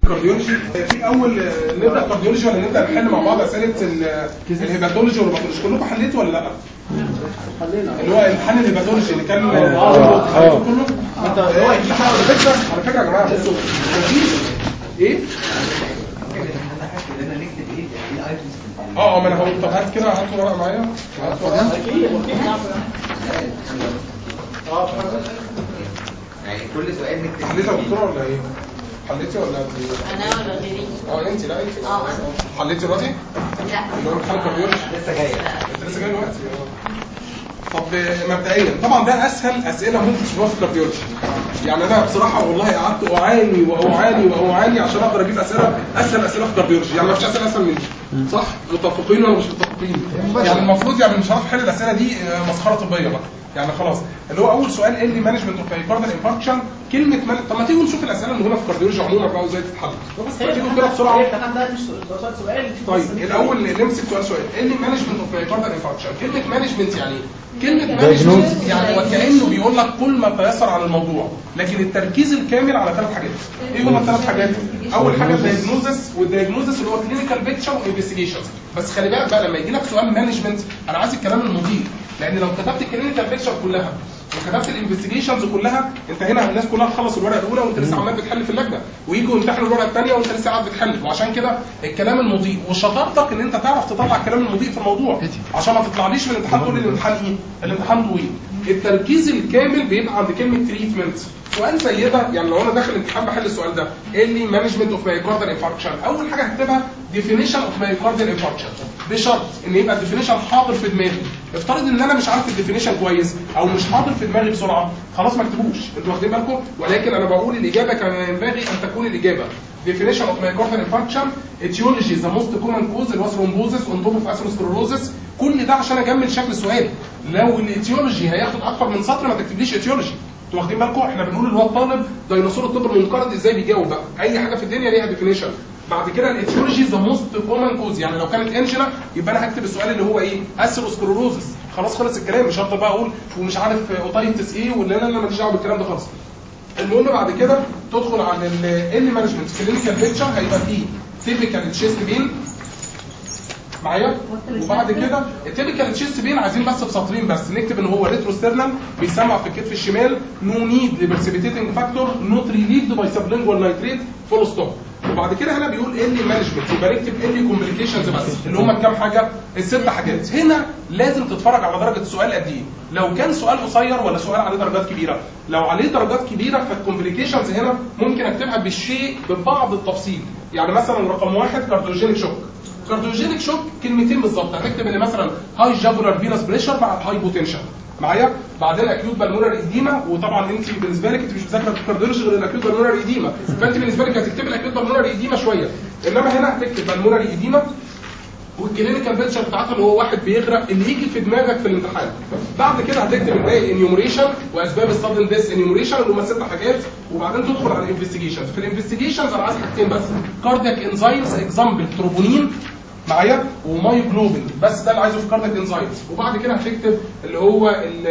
كارديولوجي في اول آه، نبدا كارديولوجي ولا نبدا نحل مع بعض اسئله ال- الهيباتولوجي والهيباتولوجي كلكم حليتوا ولا لا؟ اللي هو امتحان الهيباتولوجي اللي كان اه كله انت هو يجيب على فكره على فكره يا جماعه بصوا مفيش ايه؟ اه اه ما انا هقول طب هات كده هات ورقه معايا هات ورقه يعني كل سؤال نكتب حليتها يا دكتوره ولا ايه؟ حليتي ولا إيه؟ انا ولا غيري اه انت لا انت اه حليتي دلوقتي؟ لا اللي هو امتحان الكارديولوجي لسه جايه انت لسه جاي دلوقتي طب مبدئيا طبعا ده اسهل اسئله ممكن تشوفها في الكارديولوجي يعني انا بصراحه والله قعدت اعاني واعاني واعاني عشان اقدر اجيب اسئله اسهل اسئله في الكارديولوجي يعني ما فيش اسئله اسهل من دي صح متفقين ولا مش متفقين يعني المفروض يعني مش هعرف احل الاسئله دي آه، مسخره طبيه بقى يعني خلاص اللي هو اول سؤال ايه لي مانجمنت اوف هايبردال انفاركشن كلمه من... طب ما تيجوا نشوف الاسئله اللي هنا في الكارديولوجي عموما بقى وازاي تتحل ما تيجوا كده بسرعه طيب الاول نمسك سؤال سؤال ايه اللي مانجمنت اوف هايبردال انفاركشن كلمه مانجمنت يعني ايه كلمه مانجمنت يعني وكانه بيقول لك كل ما تيسر عن الموضوع لكن التركيز الكامل على ثلاث حاجات ايه هما الثلاث حاجات اول حاجه الدايجنوزس والدايجنوزس اللي هو كلينيكال بيكتشر وانفستيجيشنز بس خلي بالك بقى لما يجي لك سؤال مانجمنت انا عايز الكلام المضيء لان لو كتبت الكلينيكال بيكتشر كلها وكتبت الانفستيجيشنز كلها انت هنا الناس كلها تخلص الورقه الاولى وانت لسه عمال بتحل في اللجنه ويجوا يمتحنوا الورقه الثانيه وانت لسه قاعد بتحل وعشان كده الكلام المضيء وشطارتك ان انت تعرف تطلع الكلام المضيء في الموضوع عشان ما تطلعليش في الامتحان تقول لي الامتحان ايه الامتحان طويل التركيز الكامل بيبقى عند كلمه تريتمنت سؤال زي ده يعني لو انا داخل الامتحان بحل السؤال ده ايه اللي مانجمنت اوف مايوكاردال انفاركشن اول حاجه هكتبها ديفينيشن اوف مايوكاردال انفاركشن بشرط ان يبقى الديفينيشن حاضر في دماغي افترض ان انا مش عارف الديفينيشن كويس او مش حاضر في دماغي بسرعه خلاص ما اكتبوش انتوا واخدين بالكم ولكن انا بقول الاجابه كما ينبغي ان تكون الاجابه definition of myocardial infarction etiology the most common cause اللي هو thrombosis on top of atherosclerosis كل ده عشان اجمل شكل السؤال لو الايتيولوجي هياخد اكتر من سطر ما تكتبليش ايتيولوجي انتوا واخدين بالكم احنا بنقول اللي هو الطالب ديناصور الطب المنقرض ازاي بيجاوب بقى اي حاجه في الدنيا ليها ديفينيشن بعد كده الايتيولوجي ذا موست كومن كوز يعني لو كانت انجينا يبقى انا هكتب السؤال اللي هو ايه اثيروسكلروزس خلاص خلص الكلام مش هفضل بقى اقول ومش عارف اوتايتس ايه ولا لا لا ماليش دعوه بالكلام ده خالص المهم بعد كده تدخل على ال مانجمنت كلينيكال بيكتشر هيبقى فيه تيبيكال تشيست بين معايا وبعد كده التيبيكال تشيست بين عايزين بس بسطرين بس نكتب ان هو ريتروسترنال بيسمع في الكتف الشمال نو نيد لبرسبيتيتنج فاكتور نوت ريليفد باي سبلينجوال نايتريت فول ستوب وبعد كده هنا بيقول ال مانجمنت يبقى نكتب ال كومبليكيشنز بس اللي هم كام حاجه الست حاجات هنا لازم تتفرج على درجه السؤال قد ايه لو كان سؤال قصير ولا سؤال عليه درجات كبيره لو عليه درجات كبيره فالكومبليكيشنز هنا ممكن اكتبها بالشيء ببعض التفصيل يعني مثلا رقم واحد كارديوجينيك شوك كارديوجينيك شوك كلمتين بالظبط هتكتب ان مثلا هاي جابولار فينس بريشر مع هاي بوتنشال معايا بعدين اكيوت بالمونر ايديما وطبعا انت بالنسبه لك انت مش مذاكره الكارديولوجي غير الاكيوت بالمونر ايديما فانت بالنسبه لك هتكتب الاكيوت بالمونر ايديما شويه انما هنا هتكتب بالمونر ايديما والكلينيكال بيكتشر بتاعته اللي هو واحد بيغرق اللي يجي في دماغك في الامتحان بعد كده هتكتب الباقي انيومريشن واسباب السادن ديس انيومريشن اللي هم ست حاجات وبعدين تدخل على الانفستيجيشنز في الانفستيجيشنز انا عايز حاجتين بس كاردياك انزايمز اكزامبل تروبونين معايا ومايوجلوبين بس ده اللي عايزه في كاردياك انزايمز وبعد كده هتكتب اللي هو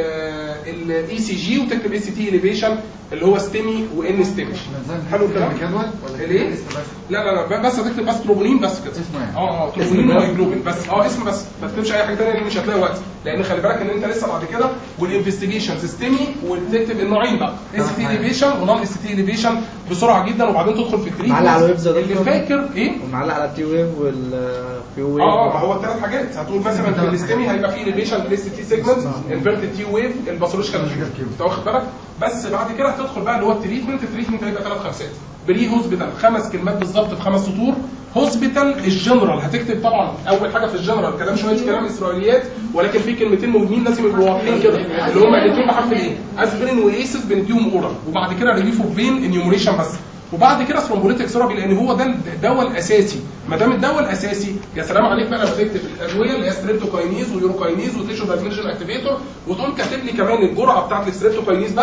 الاي سي جي وتكتب اي سي تي اليفيشن اللي هو ستيمي وان ستيمي حلو الكلام جدول ولا ليه؟ لسه بس لا لا لا بس هتكتب بس تروبونين بس كده اسمه يعني. اه اه تروبونين ومايجلوبين بس اه اسم بس ما تكتبش اي حاجه ثانيه لان مش هتلاقي وقت لان خلي بالك ان انت لسه بعد كده والانفستيجيشن ستيمي وتكتب النوعين بقى اس تي اليفيشن ونون اس تي اليفيشن بسرعه جدا وبعدين تدخل في التريت معلق على الويبز يا اللي دكتور. فاكر ايه؟ ومعلق على التي ويف والفيو ويف اه اه ما هو الثلاث حاجات هتقول مثلا في الاستيمي هيبقى في اليفيشن الاس تي سيجمنت انفيرتد تي ويف الباثولوجيكال انت واخد بالك بس بعد كده هتدخل بقى اللي هو التريتمنت التريتمنت هيبقى ثلاث خمسات بري هوسبيتال خمس كلمات بالظبط في خمس سطور هوسبيتال الجنرال هتكتب طبعا اول حاجه في الجنرال كلام شويه كلام اسرائيليات ولكن في كلمتين مهمين لازم يبقوا واضحين كده اللي هما الاثنين بحرف الايه اسبرين وايسس بنديهم اورال وبعد كده ريليف اوف فين انيومريشن بس وبعد كده ثرومبوليتك ثيرابي لان هو ده الدواء الاساسي ما دام الدواء الاساسي يا سلام عليك بقى لما تكتب الادويه اللي هي ستريبتوكاينيز ويوروكاينيز وتيشو دايفيرجن اكتيفيتور وتقوم كاتب لي كمان الجرعه بتاعت الستريبتوكاينيز بس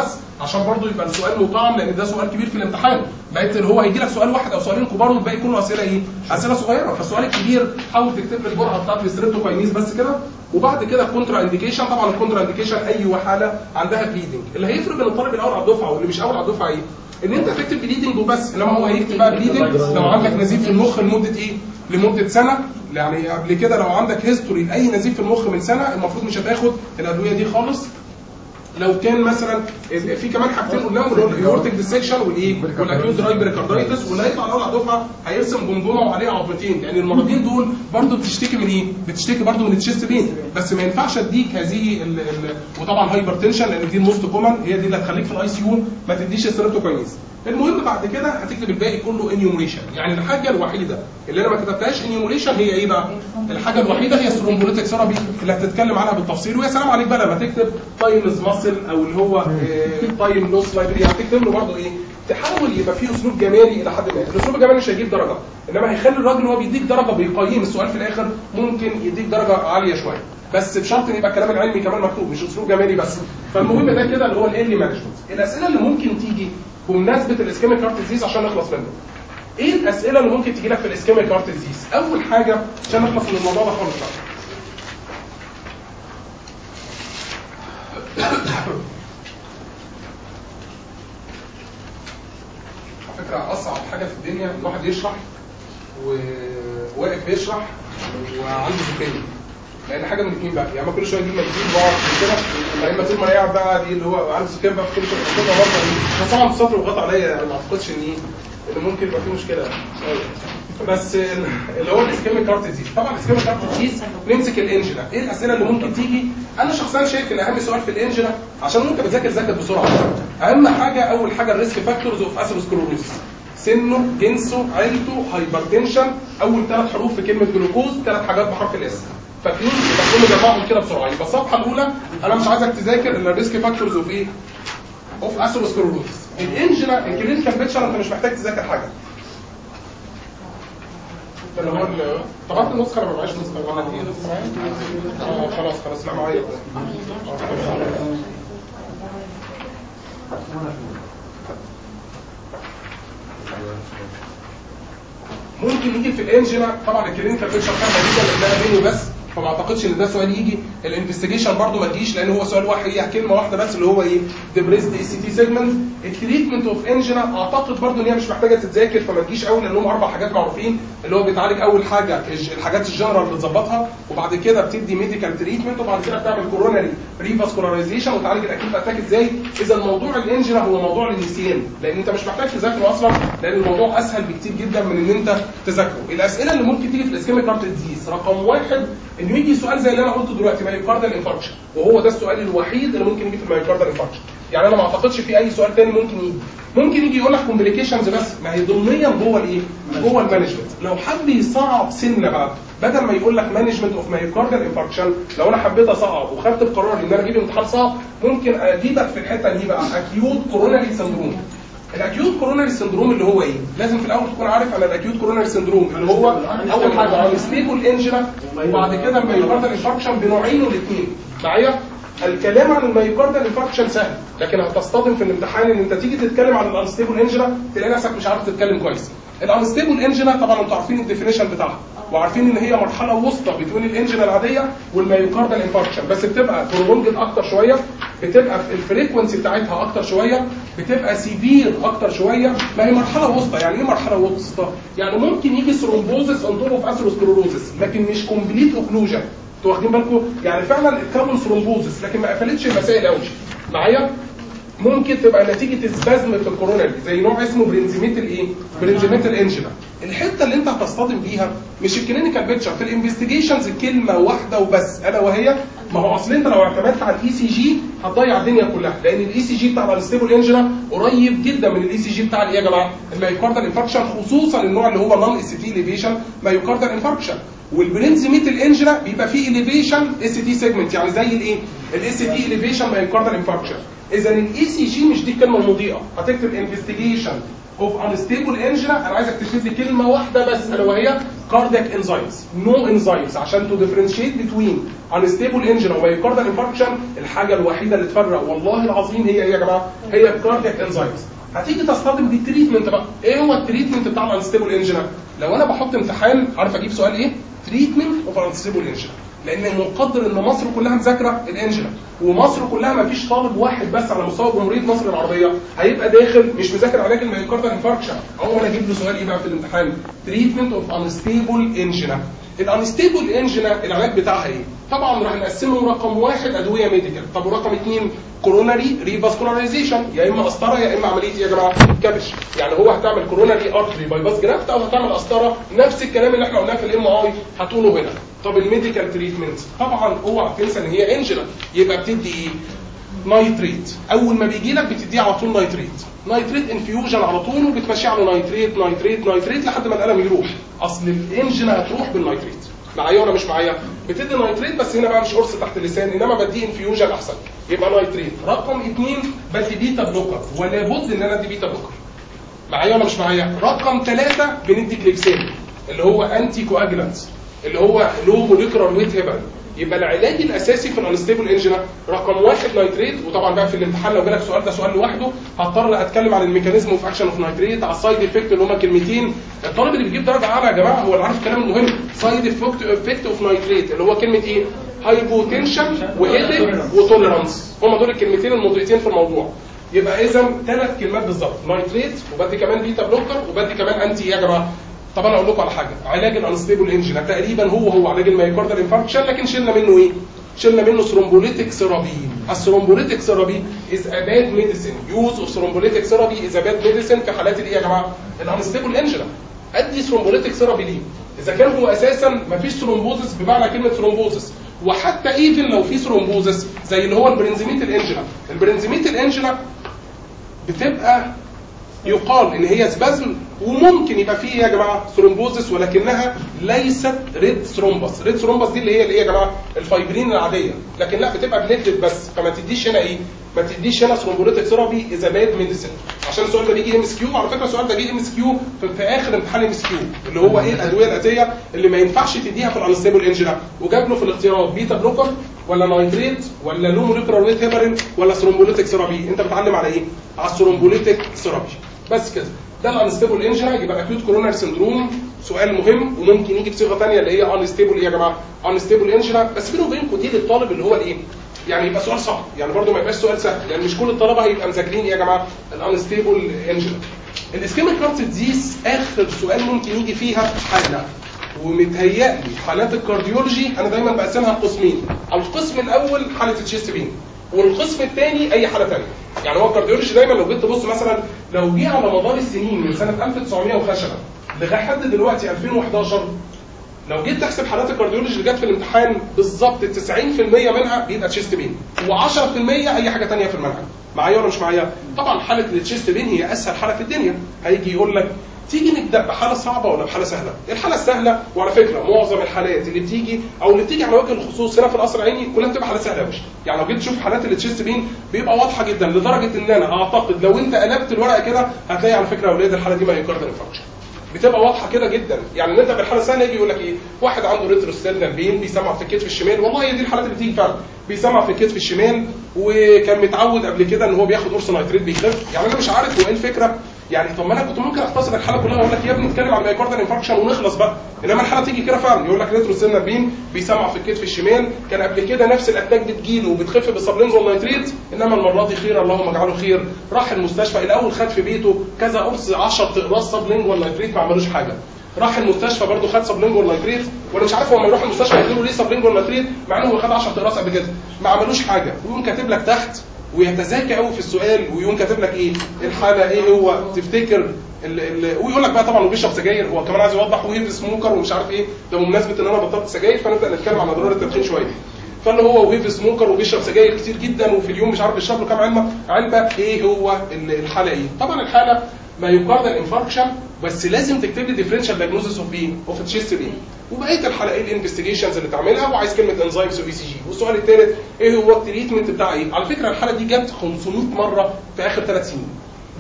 عشان برضو يبقى السؤال مطعم لان ده سؤال كبير في الامتحان بقيت اللي هو هيجي لك سؤال واحد او سؤالين كبار والباقي كله اسئله ايه اسئله صغيره فالسؤال الكبير حاول تكتب لي الجرعه بتاعت الستريبتوكاينيز بس كده وبعد كده الكونترا انديكيشن طبعا الكونترا انديكيشن اي حاله عندها بليدنج اللي هيفرق بين الطالب الاول على الدفعه واللي مش اول على الدفعه ايه ان انت تكتب بليدنج وبس انما هو هيكتب بقى بليدنج لو عندك نزيف في المخ لمده ايه لمده سنه يعني قبل كده لو عندك هيستوري لاي نزيف في المخ من سنه المفروض مش هتاخد الادويه دي خالص لو كان مثلا في كمان حاجتين قلناهم اللي هو الايورتيك ديسكشن والايه والاكيوت دراي بريكاردايتس واللي هيطلع الاول على الدفعه هيرسم جمجمه وعليه عظمتين لان المرضين دول برضو بتشتكي من ايه؟ بتشتكي برضو من التشيست بين بس ما ينفعش اديك هذه ال ال وطبعا هايبر تنشن لان دي الموست كومن هي دي اللي هتخليك في الاي سي يو ما تديش ستريبتوكاينيز المهم بعد كده هتكتب الباقي كله انيومريشن يعني الحاجه الوحيده اللي انا ما كتبتهاش انيومريشن هي ايه بقى الحاجه الوحيده هي الثرومبوليتيك ثيرابي اللي هتتكلم عنها بالتفصيل ويا سلام عليك بقى لما تكتب تايمز ماسل او اللي هو تايم لوس لايبرري هتكتب له برضه ايه تحاول يبقى فيه اسلوب جمالي الى حد ما الاسلوب الجمالي مش هيجيب درجه انما هيخلي الراجل وهو بيديك درجه بيقيم السؤال في الاخر ممكن يديك درجه عاليه شويه بس بشرط ان يبقى الكلام العلمي كمان مكتوب مش اسلوب جمالي بس فالمهم ده كده اللي هو الايرلي مانجمنت الاسئله اللي ممكن تيجي بمناسبه الاسكيميك هارت ديزيز عشان نخلص منه ايه الاسئله اللي ممكن تجي لك في الاسكيميك هارت ديزيز اول حاجه عشان نخلص من الموضوع ده خالص بقى على فكره اصعب حاجه في الدنيا ان واحد يشرح وواقف بيشرح وعنده زكام لان حاجه من الاثنين بقى يعني ما كل شويه يجيب منديل بقى كده يا اما طول ما انا قاعد بقى دي اللي هو عنده زكام بقى في كل شويه ياخدها مره بس طبعا السطر وغط عليا يعني ما اعتقدش ان ايه ان ممكن يبقى في مشكله بس اللي هو الاسكيميك هارت ديزيز طبعا الاسكيميك هارت ديزيز نمسك الانجلا ايه الاسئله اللي ممكن تيجي انا شخصيا شايف ان اهم سؤال في الانجلا عشان ممكن بذاكر ذاكر بسرعه اهم حاجه اول حاجه الريسك فاكتورز اوف اثيروسكلوروسيس سنه جنسه عيلته هايبرتنشن اول ثلاث حروف في كلمه جلوكوز ثلاث حاجات بحرف الاس فاكرين يبقى كل جمعهم كده بسرعه يبقى الصفحه الاولى انا مش عايزك تذاكر الا الريسك فاكتورز اوف ايه اوف اثيروسكلوروسيس الانجلا الكلينيكال بيكتشر انت مش محتاج تذاكر حاجه اللي هو ال- طبعا النسخه انا ما معيش نسخه ولا دي نسخه معايا اه خلاص خلاص لا معايا ممكن يجي في الانجينا طبعا الكلينيكال بيكتشر كان موجوده لانها بيني وبس فما اعتقدش ان ده سؤال يجي الانفستيجيشن برضو ما تجيش لان هو سؤال واحد هي كلمه واحده بس اللي هو ايه ديبريست اي سي تي سيجمنت التريتمنت اوف انجينا اعتقد برضو ان هي مش محتاجه تتذاكر فما تجيش قوي لانهم اربع حاجات معروفين اللي هو بيتعالج اول حاجه الج- الحاجات الجنرال بتظبطها وبعد كده بتدي ميديكال تريتمنت وبعد كده بتعمل كوروناري ريفاسكولارايزيشن وتعالج الاكيوت اتاك ازاي اذا موضوع الانجينا هو موضوع للنسيان لان انت مش محتاج تذاكره اصلا لان الموضوع اسهل بكتير جدا من ان انت تذاكره الاسئله اللي ممكن تيجي في الاسكيميك هارت ديزيز رقم واحد انه يجي سؤال زي اللي انا قلته دلوقتي مايوكاردال انفاركشن وهو ده السؤال الوحيد اللي ممكن يجي في المايوكاردال انفاركشن يعني انا ما اعتقدش في اي سؤال تاني ممكن يجي ممكن يجي يقول لك كومبليكيشنز بس ما هي ضمنيا جوه الايه جوه المانجمنت لو حب يصعب سنه بقى بدل ما يقول لك مانجمنت اوف مايوكاردال انفاركشن لو انا حبيت اصعب وخدت القرار ان انا اجيب امتحان صعب ممكن اجيبك في الحته دي بقى اكيوت كوروناري سندروم الاكيوت كوروناري سندروم اللي هو ايه؟ لازم في الاول تكون عارف ان الاكيوت كوروناري سندروم اللي هو اول حاجه انستيبل انجينا وبعد كده المايوكاردال انفاركشن بنوعين والاثنين معايا؟ الكلام عن المايوكاردال انفاركشن سهل لكن هتصطدم في الامتحان ان انت تيجي تتكلم عن الانستيبل انجينا تلاقي نفسك مش عارف تتكلم كويس. الانستيبل انجينا طبعا انتوا عارفين الديفينيشن بتاعها وعارفين ان هي مرحله وسطى بين الانجينا العاديه والمايوكاردال انفاركشن بس بتبقى برولونجد اكتر شويه بتبقى في الفريكونسي بتاعتها اكتر شويه بتبقى سيفير اكتر شويه ما هي مرحله وسطى يعني ايه مرحله وسطى يعني ممكن يجي ثرومبوزس اون توب اوف اثيروسكلوروزس لكن مش كومبليت اوكلوجن انتوا واخدين بالكم يعني فعلا اتكون ثرومبوزس لكن ما قفلتش المسائل قوي معايا ممكن تبقى نتيجه سبازم في الكوروناري زي نوع اسمه برنزيميت الايه برنزيميت الانجينا الحته اللي انت هتصطدم بيها مش الكلينيكال بيكتشر في الانفستيجيشنز كلمه واحده وبس الا وهي ما هو اصل انت لو اعتمدت على الاي سي جي هتضيع الدنيا كلها لان الاي سي جي بتاع الانستيبل انجينا قريب جدا من الاي سي جي بتاع الايه يا جماعه المايوكاردال انفاركشن خصوصا النوع اللي هو نون اس تي ليفيشن مايوكاردال انفاركشن والبرنزيميت الانجينا بيبقى فيه اليفيشن اس تي سيجمنت يعني زي الايه الاس تي اليفيشن مايوكاردال انفاركشن اذا الاي سي جي مش دي الكلمه المضيئه هتكتب انفستيجيشن اوف انستيبل انجنا انا عايزك تكتب لي كلمه واحده بس الا وهي كاردياك انزايمز نو انزايمز عشان تو ديفرنشيت بتوين انستيبل انجنا ومايوكاردال انفاركشن الحاجه الوحيده اللي تفرق والله العظيم هي ايه يا جماعه هي الكاردياك انزايمز هتيجي تصطدم بالتريتمنت بقى ايه هو التريتمنت بتاع الانستيبل انجنا لو انا بحط امتحان عارف اجيب سؤال ايه تريتمنت اوف انستيبل انجنا لان مقدر ان مصر كلها مذاكره الانجنا ومصر كلها ما فيش طالب واحد بس على مستوى جمهوريه مصر العربيه هيبقى داخل مش مذاكر علاج الميوكاردال انفاركشن هو انا اجيب له سؤال ايه بقى في الامتحان تريتمنت اوف انستيبل انجنا الانستيبل انجنا العلاج بتاعها ايه طبعا راح نقسمه رقم واحد ادويه ميديكال طب ورقم اثنين كوروناري ريفاسكولاريزيشن يا اما قسطره يا اما عمليه ايه يا جماعه كبش يعني هو هتعمل كوروناري ارتري باي باس جرافت او هتعمل قسطره نفس الكلام اللي احنا قلناه في الام اي هتقوله هنا طب الميديكال تريتمنت طبعا اوعى تنسى ان هي انجنا يبقى بتدي ايه نايتريت اول ما بيجي لك بتديه على طول نايتريت نايتريت انفيوجن على طول وبتمشي على نايتريت نايتريت نايتريت لحد ما الالم يروح اصل الانجنا هتروح بالنايتريت معايا ولا مش معايا بتدي نايتريت بس هنا بقى مش قرص تحت اللسان انما بدي انفيوجن احسن يبقى نايتريت رقم اثنين بدي بيتا بلوكر ولا بد ان انا ادي بيتا بلوكر معايا ولا مش معايا رقم ثلاثة بندي كليكسين اللي هو انتي كواجلانس اللي هو لو موليكولار ويت هيبر يبقى العلاج الاساسي في الانستيبل انجنا رقم واحد نايتريت وطبعا بقى في الامتحان لو جالك سؤال ده سؤال لوحده هضطر اتكلم عن الميكانيزم اوف اكشن اوف نايتريت على السايد افكت اللي هما كلمتين الطالب اللي بيجيب درجه اعلى يا جماعه هو اللي عارف الكلام المهم سايد افكت اوف نايتريت اللي هو كلمه ايه؟ هايبوتنشن وهيدك وتوليرانس هما دول الكلمتين المضيئتين في الموضوع يبقى اذا ثلاث كلمات بالظبط نايتريت وبدي كمان بيتا بلوكر وبدي كمان انتي يا جماعه طب انا اقول لكم على حاجه علاج الانستيبل انجنا تقريبا هو هو علاج الميوكاردال انفاركشن لكن شلنا منه ايه شلنا منه ثرومبوليتيك ثيرابي الثرومبوليتيك ثيرابي از ا باد ميديسين يوز اوف ثرومبوليتيك ثيرابي از ا باد ميديسين في حالات الايه يا جماعه الانستيبل انجنا ادي ثرومبوليتيك ثيرابي ليه اذا كان هو اساسا ما فيش ثرومبوزس بمعنى كلمه ثرومبوزس وحتى ايفن لو في ثرومبوزس زي اللي هو البرنزيميت الانجنا البرنزيميت الانجنا بتبقى يقال ان هي سبازم وممكن يبقى فيه يا جماعه ثرومبوزس ولكنها ليست ريد ثرومبس ريد ثرومبس دي اللي هي اللي هي يا جماعه الفايبرين العاديه لكن لا بتبقى بليتد بس فما تديش هنا ايه ما تديش هنا ثرومبوليتيك ثيرابي اذا باد ميديسن عشان السؤال ده بيجي ام اس كيو على فكره السؤال ده جه ام اس كيو في, في اخر امتحان ام اس كيو اللي هو ايه الادويه الاتيه اللي ما ينفعش تديها في الانستيبل انجنا وجاب له في الاختيارات بيتا بلوكر ولا نايتريت ولا لو موليكولار ويت هيبرين ولا ثرومبوليتيك ثيرابي انت بتعلم على ايه على الثرومبوليتيك ثيرابي بس كده ده الانستيبل انجنا يبقى اكيوت كورونر سندروم سؤال مهم وممكن يجي بصيغه ثانيه اللي هي انستيبل ايه يا جماعه انستيبل انجنا بس بينه وبينكم دي للطالب اللي هو الايه يعني يبقى سؤال صعب يعني برضه ما يبقاش سؤال سهل يعني مش كل الطلبه هيبقى مذاكرين ايه يا جماعه الانستيبل انجنا الاسكيميك هارت ديزيز اخر سؤال ممكن يجي فيها حاله ومتهيألي حالات الكارديولوجي انا دايما بقسمها لقسمين القسم الاول حاله التشيست بين والقسم الثاني اي حاله ثانيه يعني هو الكارديولوجي دايما لو جيت تبص مثلا لو جه على مدار السنين من سنه 1900 وخشبه لحد دلوقتي 2011 لو جيت تحسب حالات الكارديولوجي اللي جت في الامتحان بالظبط 90% منها بيبقى تشيست بين و10% اي حاجه ثانيه في المنهج معايا ولا مش معايا طبعا حاله التشيست بين هي اسهل حاله في الدنيا هيجي يقول لك تيجي نبدا بحاله صعبه ولا بحاله سهله؟ الحاله السهله وعلى فكره معظم الحالات اللي بتيجي او اللي بتيجي على وجه الخصوص هنا في القصر العيني كلها بتبقى حالات سهله قوي يعني لو جيت تشوف حالات التشيست بين بيبقى واضحه جدا لدرجه ان انا اعتقد لو انت قلبت الورقه كده هتلاقي على فكره يا اولاد الحاله دي مايوكاردال انفاركشن بتبقى واضحه كده جدا يعني نبدا بالحاله السهله يجي يقول لك ايه واحد عنده ريتروستيرنال بين بيسمع في الكتف الشمال والله هي دي الحالات اللي بتيجي فعلا بيسمع في الكتف الشمال وكان متعود قبل كده ان هو بياخد قرص نيتريت بيخف يعني انا مش عارف هو ايه الفكره يعني طب ما انا كنت ممكن اختصر الحاله كلها واقول لك يا ابني اتكلم عن مايكاردال انفاركشن ونخلص بقى انما الحاله تيجي كده فعلا يقول لك ريتروستيرنال بين بيسمع في الكتف الشمال كان قبل كده نفس الاتاك بتجيله وبتخف بالسبلينزول نيتريت انما المره دي خير اللهم اجعله خير راح المستشفى الاول خد في بيته كذا قرص 10 اقراص سبلينجوال نيتريت ما عملوش حاجه راح المستشفى برضه خد سبلينجوال نيتريت وانا مش عارف هو لما يروح المستشفى يقولوا ليه سبلينجوال نيتريت مع انه هو خد 10 اقراص قبل كده ما عملوش حاجه ويقوم كاتب لك تحت ويتذاكى قوي في السؤال ويقوم كاتب لك ايه الحاله ايه هو تفتكر ال ال ويقول لك بقى طبعا وبيشرب سجاير هو كمان عايز يوضح وهيف سموكر ومش عارف ايه ده بمناسبه ان انا بطلت سجاير فنبدا نتكلم عن ضرورة التدخين شويه فاللي هو وهيف سموكر وبيشرب سجاير كتير جدا وفي اليوم مش عارف بيشرب له كام علبه علبه ايه هو الحاله ايه طبعا الحاله ما يقارن الانفاركشن بس لازم تكتب لي ديفرنشال دايجنوزس اوف بين اوف تشيست بين وبقيه الحلقه ايه الانفستيجيشنز اللي تعملها وعايز كلمه انزيمز واي سي جي والسؤال الثالث ايه هو التريتمنت بتاع ايه على فكره الحاله دي جت 500 مره في اخر ثلاث سنين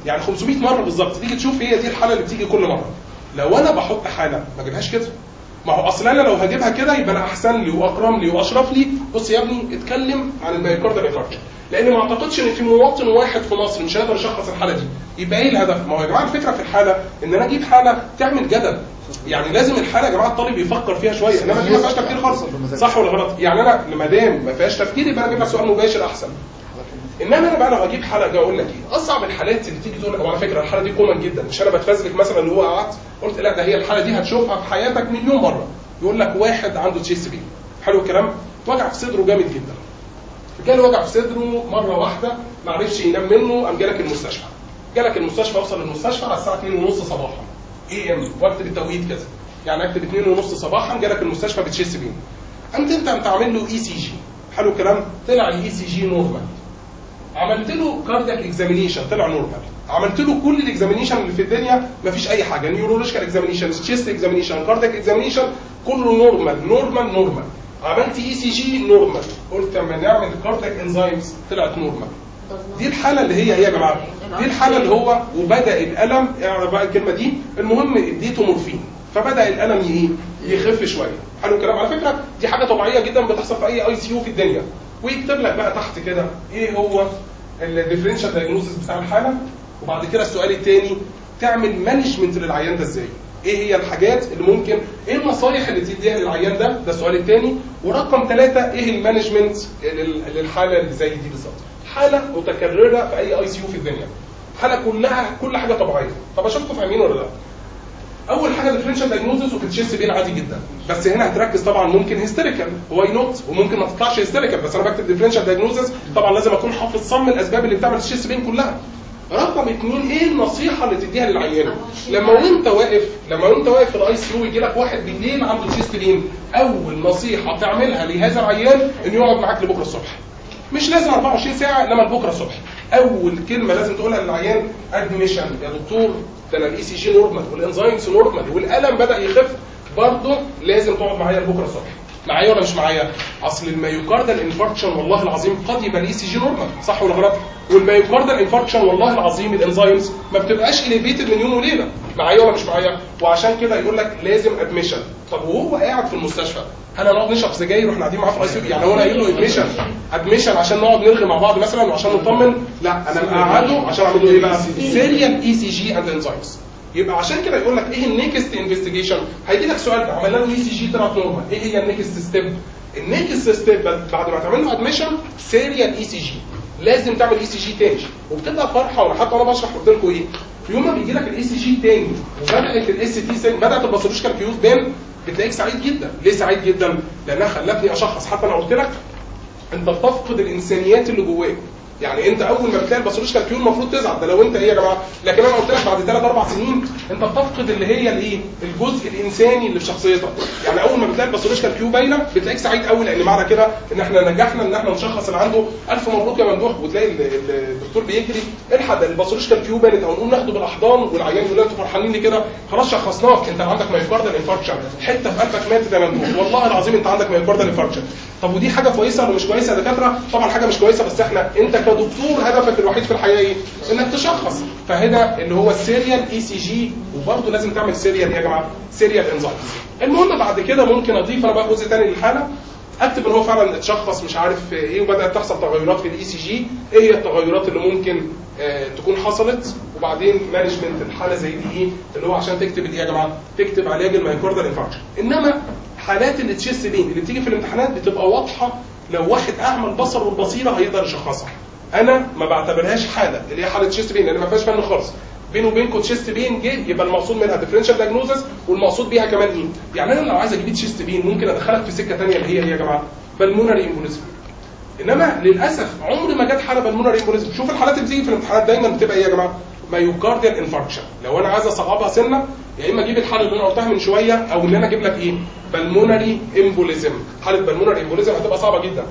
يعني 500 مره بالظبط تيجي تشوف هي دي الحاله اللي بتيجي كل مره لو انا بحط حاله ما اجيبهاش كده ما هو اصل انا لو هجيبها كده يبقى انا احسن لي واكرم لي واشرف لي بص يا ابني اتكلم عن الميوكاردال انفاركشن لان ما اعتقدش ان في مواطن واحد في مصر مش هيقدر يشخص الحاله دي يبقى ايه الهدف ما هو يا جماعه الفكره في الحاله ان انا اجيب حاله تعمل جدل يعني لازم الحاله يا جماعه الطالب يفكر فيها شويه انما دي ما فيهاش تفكير خالص صح ولا غلط يعني انا ما دام ما فيهاش تفكير يبقى انا اجيب لك سؤال مباشر احسن انما انا بقى لو هجيب حاله اجي اقول لك ايه اصعب الحالات اللي تيجي تقول وعلى فكره الحاله دي كومن جدا مش انا بتفزلك مثلا اللي هو قعدت قلت لا ده هي الحاله دي هتشوفها في حياتك مليون مره يقول لك واحد عنده تشيست بين حلو الكلام وجع في صدره جامد جدا جاله وجع في صدره مره واحده ما عرفش ينام منه قام جالك المستشفى جالك المستشفى وصل للمستشفى على الساعه 2:30 صباحا اي ام وقت بالتوقيت كذا يعني اكتب 2:30 صباحا جالك المستشفى بتشيست بين قمت انت قمت عامل له اي سي جي حلو الكلام طلع الاي سي جي نورمال عملت له كاردياك اكزامينيشن طلع نورمال عملت له كل الاكزامينيشن اللي في الدنيا مفيش اي حاجه نيورولوجيكال اكزامينيشن تشيست اكزامينيشن كاردياك اكزامينيشن كله نورمال نورمال نورمال عملت اي سي جي نورمال قلت اما نعمل كاردياك انزيمز طلعت نورمال دي الحاله اللي هي ايه يا جماعه دي الحاله اللي هو وبدا الالم اعرف بقى الكلمه دي المهم اديته مورفين فبدا الالم ايه يخف شويه حلو الكلام على فكره دي حاجه طبيعيه جدا بتحصل في اي اي سي يو في الدنيا ويكتب لك بقى تحت كده ايه هو الديفرنشال دايجنوستس بتاع الحاله وبعد كده السؤال الثاني تعمل مانجمنت للعيان ده ازاي ايه هي الحاجات اللي ممكن ايه النصايح اللي تديها للعيان ده ده السؤال الثاني ورقم ثلاثة ايه المانجمنت لل- للحاله اللي زي دي بالظبط حاله متكرره في اي اي سي يو في الدنيا حاله كلها كل حاجه طبيعيه طب اشوفكم فاهمين ولا لا اول حاجه ديفرنشال دايجنوزس وفي التشيست بين عادي جدا بس هنا هتركز طبعا ممكن هيستيريكال واي نوت وممكن ما تطلعش هيستيريكال بس انا بكتب ديفرنشال دايجنوزس طبعا لازم اكون حافظ صم الاسباب اللي بتعمل التشيست بين كلها رقم اثنين ايه النصيحه اللي تديها للعيان لما وانت واقف لما وانت واقف في الاي سي يو يجي لك واحد بالليل عنده تشيست بين اول نصيحه تعملها لهذا العيان انه يقعد معاك لبكره الصبح مش لازم 24 ساعه انما لبكره الصبح اول كلمه لازم تقولها للعيان ادميشن يا دكتور ده انا الاي سي جي نورمال والانزيمز نورمال والالم بدا يخف برضه لازم تقعد معايا لبكره الصبح معايا ولا مش معايا اصل الميوكاردال انفاركشن والله العظيم قد يبقى الاي سي جي نورمال صح ولا غلط والميوكاردال انفاركشن والله العظيم الانزيمز ما بتبقاش اليفيتد من يوم وليله معايا ولا مش معايا وعشان كده يقول لك لازم ادميشن طب وهو قاعد في المستشفى هل هنقعد نشرب سجاير واحنا قاعدين معاه في الاي سي يعني هو انا قايل له ادميشن ادميشن عشان نقعد نرغي مع بعض مثلا وعشان نطمن لا انا مقعده عشان اعمل له ايه بقى سيريال اي سي جي اند انزيمز يبقى عشان كده يقول لك ايه النيكست انفستيجيشن هيجي لك سؤال ده عملنا له اي سي جي طلعت نورمال ايه هي النيكست ستيب النيكست ستيب بعد ما تعمل له ادميشن سيريال اي سي جي لازم تعمل اي سي جي تاني وبتبقى فرحه وانا حتى انا بشرح قلت لكم ايه يوم ما بيجي لك الاي سي جي تاني وبدات الاس تي سيل بدات الباثولوجيكال كيوز بان بتلاقيك سعيد جدا ليه سعيد جدا لانها خلتني اشخص حتى انا قلت لك انت بتفقد الانسانيات اللي جواك يعني انت اول ما بتلاقي الباثولوجيكال كيو المفروض تزعل ده لو انت ايه يا جماعه لكن انا قلت لك بعد ثلاث اربع سنين انت بتفقد اللي هي الايه الجزء الانساني اللي في شخصيتك يعني اول ما بتلاقي الباثولوجيكال كيو باينه بتلاقيك سعيد قوي لان معنى كده ان احنا نجحنا ان احنا نشخص اللي عنده الف مبروك يا ممدوح وتلاقي ال- ال- الدكتور بيجري الحق ده الباثولوجيكال كيو بانت او نقوم ناخده بالاحضان والعيان يقول لنا انتوا فرحانين لي كده خلاص شخصناك انت عندك مايوكاردال انفاركشن حته في قلبك ماتت يا ممدوح والله العظيم انت عندك مايوكاردال انفاركشن طب ودي حاجه كويسه ولا مش كويسه يا دكاتره طبعا حاجه مش كويسه بس احنا انت كدكتور هدفك الوحيد في الحياه ايه انك تشخص فهنا اللي هو السيريال اي سي جي وبرضه لازم تعمل سيريال يا جماعه سيريال انزايمز المهم بعد كده ممكن اضيف انا بقى جزء ثاني للحاله اكتب ان هو فعلا اتشخص مش عارف ايه وبدات تحصل تغيرات في الاي سي جي ايه هي التغيرات اللي ممكن آه تكون حصلت وبعدين مانجمنت الحاله زي دي ايه اللي هو عشان تكتب ايه يا جماعه تكتب علاج المايكاردال انفاركشن انما حالات التشيست بين اللي بتيجي في الامتحانات بتبقى واضحه لو واحد اعمى البصر والبصيره هيقدر يشخصها انا ما بعتبرهاش حاله اللي هي حاله تشيست بين لان ما فيهاش فن خالص بينه وبينكم تشيست بين جه يبقى المقصود منها ديفرنشال دايجنوزس والمقصود بيها كمان ايه؟ يعني انا لو عايز اجيب تشيست بين ممكن ادخلك في سكه ثانيه اللي هي ايه يا جماعه؟ بالمونري امبوليزم انما للاسف عمر ما جت حاله بالمونري امبوليزم شوف الحالات اللي بتيجي في الامتحانات دايما بتبقى ايه يا جماعه؟ مايوكارديال انفاركشن لو انا عايز اصعبها سنه يا اما اجيب الحاله اللي انا قلتها من شويه او ان انا اجيب لك ايه؟ بالمونري امبوليزم حاله بالمونري امبوليزم هتبقى صعبه جدا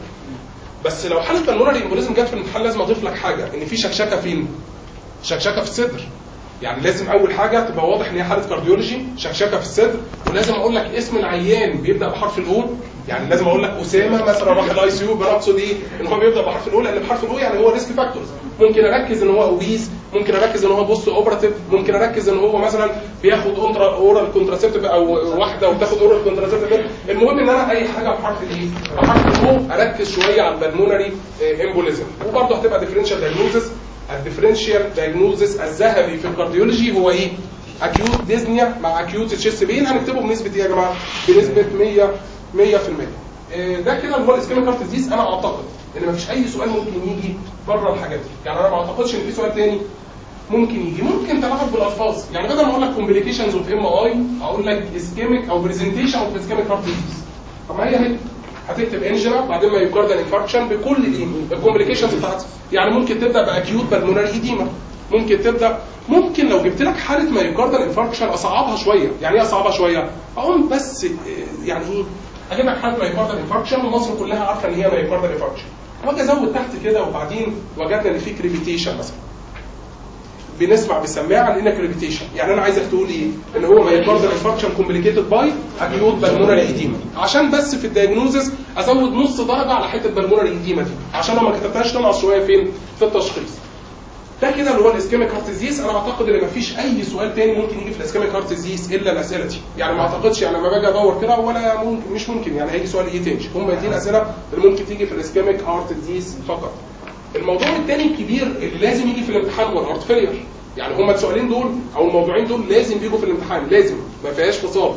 بس لو حاله بالمونري امبوليزم جت في الامتحان لازم اضيف لك حاجه ان في شكشكه فين؟ شكشكه في الصدر يعني لازم اول حاجه تبقى واضح ان هي حاله كارديولوجي شكشكه في الصدر ولازم اقول لك اسم العيان بيبدا بحرف الاو يعني لازم اقول لك اسامه مثلا راح الاي سي يو بنقصد ايه ان هو بيبدا بحرف الاو لان بحرف الاو يعني هو ريسك فاكتورز ممكن اركز ان هو اوبيز ممكن اركز ان هو بوست اوبراتيف ممكن اركز ان هو مثلا بياخد اونترا اورال كونتراسيبتيف او واحده وبتاخد اورال كونتراسيبتيف المهم ان انا اي حاجه بحرف الايه بحرف الاو اركز شويه على البلمونري امبوليزم وبرضه هتبقى ديفرنشال دايجنوزس الديفرنشال دايجنوزس الذهبي في الكارديولوجي هو ايه اكيوت ديزنيا مع اكيوت تشيست بين هنكتبه بنسبه ايه يا جماعه بنسبه 100 100% إيه ده كده اللي هو الاسكيميك هارت ديزيز انا اعتقد ان مفيش اي سؤال ممكن يجي بره الحاجات دي يعني انا ما اعتقدش ان في سؤال تاني ممكن يجي ممكن تلعب بالالفاظ يعني بدل ما اقول لك كومبليكيشنز اوف ام اي اقول لك اسكيميك او برزنتيشن اوف اسكيميك هارت ديزيز طب ما هي هي هتكتب انجنا بعدين ما يقارن انفاركشن بكل الايه الكومبليكيشنز بتاعتها يعني ممكن تبدا باكيوت بالمونري ايديما ممكن تبدا ممكن لو جبت لك حاله ما يقارن انفاركشن اصعبها شويه يعني ايه اصعبها شويه اقوم بس آه، يعني ايه اجيب لك حاله ما يقارن انفاركشن ومصر كلها عارفه ان هي ما يقارن انفاركشن واجي ازود تحت كده وبعدين وجدنا ان في كريبيتيشن مثلا بنسمع بالسماعه لانك كريبيتيشن يعني انا عايزك تقول ايه ان هو مايوكاردال انفاركشن كومبليكيتد باي اكيوت بالمونري ايديما عشان بس في الدايجنوزس ازود نص درجه على حته بالمونري ايديما دي عشان لو ما كتبتهاش تنقص شويه فين في التشخيص ده كده اللي هو الاسكيميك هارت ديزيز انا اعتقد ان مفيش اي سؤال تاني ممكن يجي في الاسكيميك هارت ديزيز الا الاسئله دي يعني ما اعتقدش يعني لما باجي ادور كده ولا ممكن مش ممكن يعني هيجي سؤال ايه تاني هم دي الاسئله اللي ممكن تيجي في الاسكيميك هارت ديزيز فقط الموضوع الثاني الكبير اللي لازم يجي في الامتحان هو الهارت فيلير يعني هما السؤالين دول او الموضوعين دول لازم بيجوا في الامتحان لازم ما فيهاش فصال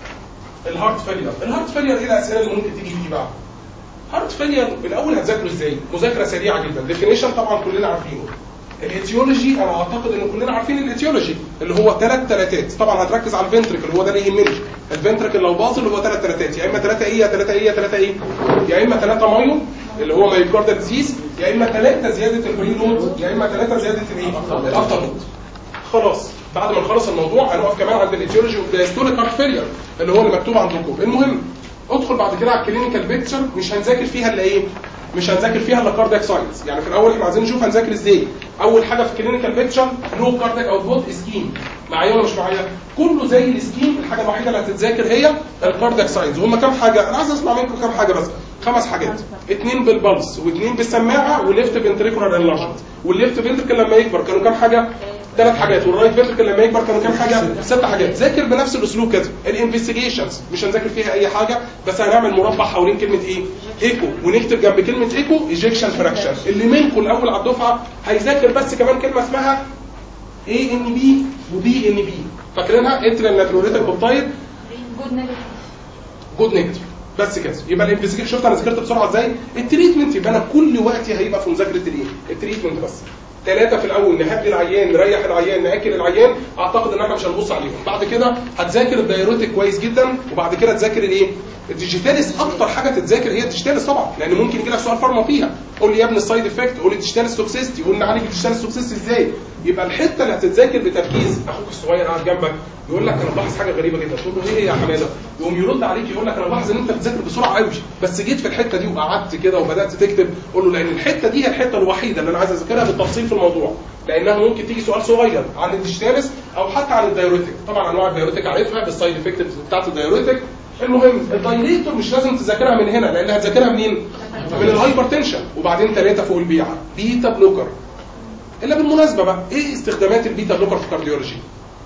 الهارت فيلير الهارت فيلير ايه الاسئله اللي ممكن تيجي فيه بقى هارت فيلير الاول هتذاكره ازاي مذاكره سريعه جدا ديفينيشن طبعا كلنا عارفينه الاتيولوجي انا اعتقد ان كلنا عارفين الاتيولوجي اللي هو ثلاث ثلاثات طبعا هتركز على الفنتركل هو ده اللي يهمني الفنتركل لو باظ اللي هو ثلاث ثلاثات يا اما ثلاثه ايه يا ثلاثه ايه يا ثلاثه ايه يا اما ثلاثه مايو اللي هو مايوكاردال ديزيز يا اما ثلاثه زياده البري لود يا اما ثلاثه زياده الايه الافتر لود خلاص بعد ما نخلص الموضوع هنقف كمان عند الاتيولوجي اوف دايستوليك هارت فيلير اللي هو اللي مكتوب عندكم المهم ادخل بعد كده على الكلينيكال بيكتشر مش هنذاكر فيها الا ايه مش هنذاكر فيها الا كاردياك ساينس يعني في الاول احنا عايزين نشوف هنذاكر ازاي اول حاجه في الكلينيكال بيكتشر لو كاردياك اوتبوت سكيم معايا ولا مش معايا كله زي السكيم الحاجه الوحيده اللي هتتذاكر هي الكاردياك ساينس وهم كام حاجه انا عايز اسمع منكم كام حاجه بس خمس حاجات اثنين بالبلس واثنين بالسماعه وليفت فنتريكولار انلارجمنت والليفت فنتريكل لما يكبر كانوا كام حاجه ثلاث حاجات والرايت فنتريكل لما يكبر كانوا كام حاجه ست حاجات ذاكر بنفس الاسلوب كده الانفستيجيشنز مش هنذاكر فيها اي حاجه بس هنعمل مربع حوالين كلمه ايه ايكو ونكتب جنب كلمه ايكو ايجكشن فراكشن اللي منكم الاول على الدفعه هيذاكر بس كمان كلمه اسمها اي ان بي وبي ان بي فاكرينها اتريال ناتروليتك بوبتايد جود نيجاتيف جود نيجاتيف بس كده يبقى الانفستيجيشن شفت انا ذاكرت بسرعه ازاي التريتمنت يبقى انا كل وقتي هيبقى في مذاكره الايه التريتمنت بس ثلاثة في الأول نهدي العيان نريح العيان نأكل العيان أعتقد إن احنا مش هنبص عليهم بعد كده هتذاكر الدايروتيك كويس جدا وبعد كده تذاكر الإيه؟ الديجيتاليس أكتر حاجة تتذاكر هي الديجيتاليس طبعا لأن ممكن يجي لك سؤال فارما فيها قول لي يا ابني السايد افكت قول لي الديجيتاليس توكسيستي قول لي نعالج الديجيتاليس توكسيستي إزاي يبقى الحتة اللي هتتذاكر بتركيز أخوك الصغير قاعد جنبك يقول لك أنا بلاحظ حاجة غريبة جدا تقول له إيه يا حمادة يقوم يرد عليك يقول لك أنا بلاحظ إن أنت بتذاكر بسرعة قوي بس جيت في الحتة دي وقعدت كده وبدأت تكتب قول له لأن الحتة دي هي الحتة الوحيدة اللي أنا عايز أذاكرها بالتفصيل في الموضوع لانها ممكن تيجي سؤال صغير عن الديجيتاليس او حتى عن الدايوريتك طبعا انواع الدايوريتك عارفها بالسايد افكت بتاعت الدايوريتك المهم الدايليتور مش لازم تذاكرها من هنا لان هتذاكرها منين من الهايبرتنشن وبعدين ثلاثه فوق البيعه بيتا بلوكر الا بالمناسبه بقى ايه استخدامات البيتا بلوكر في الكارديولوجي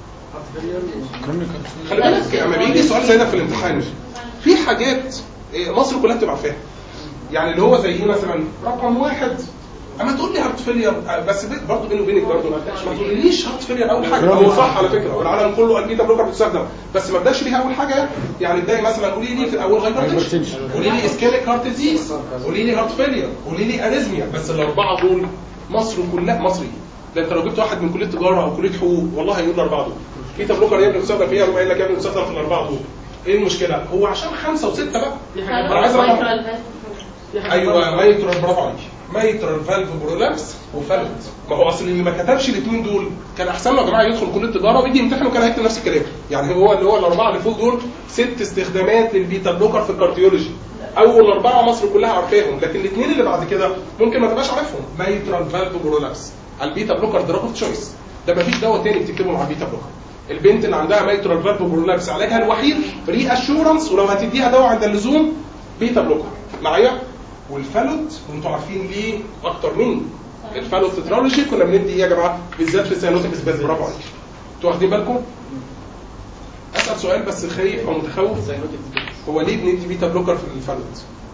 خلي بالك لما بيجي سؤال زي ده في الامتحان في حاجات إيه، مصر كلها بتبقى عارفاها يعني اللي هو زي ايه مثلا رقم واحد اما تقول لي هارت فيلير بس بي- برضه بيني وبينك برضه ما تقوليش هارت فيلير اول حاجه هو صح على فكره والعالم كله قال بيتا بلوكر بتستخدم بس ما ابداش بيها اول حاجه يعني ابداي مثلا قولي لي في الاول هايبرتنشن قولي لي اسكيميك هارت ديزيز قولي لي هارت فيلير قولي لي اريزميا بس الاربعه دول مصر كلها مصري ده انت لو جبت واحد من كليه تجاره او كليه حقوق والله هيقول الاربعه دول بيتا بلوكر يا ابني بتستخدم فيها يقوم قايل لك يا ابني بتستخدم في الاربعه دول ايه المشكله؟ هو عشان خمسه وسته بقى انا عايز رقم ايوه مايترال برافو عليك مايترال فالف برولابس وفالت ما هو اصل اللي ما كتبش الاثنين دول كان احسن له يا جماعه يدخل كليه تجاره ويجي يمتحن وكان هيكتب نفس الكلام يعني هو اللي هو الاربعه اللي فوق دول ست استخدامات للبيتا بلوكر في الكارديولوجي اول اربعه مصر كلها عارفاهم لكن الاثنين اللي بعد كده ممكن ما تبقاش عارفهم مايترال فالف برولابس البيتا بلوكر دراج اوف تشويس ده ما فيش دواء تاني بتكتبه مع البيتا بلوكر البنت اللي عندها مايترال فالف برولابس علاجها الوحيد ري اشورنس ولو هتديها دواء عند اللزوم بيتا بلوكر معايا والفالوت وانتوا عارفين ليه اكتر مني الفالو تترولوجي كنا بندي ايه يا جماعه بالذات في السيانوتيك سبيس برافو عليك انتوا واخدين بالكم اسال سؤال بس خايف او متخوف هو ليه بندي بيتا بلوكر في الفالوت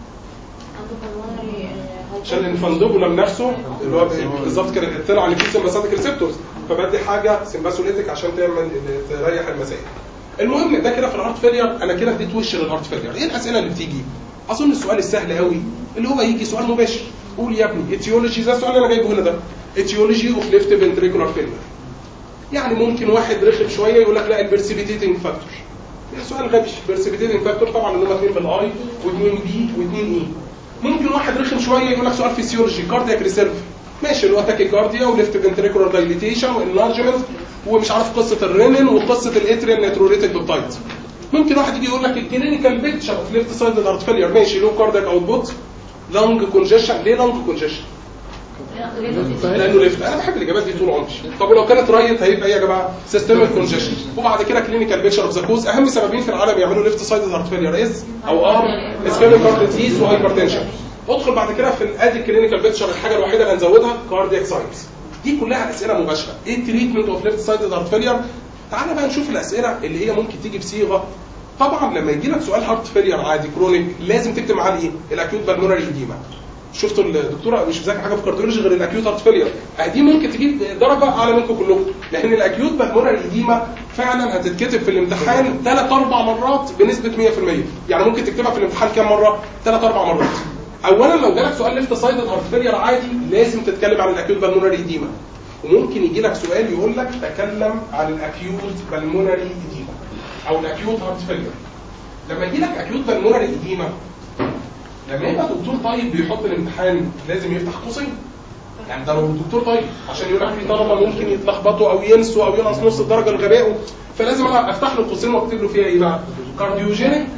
عشان الفندوبولم نفسه اللي هو بالظبط كده طلع ان فيه سمباثيك ريسبتورز فبدي حاجه سمباثوليتك عشان تعمل تريح المسائل المهم ده كده في الهارت فيلير انا كده اديت وش للهارت فيلير ايه الاسئله اللي بتيجي اظن السؤال السهل قوي اللي هو يجي سؤال مباشر قول يا ابني اتيولوجي زي السؤال اللي انا جايبه هنا ده اتيولوجي اوف ليفت فنتريكولار فيلير يعني ممكن واحد رخم شويه يقول لك لا البرسيبيتيتنج فاكتور سؤال غبي برسيبيتيتنج فاكتور طبعا اللي هم اثنين بالاي واثنين بي واثنين اي ممكن واحد رخم شويه يقول لك سؤال فيسيولوجي كاردياك ريسيرف ماشي اللي هو تاكي كارديا وليفت فنتريكولار دايليتيشن وانلارجمنت ومش عارف قصه الرينين وقصه الاتريال ناتروريتك بيبتايد ممكن واحد يجي يقول لك الكلينيكال بيكتشر اوف ليفت سايد هارت فيلير ماشي لو كاردياك اوتبوت لانج كونجيشن ليه لانج كونجيشن؟ لانه ليفت انا بحب الاجابات دي طول عمري طب ولو كانت رايت هيبقى ايه يا جماعه سيستميك كونجيشن وبعد كده كلينيكال بيكتشر اوف ذا كوز اهم سببين في العالم يعملوا ليفت سايد هارت فيلير اس او ار اسكيميك هارت ديزيز وهايبرتنشن ادخل بعد كده في ادي الكلينيكال بيكتشر الحاجه الوحيده اللي هنزودها كاردياك ساينس دي كلها اسئله مباشره ايه التريتمنت اوف ليفت سايد هارت فيلير تعالى بقى نشوف الاسئله اللي هي ممكن تيجي بصيغه طبعا لما يجي لك سؤال هارت فيلير عادي كرونيك لازم تكتب معاه ايه الاكيوت بالمونري ايديما شفتوا الدكتوره مش مذاكر حاجه في كارديولوجي غير الاكيوت هارت فيلير دي ممكن تجيب درجه اعلى منكم كلكم لان الاكيوت بالمونري ايديما فعلا هتتكتب في الامتحان ثلاث اربع مرات بنسبه 100% يعني ممكن تكتبها في الامتحان كام مره ثلاث اربع مرات اولا لو جالك سؤال ليفت سايد هارت فيلير عادي لازم تتكلم عن الاكيوت بالمونري ايديما وممكن يجي لك سؤال يقول لك تكلم عن الاكيوت بالمونري ايديما او الاكيوت هارت فيلير لما يجي لك اكيوت بالمونري ايديما لما يبقى دكتور طيب بيحط الامتحان لازم يفتح قوسين يعني ده لو الدكتور طيب عشان يقول لك في طلبه ممكن يتلخبطوا او ينسوا او ينقص نص الدرجه لغبائه فلازم انا افتح له قوسين واكتب له فيها ايه بقى؟ كارديوجينيك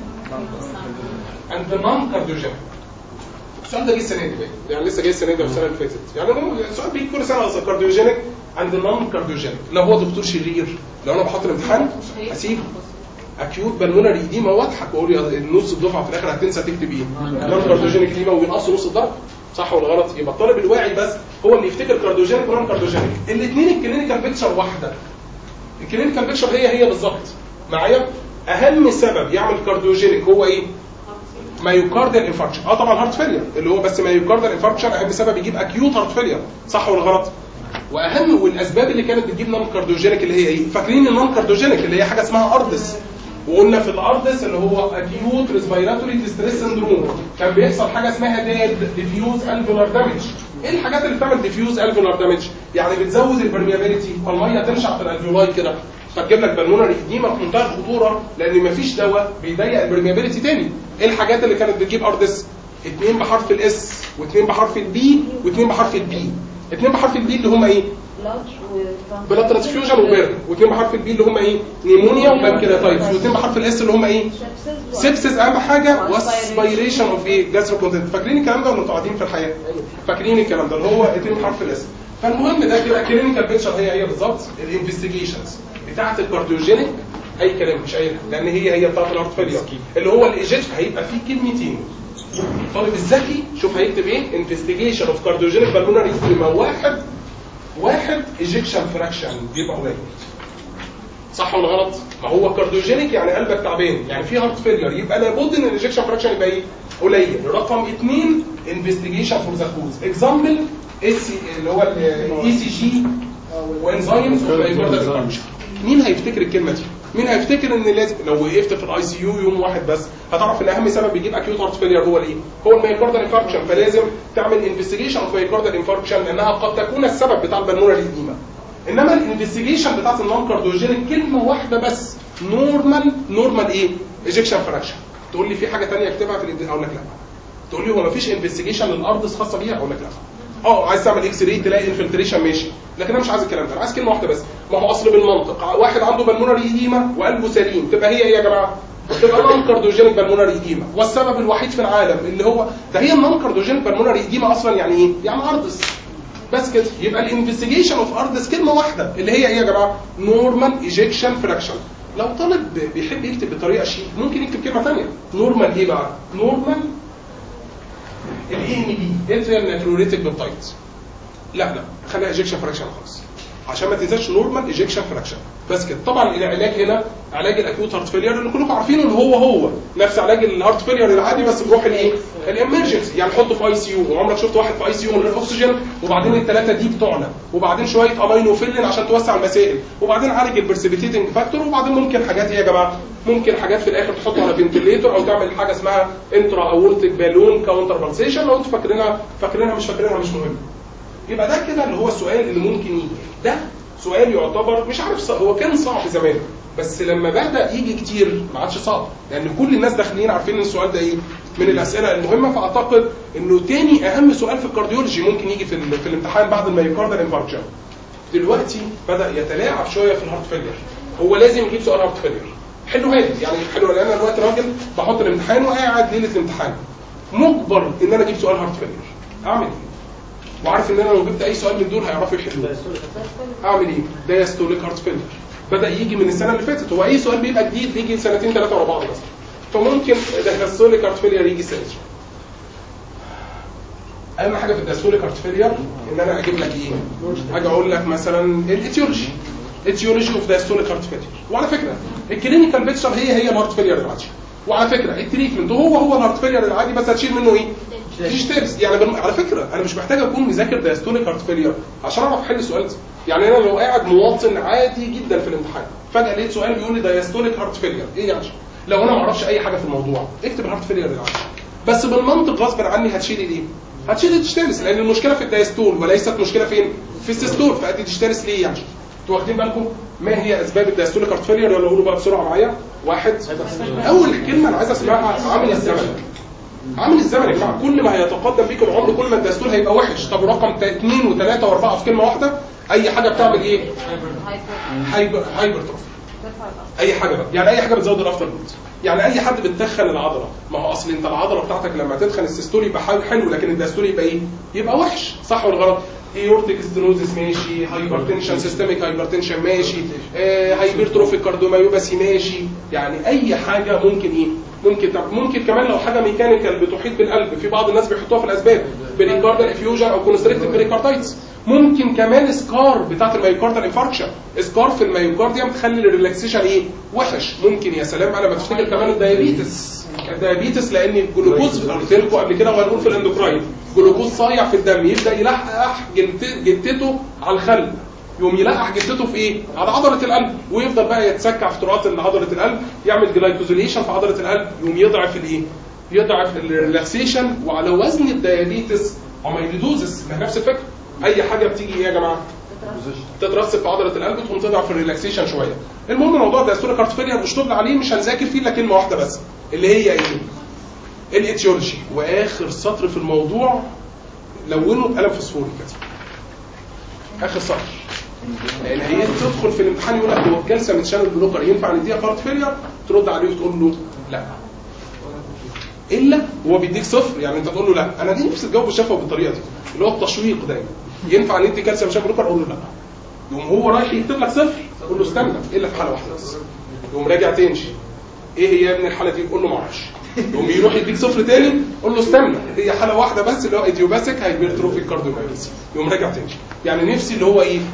اند نون كارديوجينيك السؤال ده جه السنه دي بقى يعني لسه جاي السنه دي او السنه اللي فاتت يعني هو السؤال بيجي كل سنه اصلا كارديوجينيك عند نون كارديوجينيك لو هو دكتور شرير لو انا بحط الامتحان هسيبه اكيوت بالمونري ايديما واضحك واقول يا نص الدفعه في الاخر هتنسى تكتب ايه نون كارديوجينيك ايديما وينقصوا نص الدرجه صح ولا غلط يبقى الطالب الواعي بس هو اللي يفتكر كارديوجينيك ونون كارديوجينيك الاثنين الكلينيكال بيكتشر واحده الكلينيكال بيكتشر هي هي بالظبط معايا اهم سبب يعمل كارديوجينيك هو ايه مايوكارديال انفاركشن اه طبعا هارت فيلير اللي هو بس مايوكارديال انفاركشن اهم سبب يجيب اكيوت هارت فيلير صح ولا غلط واهم والاسباب اللي كانت بتجيب نون كارديوجينيك اللي هي ايه فاكرين النون كارديوجينيك اللي هي حاجه اسمها اردس وقلنا في الاردس اللي هو اكيوت ريسبيراتوري ديستريس سندروم كان بيحصل حاجه اسمها ديد ديفيوز الفولار دامج ايه الحاجات اللي بتعمل ديفيوز الفولار دامج يعني بتزود البرميابيليتي فالميه تنشع في الالفيولاي كده فتجيب لك بالمونري اديما في منتهى الخطوره لان مفيش دواء بيضيق البرميابيليتي تاني ايه الحاجات اللي كانت بتجيب اردس اثنين بحرف الاس واثنين بحرف البي واثنين بحرف البي اثنين بحرف البي اللي هم ايه بلاد ترانسفيوجن وبيرن واثنين بحرف البي اللي هم ايه نيمونيا وبانكرياتايتس واثنين بحرف الاس اللي هم ايه سيبسس اهم حاجه واسبيريشن اوف ايه جاسترو كونتنت فاكرين الكلام ده ولا انتوا قاعدين في الحياه فاكرين الكلام ده اللي هو اثنين بحرف الاس فالمهم ده كده كلينيكال بيكتشر هي هي بالظبط الانفستيجيشنز بتاعه الكارديوجينيك اي كلام مش اي لان هي هي بتاعه الهارت فيلير اللي هو الايجيت هيبقى فيه كلمتين الطالب الذكي شوف هيكتب ايه انفستيجيشن اوف كارديوجينيك بالمونري اديما واحد واحد ايجكشن فراكشن بيبقى قليل صح ولا غلط؟ ما هو كارديوجينيك يعني قلبك تعبان يعني في هارت فيلير يبقى لابد ان الايجكشن فراكشن يبقى ايه؟ قليل رقم اثنين انفستيجيشن فور ذا كوز اكزامبل اللي هو الاي سي جي وانزيمز فانكشن مين هيفتكر الكلمه دي؟ مين هيفتكر ان لازم لو وقفت في الاي سي يو يوم واحد بس هتعرف ان اهم سبب بيجيب اكيوت هارت فيلير هو الايه؟ هو المايكاردال انفاركشن فلازم تعمل انفستيجيشن اوف مايكاردال انفاركشن لانها قد تكون السبب بتاع البلمونري ايديما انما الانفستيجيشن بتاعت النون كارديوجينيك كلمه واحده بس نورمال نورمال ايه؟ ايجكشن فراكشن تقول لي في حاجه ثانيه اكتبها في الانفستيجيشن اقول لك لا تقول لي هو ما فيش انفستيجيشن للارض خاصه بيها اقول لك لا اه عايز تعمل اكس راي تلاقي انفلتريشن ماشي لكن انا مش عايز الكلام ده انا عايز كلمه واحده بس ما هو اصل بالمنطق واحد عنده بالمونري ايديما وقلبه سليم تبقى هي ايه يا جماعه تبقى نون كارديوجينيك بالمونري ايديما والسبب الوحيد في العالم اللي هو ده هي النون كارديوجينيك بالمونري ايديما اصلا يعني ايه يعني اردس بس كده يبقى الانفستيجيشن اوف اردس كلمه واحده اللي هي ايه يا جماعه نورمال ايجكشن فراكشن لو طالب بيحب يكتب بطريقه شيك ممكن يكتب كلمه ثانيه نورمال ايه بقى نورمال الاي ام بي اتريال ناتروريتك بيبتايد لا لا خليها ايجكشن فراكشن خالص عشان ما تنساش نورمال ايجكشن فراكشن بس كده طبعا العلاج هنا علاج الاكيوت هارت فيلير اللي كلكم عارفينه اللي هو هو نفس علاج الهارت فيلير العادي بس بروح الايه الامرجنسي يعني حطه في اي سي يو وعمرك شفت واحد في اي سي يو من غير اكسجين وبعدين الثلاثه دي بتعلى وبعدين شويه امينوفيلين عشان توسع المسائل وبعدين عالج البرسبيتيتنج فاكتور وبعدين ممكن حاجات ايه يا جماعه ممكن حاجات في الاخر تحطه على فنتليتور او تعمل حاجه اسمها انترا اورتيك بالون كاونتر بالسيشن لو انتوا فاكرينها فاكرينها مش فاكرينها مش مهم يبقى ده كده اللي هو السؤال اللي ممكن يجي ده سؤال يعتبر مش عارف صعب هو كان صعب زمان بس لما بدا يجي كتير ما عادش صعب لان كل الناس داخلين عارفين ان السؤال ده ايه من الاسئله المهمه فاعتقد انه تاني اهم سؤال في الكارديولوجي ممكن يجي في, ال- في الامتحان بعد الميوكاردال انفاركشن دلوقتي بدا يتلاعب شويه في الهارت فيلير هو لازم يجيب سؤال هارت فيلير حلو هادي يعني حلو لان انا دلوقتي راجل بحط الامتحان وقاعد ليله الامتحان مجبر ان انا اجيب سؤال هارت فيلير اعمل ايه؟ وعارف ان انا لو جبت اي سؤال من دول هيعرفوا يحلوه اعمل ايه دايستوليك هارت فيلر بدا يجي من السنه اللي فاتت هو اي سؤال بيبقى جديد يجي سنتين ثلاثه ورا بعض بس فممكن دايستوليك هارت فيلر يجي سنه اهم حاجه في الدايستوليك هارت فيلر ان انا اجيب لك ايه اجي اقول لك مثلا الايتيولوجي ايتيولوجي اوف دايستوليك هارت فيلر وعلى فكره الكلينيكال بيكتشر هي هي الهارت فيلر العادي وعلى فكره التريتمنت هو هو الهارت فيلر العادي بس هتشيل منه ايه ديجيتالز يعني بالم... على فكره انا مش محتاج اكون مذاكر دايستوليك هارت فيلير عشان اعرف احل السؤال ده يعني انا لو قاعد مواطن عادي جدا في الامتحان فجاه لقيت سؤال بيقول لي دايستوليك هارت فيلير ايه يعني لو انا ما اعرفش اي حاجه في الموضوع اكتب الهارت فيلير العادي بس بالمنطق غصب عني هتشيل ايه هتشيل الديجيتالز لان المشكله في الدايستول وليست مشكله فين في السيستول فادي ديجيتالز ليه يعني انتوا واخدين بالكم ما هي اسباب الدايستوليك هارت فيلير ولا اقولوا بقى بسرعه معايا واحد اول كلمه انا عايز اسمعها عامل الزمن عامل الزمن يا جماعه كل ما هيتقدم بيكم العمر كل ما الدستور هيبقى وحش طب رقم 2 و3 و4 في كلمه واحده اي حاجه بتعمل ايه هايبر هايبر تروفي اي حاجه بقى يعني اي حاجه بتزود الافتر جروث يعني اي حد بتدخن العضله ما هو اصل انت العضله بتاعتك لما تدخن السيستول يبقى حل- حلو لكن الدستور يبقى ايه يبقى وحش صح ولا غلط ايورتيك ستينوزيس ماشي هايبرتنشن سيستميك هايبرتنشن ماشي آه هايبرتروفيك كارديوميوباثي ماشي يعني اي حاجه ممكن ايه ممكن طب ممكن كمان لو حاجه ميكانيكال بتحيط بالقلب في بعض الناس بيحطوها في الاسباب بريكاردال افيوجن او كونستريكتيف بريكاردايتس ممكن كمان سكار بتاعت الميوكاردال انفاركشن سكار في الميوكارديوم تخلي الريلاكسيشن ايه وحش ممكن يا سلام على ما تفتكر كمان الدايابيتس الدايابيتس لان الجلوكوز قلت لكم قبل كده وهنقول في الاندوكراين جلوكوز صايع في الدم يبدا يلحق جلت- جلتته على الخلق يقوم يلقح جلدته في ايه؟ على عضله القلب ويفضل بقى يتسكع في طرقات عضله القلب يعمل جلايكوزيليشن في عضله القلب يقوم يضعف الايه؟ يضعف الريلاكسيشن وعلى وزن الديابيتس اميليدوزس ما هي نفس الفكره اي حاجه بتيجي ايه يا جماعه؟ تترسب في عضله القلب تقوم تضعف الريلاكسيشن شويه المهم موضوع دايستوليك هارت فيلير مش طبل عليه مش هنذاكر فيه الا كلمه واحده بس اللي هي ايه؟ الاتيولوجي واخر سطر في الموضوع لونه بقلم فوسفوري كده اخر سطر لان هي تدخل في الامتحان يقول لك هو الكالسيوم شانل بلوكر ينفع نديها هارت فيلير ترد عليه وتقول له لا الا هو بيديك صفر يعني انت تقول له لا انا دي نفسي تجاوب الشفوي بالطريقه دي اللي هو التشويق دايما ينفع ندي كالسيوم شانل بلوكر اقول له لا يقوم هو رايح يكتب لك صفر تقول له استنى الا في حاله واحده بس يقوم راجع تاني ايه هي يا ابن الحاله دي يقول له ما اعرفش يقوم يروح يديك صفر تاني قول له استنى هي حاله واحده بس اللي هو ايديوباثيك هايبرتروفيك كارديومايوباثي يقوم راجع تاني يعني نفسي اللي هو ايه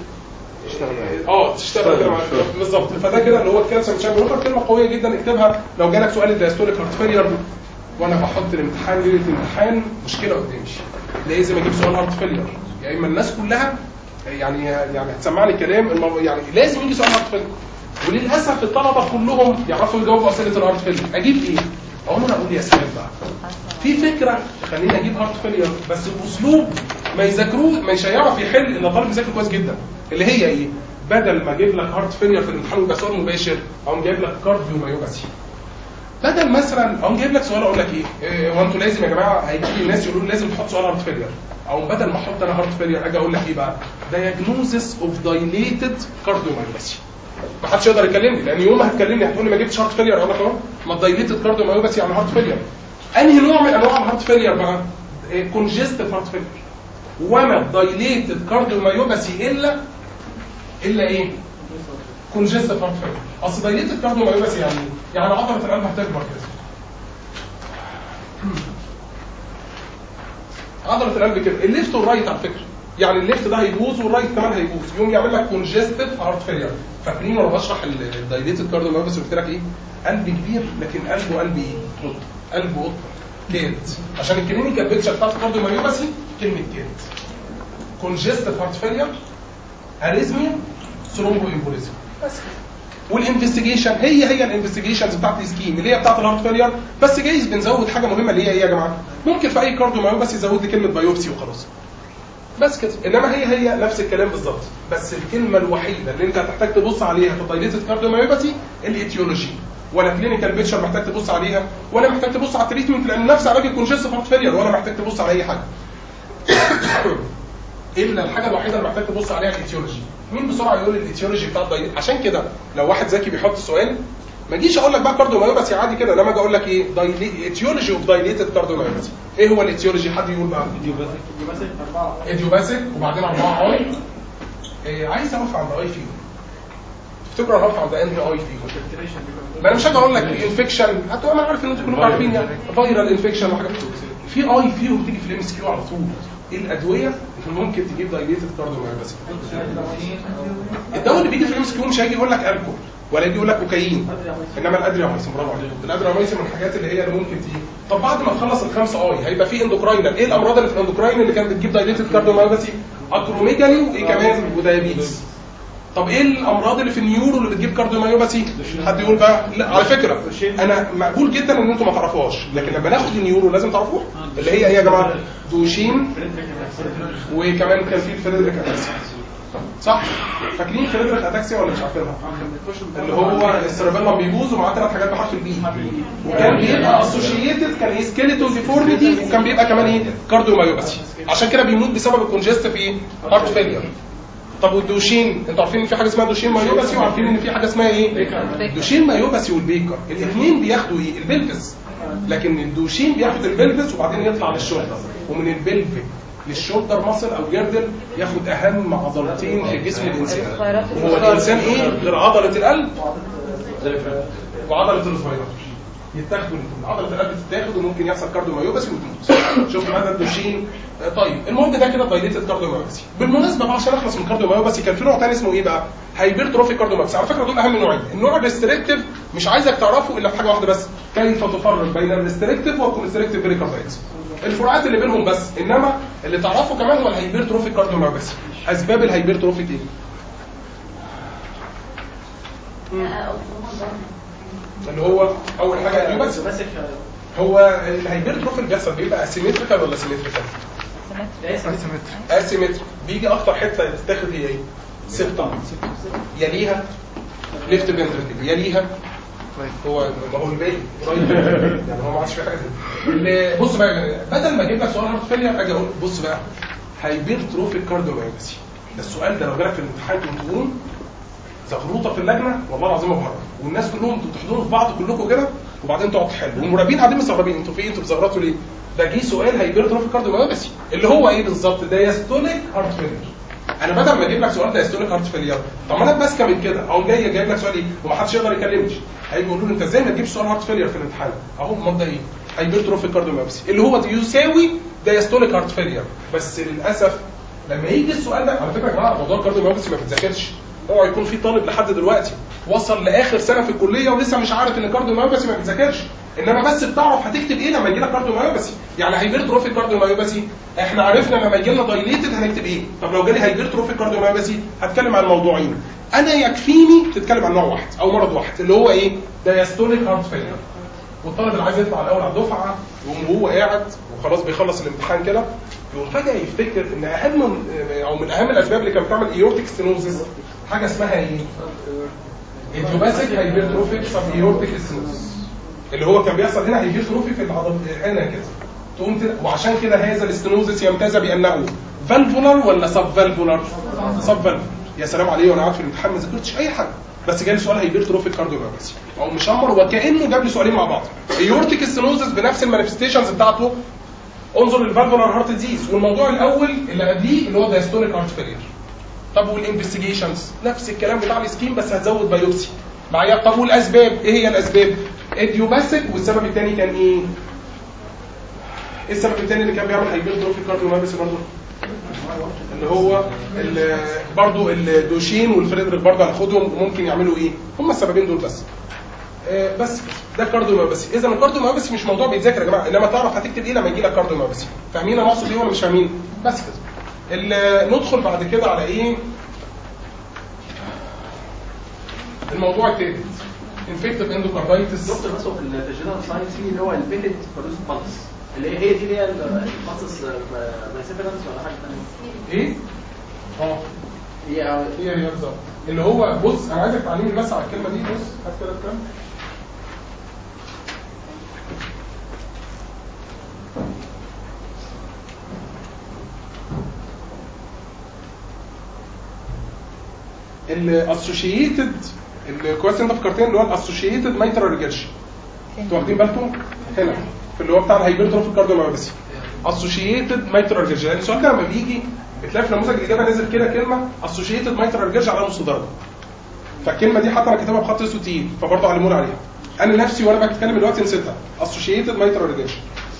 اه تشتغل كده مع بالظبط فده كده اللي هو الكالسيوم شامل بلوكر كلمه قويه جدا اكتبها لو جالك سؤال الدايستوليك هارت فيلير وانا بحط الامتحان ليله الامتحان مشكله قدامي لازم اجيب سؤال هارت فيلير يا اما الناس كلها يعني يعني هتسمعني كلام المو... يعني لازم يجي سؤال هارت فيلير وللاسف الطلبه كلهم يعرفوا يجاوبوا اسئله الهارت فيلير اجيب ايه؟ عمر اقول يا سلام بقى في فكره تخليني اجيب هارت فيلير بس باسلوب ما يذاكروه مش هيعرف يحل الا طالب يذاكر كويس جدا اللي هي ايه؟ بدل ما اجيب لك هارت فيلير في الامتحان ويبقى سؤال مباشر اقوم جايب لك كارديو مايوباثي بدل مثلا اقوم جايب لك سؤال اقول لك ايه إيه، هو انتوا لازم يا جماعه هيجي لي ناس يقولوا لي لازم تحط سؤال هارت فيلير او بدل ما احط انا هارت فيلير اجي اقول لك ايه بقى diagnosis اوف دايليتد كارديومايوباثي ما حدش يقدر يكلمني لان يوم ما هتكلمني هتقول لي ما جبتش هارت فيلير اقول لك اهو ما الدايليتد كارديومايوباثي يعني هارت فيلير انهي نوع من انواع الهارت فيلير بقى كونجستيف هارت فيلير وما الدايليتد كارديومايوباثي الا الا ايه كونجستيف هارت فيلير اصل دايليتد كارديومايوباثي يعني إيه؟ يعني عضله القلب هتكبر كده عضله القلب كده الليفت والرايت على فكره يعني الليفت ده هيبوظ والرايت كمان هيبوظ يقوم يعمل لك كونجستيف هارت فيلير فاكرين وانا بشرح الدايليتد كارديوميوباثي قلت لك ايه قلب كبير لكن قلبه قلب ايه قطه قلبه قطه كات عشان الكلينيكال بيكتشر بتاعت الكارديوميوباثي كلمه كات كونجستيف هارت فيلير اريزميا ثرومبو امبوليزم بس والانفستيجيشن هي هي الانفستيجيشنز بتاعت السكيم اللي هي بتاعت الهارت فيلير بس جايز بنزود حاجه مهمه اللي هي ايه يا جماعه ممكن في اي كارديوميوباثي يزود لي كلمه بايوبسي وخلاص بس كده انما هي هي نفس الكلام بالظبط بس الكلمه الوحيده اللي انت هتحتاج تبص عليها في الدايليتد كارديوميوباثي الايتيولوجي ولا كلينيكال بيكتشر محتاج تبص عليها ولا محتاج تبص على التريتمنت لان نفس علاج الكونجستيف هارت فيلير ولا محتاج تبص على اي حاجه الا الحاجه الوحيده اللي محتاج تبص عليها الايتيولوجي مين بسرعه يقول الايتيولوجي بتاع الدايليت عشان كده لو واحد ذكي بيحط السؤال ما اجيش اقول لك بقى كارديوميوباثي عادي كده انما اجي اقول لك ايه ايتيولوجي اوف دايليتد كارديوميوباثي ايه هو الايتيولوجي حد يقول بقى ايديوباثيك وبعدين اربعه اي إيه عايز اقف عند اي فيهم تفتكروا انا هقف عند انهي اي فيهم ما انا مش هاجي اقول لك انفكشن هتبقى انا عارف ان انتوا كلكم عارفين يعني فايرال انفكشن وحاجات في اي فيهم بتيجي في الام اس كيو على طول ايه الادويه اللي ممكن تجيب دايليتد كارديوميوباثي الدواء اللي بيجي في الام اس كيو مش هيجي يقول لك الكول ولا يجي يقول لك كوكايين انما الادرياميسين برافو عليك الادرياميسين من الحاجات اللي هي اللي ممكن تيجي طب بعد ما تخلص الخمسه اي هيبقى في اندوكراينال ايه الامراض اللي في الاندوكراين اللي كانت بتجيب دايليتد كارديوميوباثي اكروميجالي وايه كمان ودايابيتس طب ايه الامراض اللي في النيورو اللي بتجيب كارديوميوباثي حد يقول بقى لا على فكره انا مقبول جدا ان انتم ما تعرفوهاش لكن لما ناخد النيورو لازم تعرفوها اللي هي ايه يا جماعه دوشين وكمان كان في الفريدريك اتاكسيا صح فاكرين فريدريك اتاكسيا ولا مش عارفينها اللي هو السيربيلم بيبوظ ومعاه ثلاث حاجات بحرف البي وكان بيبقى اسوشيتد كان ايه سكيلتون ديفورميتي وكان بيبقى كمان ايه كارديوميوباثي عشان كده بيموت بسبب الكونجستيف ايه هارت فيلير طب والدوشين انتوا عارفين ان في حاجه اسمها دوشين مايوباسي وعارفين ان في حاجه اسمها ايه دوشين مايوباسي والبيكر الاثنين بياخدوا ايه البلفس لكن الدوشين بياخد البلفس وبعدين يطلع للشولدر ومن البلفك للشولدر ماسل او جردل ياخد اهم عضلتين في جسم الانسان وهو الانسان ايه غير عضله القلب وعضله الفيروس يتاخدوا الاثنين عضله القلب تتاخد وممكن يحصل كارديوميوباثي وتموت شوف مدى الدوشين طيب المهم ده كده دايليتد كارديوميوباثي بالمناسبه بقى عشان اخلص من الكارديوميوباثي كان في نوع ثاني اسمه ايه بقى هايبرتروفيك كارديوميوباثي على فكره دول اهم نوعين النوع الريستريكتيف مش عايزك تعرفه الا في حاجه واحده بس كيف تفرق بين الريستريكتيف والكونستريكتيف بريكاردايتس الفروقات اللي بينهم بس انما اللي تعرفه كمان هو الهايبرتروفيك كارديوميوباثي اسباب الهايبرتروفيك ايه اللي هو اول حاجه اليوباثي هو الهايبرتروفي اللي بيحصل بيبقى اسيمتريكال ولا سيمتريكال؟ اسيمتريك بيجي اكتر حته تتاخد هي ايه؟ سبتم يليها ليفت فنتركل يليها هو ما هو الباقي قريب يعني هو ما عادش في حاجه اللي بص بقى بدل ما اجيب لك سؤال هارت فيلير اجي اقول بص بقى هايبرتروفيك كارديوميوباثي ده السؤال ده لو جالك في الامتحان تقوم زغروطه في اللجنه والله العظيم ما بهرج والناس كلهم انتوا بتحضروا في بعض كلكم كده وبعدين تقعد تحلوا والمراقبين قاعدين مستغربين انتوا في ايه انتوا بتزغرطوا ليه؟ ده جه سؤال هايبرتروفيك كارديوميوباثي اللي هو ايه بالظبط دايستوليك هارت فيلير انا بدل ما اجيب لك سؤال دايستوليك هارت فيلير طب ما انا ماسكه من كده اقوم جاي جايب لك سؤال ايه ومحدش يقدر يكلمني هيجي يقولوا لي انت ازاي ما تجيبش سؤال هارت فيلير في الامتحان اهو امال ده ايه هايبرتروفيك كارديوميوباثي اللي هو يساوي دايستوليك هارت فيلير بس للاسف لما يجي السؤال ده على فكره يا جماعه موضوع الكارديوميوباثي ما بيتذاكرش اوعى يكون في طالب لحد دلوقتي وصل لاخر سنه في الكليه ولسه مش عارف ان الكارديوميوباثي ما بيتذاكرش انما بس بتعرف هتكتب ايه لما يجي لك كارديوميوباثي يعني هايبرتروفيك كارديوميوباثي احنا عرفنا لما يجي لنا دايليتد هنكتب ايه طب لو جالي هايبرتروفيك كارديوميوباثي هتكلم عن موضوعين انا يكفيني تتكلم عن نوع واحد او مرض واحد اللي هو ايه دايستوليك هارت فيلير والطالب اللي عايز يطلع الاول على الدفعه يقوم وهو قاعد وخلاص بيخلص الامتحان كده يقوم فجاه يفتكر ان اهم او من اهم الاسباب اللي كانت بتعمل ايورتيك ستينوزس حاجه اسمها ايه؟ ايديوباثيك هايبرتروفيك سب ايورتيك ستينوزس اللي هو كان بيحصل هنا هايبرتروفي في العضله هنا كده تقوم تل... وعشان كده هذا الاستنوزس يمتاز بانه فالفولار ولا سب فالفولار؟ سب فالفولار يا سلام عليه وانا قاعد في الامتحان ما ذاكرتش اي حاجه بس جالي سؤال هايبرتروفيك كارديوميوباثي او مشمر وكانه جاب لي سؤالين مع بعض ايورتيك ستينوزس بنفس المانيفستيشنز بتاعته انظر للفالفولار هارت ديزيز والموضوع الاول اللي قبليه اللي هو دايستوليك هارت فيلير طب والانفستيجيشنز نفس الكلام بتاع السكيم بس هتزود بايوبسي معايا طب والاسباب ايه هي الاسباب اديوباثيك والسبب الثاني كان ايه ايه السبب الثاني اللي كان بيعمل هايبرتروفيك كارديوميوباثي برضه اللي هو ال- برضو الدوشين والفريدريك برضو هناخدهم وممكن يعملوا ايه هم السببين دول بس آه، بس ده كارديو ميوباثي اذا الكارديو ميوباثي مش موضوع بيتذاكر يا جماعه انما تعرف هتكتب ايه لما يجي لك كارديو ميوباثي فاهمين انا اقصد ايه ولا مش فاهمين بس كده ال- ندخل بعد كده على ايه الموضوع الثالث انفكتيف اندوكاردايتس دكتور بس هو في الجنرال ساينس في اللي هو البيتنت برودوس بالس اللي هي هي دي اللي هي البالسس مايسيفيلانس ولا حاجه ثانيه ايه؟ اه هي هي هي بالظبط اللي هو بص انا عايزك تعلمني بس على الكلمه دي بص هات كده الكلام الاسوشيتد الكويس انت فكرتني اللي هو الاسوشيتد مايترال ريجرشن انتوا واخدين بالكم هنا في اللي هو بتاع الهايبرتروفيك كارديوميوباثي اسوشيتد مايترال ريجرشن يعني السؤال ده لما بيجي بتلاقي في نموذج الاجابه نازل كده كلمه اسوشيتد مايترال ريجرشن على نص درجه فالكلمه دي حتى انا كاتبها بخط اسود تقيل فبرضه علموني عليها انا نفسي وانا بتكلم دلوقتي نسيتها اسوشيتد مايترال ريجرشن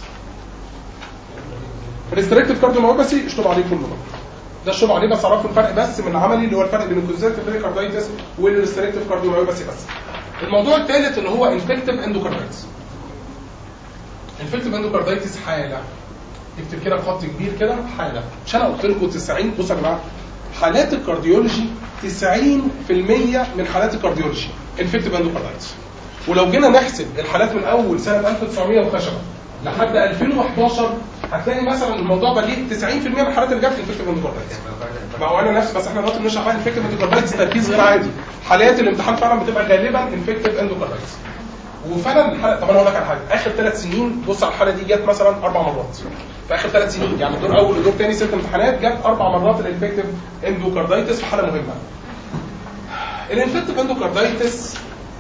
ريستريكتيف كارديوميوباثي اشطب عليه كله بقى ده الشغل عليه بس اعرفوا الفرق بس من العملي اللي هو الفرق بين الكونزرتيف بريكاردايتس والريستريكتيف كارديوميوباثي بس الموضوع الثالث اللي هو انفكتيف اندوكاردايتس انفكتيف اندوكاردايتس حاله اكتب كده بخط كبير كده حاله مش انا قلت لكم 90 بصوا يا جماعه حالات الكارديولوجي 90% من حالات الكارديولوجي انفكتيف اندوكاردايتس ولو جينا نحسب الحالات من اول سنه 1900 وخشبه لحد 2011 هتلاقي مثلا الموضوع ده ليه 90% من الحالات اللي جت انفكتيف اندوكاردايتس ما هو انا نفسي بس احنا دلوقتي بنشرح بقى انفكتيف اندوكاردايتس تركيز غير عادي حالات الامتحان فعلا بتبقى غالبا انفكتيف اندوكاردايتس وفعلا الحلقه طب انا اقول لك على حاجه اخر ثلاث سنين بص على الحاله دي جت مثلا اربع مرات في اخر ثلاث سنين يعني دور اول ودور ثاني ست امتحانات جت اربع مرات الانفكتيف اندوكاردايتس في حاله مهمه الانفكتيف اندوكاردايتس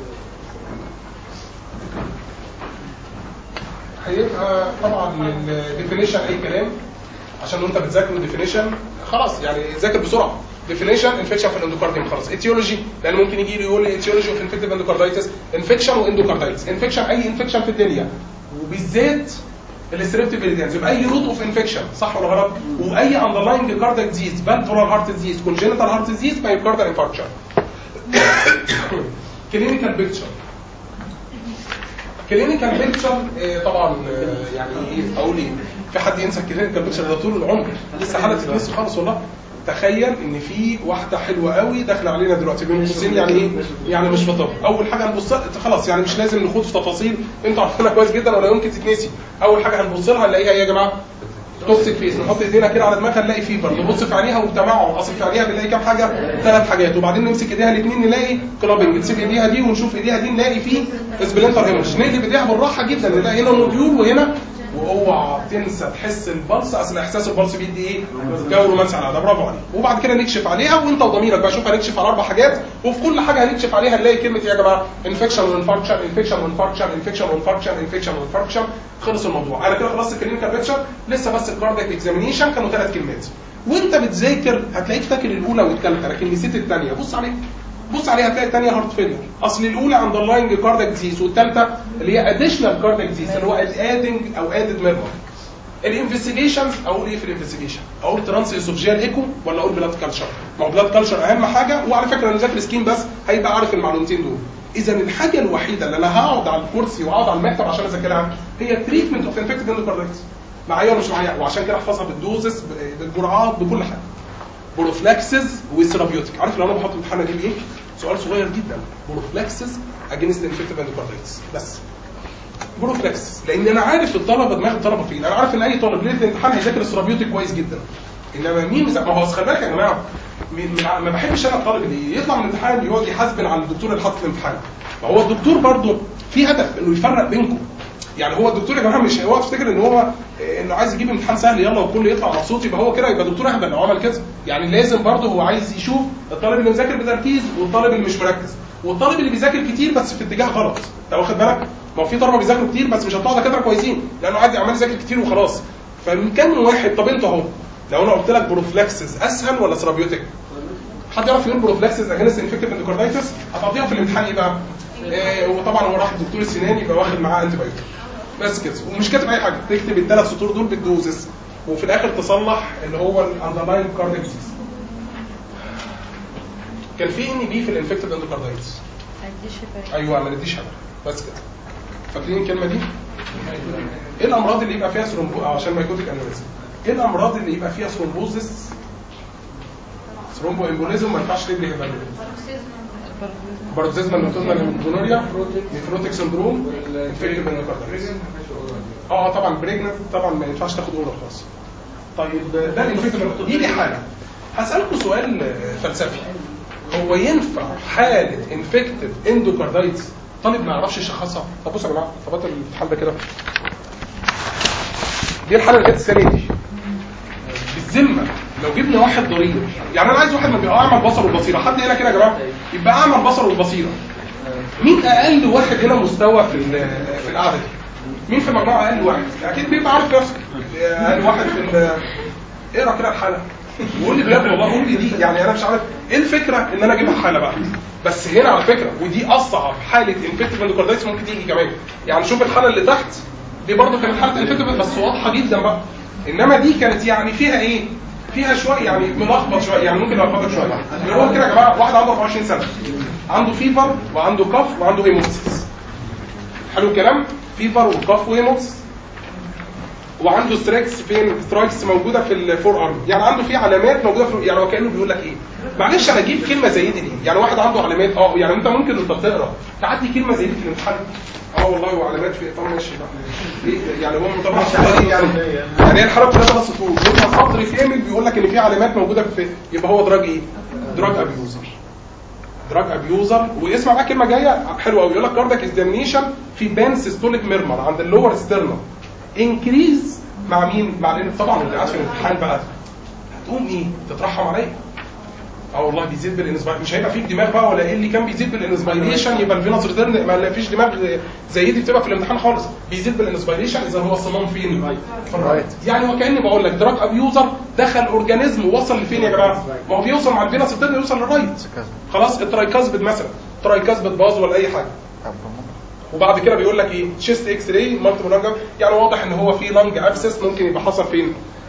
هيبقى طبعا الديفينيشن اي كلام عشان وانت بتذاكر الديفينيشن خلاص يعني ذاكر بسرعه ديفينيشن انفكشن في الاندوكارديوم خلاص اتيولوجي لان ممكن يجي لي يقول لي اتيولوجي اوف انفكتيف اندوكاردايتس انفكشن واندوكاردايتس انفكشن اي انفكشن في الدنيا وبالذات الستريبتيف اريديانز يبقى اي روت اوف انفكشن صح ولا غلط واي اندرلاينج كاردياك ديزيز فالفولار هارت ديزيز كونجنتال هارت ديزيز مايوكاردال انفاركشن كلينيكال بيكتشر كلينيكال بيكتشر طبعا آه، يعني ايه اقول ايه في حد ينسى الكلينيكال بيكتشر ده طول العمر لسه حاله تتنسي خالص والله تخيل ان في واحده حلوه قوي داخله علينا دلوقتي بين قوسين يعني ايه يعني مش في طب اول حاجه هنبص خلاص يعني مش لازم نخوض في تفاصيل انتوا عارفينها كويس جدا ولا يمكن تتنسي اول حاجه هنبص لها نلاقيها ايه يا جماعه توكسيك فيس نحط ايدينا كده على دماغها نلاقي فيبر نبص في عينيها وتمعن اصل في عينيها بنلاقي كام حاجه ثلاث حاجات وبعدين نمسك ايديها الاثنين نلاقي كلابنج نسيب ايديها دي ونشوف ايديها دي نلاقي فيه سبلنتر هيمش نقلب ايديها بالراحه جدا نلاقي هنا نوديول وهنا واوعى تنسى تحس البلس اصل احساس البلس بيدي ايه جو رومانسي على ده برافو عليك وبعد كده نكشف عليها وانت وضميرك بقى شوف هنكشف على اربع حاجات وفي كل حاجه هنكشف عليها نلاقي كلمه إيه يا جماعه انفكشن وانفاركشن انفكشن وانفاركشن انفكشن وانفاركشن انفكشن وانفاركشن خلص الموضوع انا كده خلصت الكلينيكال بيكتشر لسه بس الكاردياك اكزامينيشن كانوا ثلاث كلمات وانت بتذاكر هتلاقيك فاكر الاولى والثالثه لكن نسيت الثانيه بص عليها بص عليها هتلاقي الثانيه هارت فيلر اصل الاولى اندرلاينج كاردياك ديزيز والثالثه اللي هي اديشنال كاردياك ديزيز اللي هو الادنج او ادد ميرمر الانفستيجيشنز اقول ايه في الانفستيجيشن اقول ترانس اسوفجيال ايكو ولا اقول بلاد كلتشر ما هو بلاد كلتشر اهم حاجه وعلى فكره اللي ذاكر سكين بس هيبقى عارف المعلومتين دول اذا الحاجه الوحيده اللي انا هقعد على الكرسي واقعد على المكتب عشان اذاكرها هي تريتمنت اوف انفكتد اندوكاردايتس معايا ولا مش معايا وعشان كده احفظها بالدوزس بالجرعات بكل حاجه بروفلاكسز وثيرابيوتيك عارف لو انا بحط امتحان اجيب ايه سؤال صغير جدا بروفلاكسز اجينست انفكتيف اندوكاردايتس بس بروفلاكس لان انا عارف الطلبه دماغ الطلبه فين انا عارف ان اي طالب ليله الامتحان هيذاكر الثيرابيوتيك كويس جدا انما مين مز... ما هو خلي بالك يا جماعه من... من... ما بحبش انا الطالب اللي يطلع من الامتحان يقعد يحاسبن على الدكتور اللي حاطط الامتحان ما هو الدكتور برضه في هدف انه يفرق بينكم يعني هو الدكتور يا جماعه مش هو تفتكر ان هو انه عايز يجيب امتحان سهل يلا والكل يطلع مبسوط يبقى هو كده يبقى دكتور اهبل لو عمل كده يعني لازم برضه هو عايز يشوف الطالب اللي مذاكر بتركيز والطالب اللي مش مركز والطالب اللي بيذاكر كتير بس في اتجاه غلط انت واخد بالك ما هو في طلبه بيذاكروا كتير بس مش هتطلع دكاتره كويسين لانه عادي عمال يذاكر كتير وخلاص فمن كام واحد طب انت اهو لو انا قلت لك بروفلاكسز اسهل ولا ثيرابيوتيك حد يعرف يقول بروفلاكسز اجينست انفكتيف اندوكاردايتس هتقضيها في الامتحان ايه بقى؟ آه وطبعا هو راح الدكتور السنان يبقى واخد معاه انتي بايوتيك بس كده ومش كاتب اي حاجه تكتب الثلاث سطور دول بالدوزس وفي الاخر تصلح اللي هو الاندرلاين كارديك ديزيز كان في ان بي في الانفكتد اندوكاردايتس ايوه ما نديش هبل بس كده فاكرين الكلمه دي ايه الامراض اللي يبقى فيها ثرومبو أو عشان مايكوتيك انوريزم ايه الامراض اللي يبقى فيها ثرومبوزس ثرومبو امبوليزم ما ينفعش تدي هبل باركزيزما نوتورنال جونوريا نيفروتيك سندروم انفكتيف اندوكاردايتس اه طبعا بريجننت طبعا ما ينفعش تاخد اورال خالص طيب ده الانفكتيف يجي حاله هسالكم سؤال آه، فلسفي هو ينفع حاله انفكتيف اندوكاردايتس طالب ما يعرفش يشخصها طب بصوا يا جماعه طب هات الامتحان ده كده دي الحاله اللي كانت السنه دي بالذمه لو جبنا واحد ضرير يعني انا عايز واحد ما بيبقى اعمى البصر والبصيره حد هنا كده يا جماعه يبقى اعمى البصر والبصيره مين اقل واحد هنا مستوى في ال- في القعده دي مين في المجموعه اقل واحد اكيد بيبقى عارف نفسه اقل واحد في ال- اقرا كده الحاله وقول لي بجد والله قول لي دي يعني انا مش عارف ايه الفكره ان انا اجيبها حاله بقى بس هنا على فكره ودي اصعب حاله انفكتيف اندوكاردايتس ممكن تيجي كمان يعني شوف الحاله اللي تحت دي برضه كانت حاله انفكتيف بس واضحه جدا بقى انما دي كانت يعني فيها ايه فيها شويه يعني ملخبط شويه يعني ممكن الخبط شويه نقول كده يا جماعه واحد عنده 24 سنه عنده فيفر وعنده كف وعنده هيموسيس حلو الكلام فيفر وكف وهيموسيس وعنده ستريكس فين سترايكس موجوده في الفور ارم يعني عنده في علامات موجوده في يعني هو كانه بيقول لك ايه معلش انا اجيب كلمه زي دي ليه يعني واحد عنده علامات اه يعني انت ممكن انت بتقرا تعدي كلمه زي دي في الامتحان اه والله وعلامات في طب ماشي بقى ايه يعني هو متابع يعني يعني هي الحركه كلها ثلاث سطور يبقى سطر كامل بيقول لك ان في علامات موجوده في يبقى هو دراج ايه؟ دراج ابيوزر دراج ابيوزر واسمع بقى كلمه جايه حلوه قوي يقول لك كاردك اكزامينيشن في بان سيستوليك ميرمر عند اللور ستيرنم انكريز مع مين؟ مع لان طبعا اللي قاعد في الامتحان بقى هتقوم ايه؟ تترحم عليا اه والله بيزيد بالانسبايريشن مش هيبقى فيك دماغ بقى ولا ايه اللي كان بيزيد بالانسبايريشن يبقى الفينوس ريتيرن ما فيش دماغ زي دي بتبقى في الامتحان خالص بيزيد بالانسبايريشن اذا هو الصمام فين؟ في الرايت يعني وكاني بقول لك دراج ابيوزر دخل اورجانيزم ووصل لفين يا جماعه؟ ما هو بيوصل مع الفينوس ريتيرن يوصل للرايت خلاص الترايكاسبيد مثلا ترايكاسبيد باظ ولا اي حاجه وبعد كده بيقول لك ايه تشيست اكس راي مالتيبل لانج يعني واضح ان هو في لانج ابسس ممكن يبقى حصل فين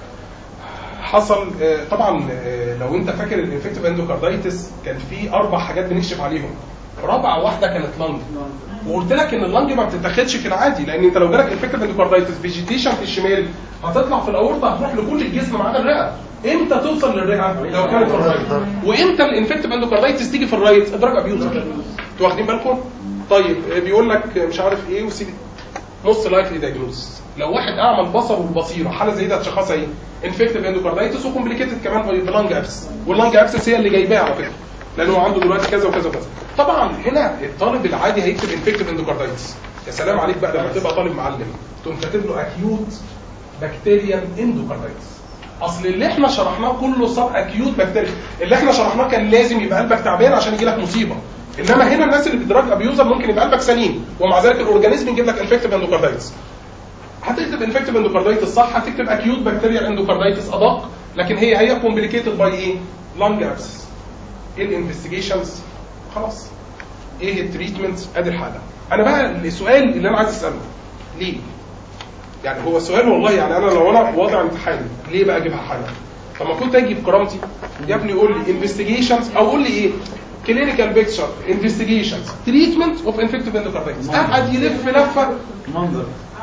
حصل آه، طبعا آه، لو انت فاكر الانفكتيف اندوكاردايتس كان في اربع حاجات بنكشف عليهم رابع واحده كانت لانج وقلت لك ان اللانج ما بتتاخدش في العادي لان انت لو جالك انفكتيف اندوكاردايتس فيجيتيشن في الشمال هتطلع في الاورطه هتروح لكل الجسم ما عدا الرئه امتى توصل للرئه لو كانت في الرايت وامتى الانفكتيف اندوكاردايتس تيجي في الرايت ادراج ابيوزر انتوا واخدين بالكم طيب آه، بيقول لك مش عارف ايه وسيب نص لايكلي دايجنوز لو واحد اعمى البصر والبصيره حاله زي دي هتشخصها ايه؟ انفكتيف اندوكاردايتس وكومبليكيتد كمان بلانج ابس واللانج ابسس هي اللي جايباه على فكره لان هو عنده دلوقتي كذا وكذا وكذا طبعا هنا الطالب العادي هيكتب انفكتيف اندوكاردايتس يا سلام عليك بقى لما تبقى طالب معلم تقوم كاتب له اكيوت بكتيريال اندوكاردايتس اصل اللي احنا شرحناه كله صار اكيوت بكتيريا اللي احنا شرحناه كان لازم يبقى قلبك تعبان عشان يجي لك مصيبه انما هنا الناس اللي بتدراج ابيوزر ممكن يبقى قلبك سليم ومع ذلك الاورجانيزم يجيب لك انفكتيف اندوكاردايتس هتكتب انفكتيف اندوكاردايتس صح هتكتب اكيوت بكتيريال اندوكاردايتس ادق لكن هي هي كومبليكيتد باي ايه؟ لانج ابسس ايه الانفستيجيشنز؟ خلاص ايه التريتمنت؟ ادي الحاله انا بقى السؤال اللي انا عايز اساله ليه؟ يعني هو سؤال والله يعني انا لو انا وضع امتحان ليه بقى اجيبها حاله؟ طب ما كنت اجي بكرامتي يا ابني قول لي انفستيجيشنز او قول لي ايه؟ كلينيكال بيكتشر انفستيجيشنز تريتمنت اوف انفكتيف اندوكاردايتس قاعد يلف لفه منظر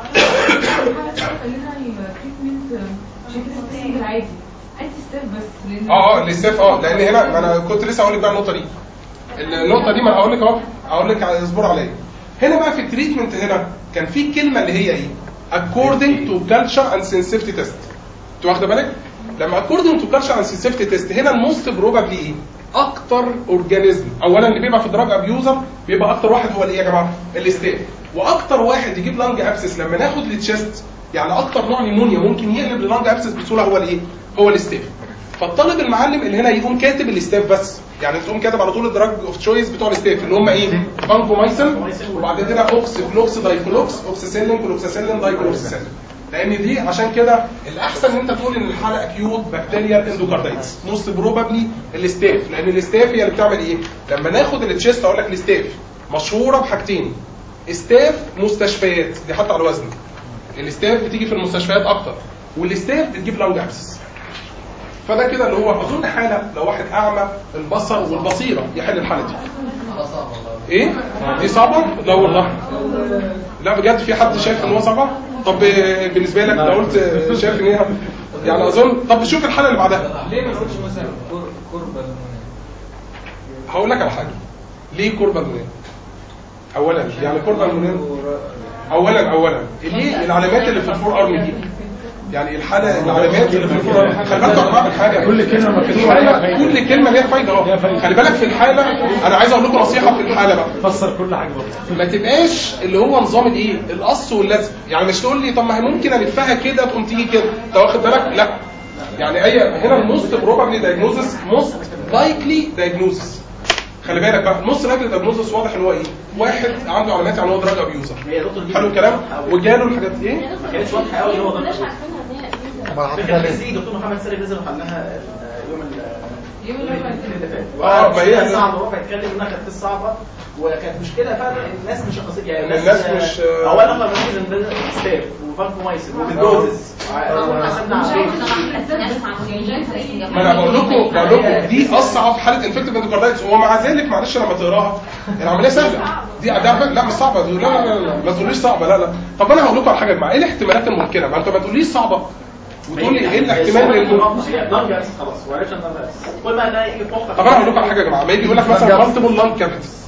عادي انتي ستيف بس لان اه اه الاستاف اه لان هنا ما انا كنت لسه هقول لك بقى النقطه دي النقطه دي ما انا هقول لك اهو هقول لك اصبر عليا هنا بقى في التريتمنت هنا كان في كلمه اللي هي ايه according to culture and sensitivity test انت واخده بالك لما according to culture and sensitivity test هنا الموست بروبابلي ايه اكتر اورجانيزم اولا اللي بيبقى في دراج ابيوزر بيبقى اكتر واحد هو الايه يا جماعه الاستاف واكتر واحد يجيب لانج ابسس لما ناخد التشيست يعني اكتر نوع نيمونيا ممكن يقلب للانج ابسس بسهوله هو الايه هو الاستاف فالطالب المعلم اللي هنا يقوم كاتب الاستاف بس يعني تقوم كاتب على طول الدراج اوف تشويس بتوع الاستاف اللي هم ايه بانكومايسين وبعد كده اوكس فلوكس دايكلوكس اوكسيسيلين كلوكساسيلين دايكلوكساسيلين لان دي عشان كده الاحسن ان انت تقول ان الحاله اكيوت بكتيريال اندوكاردايتس موست بروبابلي الاستاف لان الاستاف هي اللي بتعمل ايه لما ناخد التشيست اقول لك الاستاف مشهوره بحاجتين استاف مستشفيات دي حتى على الوزن الاستاف بتيجي في المستشفيات اكتر والستاف بتجيب لانج ابسس فده كده اللي هو اظن حاله لو واحد اعمى البصر والبصيره يحل الحاله دي ايه دي صعبه لا والله لا بجد في حد شايف ان هو صعبه طب آه، بالنسبه لك لو قلت آه، شايف ان هي يعني اظن طب شوف الحاله اللي بعدها ليه ما نقولش مثلا كور- كوربا هقول لك على حاجه ليه كوربا المنين اولا يعني كوربا المنين اولا اولا ليه العلامات اللي في الفور ارم دي يعني الحاله العلامات اللي في الفور ارم خلي بالك يا جماعه من حاجه كل كلمة في مكتوبة الحاله ليها فايدة. كل كلمه ليها فايده ليها اهو فايدة. خلي بالك في الحاله انا عايز اقول لكم نصيحه في الحاله بقى فسر كل حاجه برضه ما تبقاش اللي هو نظام الايه القص واللزق يعني مش تقول لي طب ما هي ممكن الفها كده تقوم تيجي كده انت واخد بالك لا يعني اي هنا الموست بروبابلي دايجنوزس موست لايكلي دايجنوزس خلي بالك بقى الموست لايكلي دايجنوزس واضح ان هو ايه واحد عنده علامات يعني هو دراج ابيوزر هي يا دكتور دي حلو الكلام واضحة أوي. وجاله الحاجات ايه ما كانتش واضحه قوي هو مش ده عارفينها ان هي أجهزة. ما حطيتها فكره ليه؟ السي دكتور محمد سالم نزل وحلها يوم ال يوم الأربعاء. اللي فات آه، ما هي- وقعد ساعه وربع يتكلم انها كانت قصه صعبه وكانت مشكله فعلا الناس مش قصير يعني الناس مش- اولا احنا بنقول ان ده ستاف وفانكومايسين وبالدوزز حسبنا مش عليه عارفة إن عاملة إزاي بس عمليين ما انا بقول لكم بقول لكم دي اصعب حاله انفكتيف اندوكاردايتس ومع ذلك معلش لما تقراها العمليه سهله دي ده لا مش صعبه لا لا لا, لا. ما تقوليش صعبه لا لا طب انا هقول لكم على حاجه يا جماعه ايه الاحتمالات الممكنه ما انت ما تقوليش صعبه وتقول لي ايه الاحتمال الممكن هي لانج خلاص وعرفنا ان كل ما ده يجي فوق طب انا هقول لكم على حاجه يا جماعه ما يجي يقول لك مثلا مالتيبل لانج كابيتس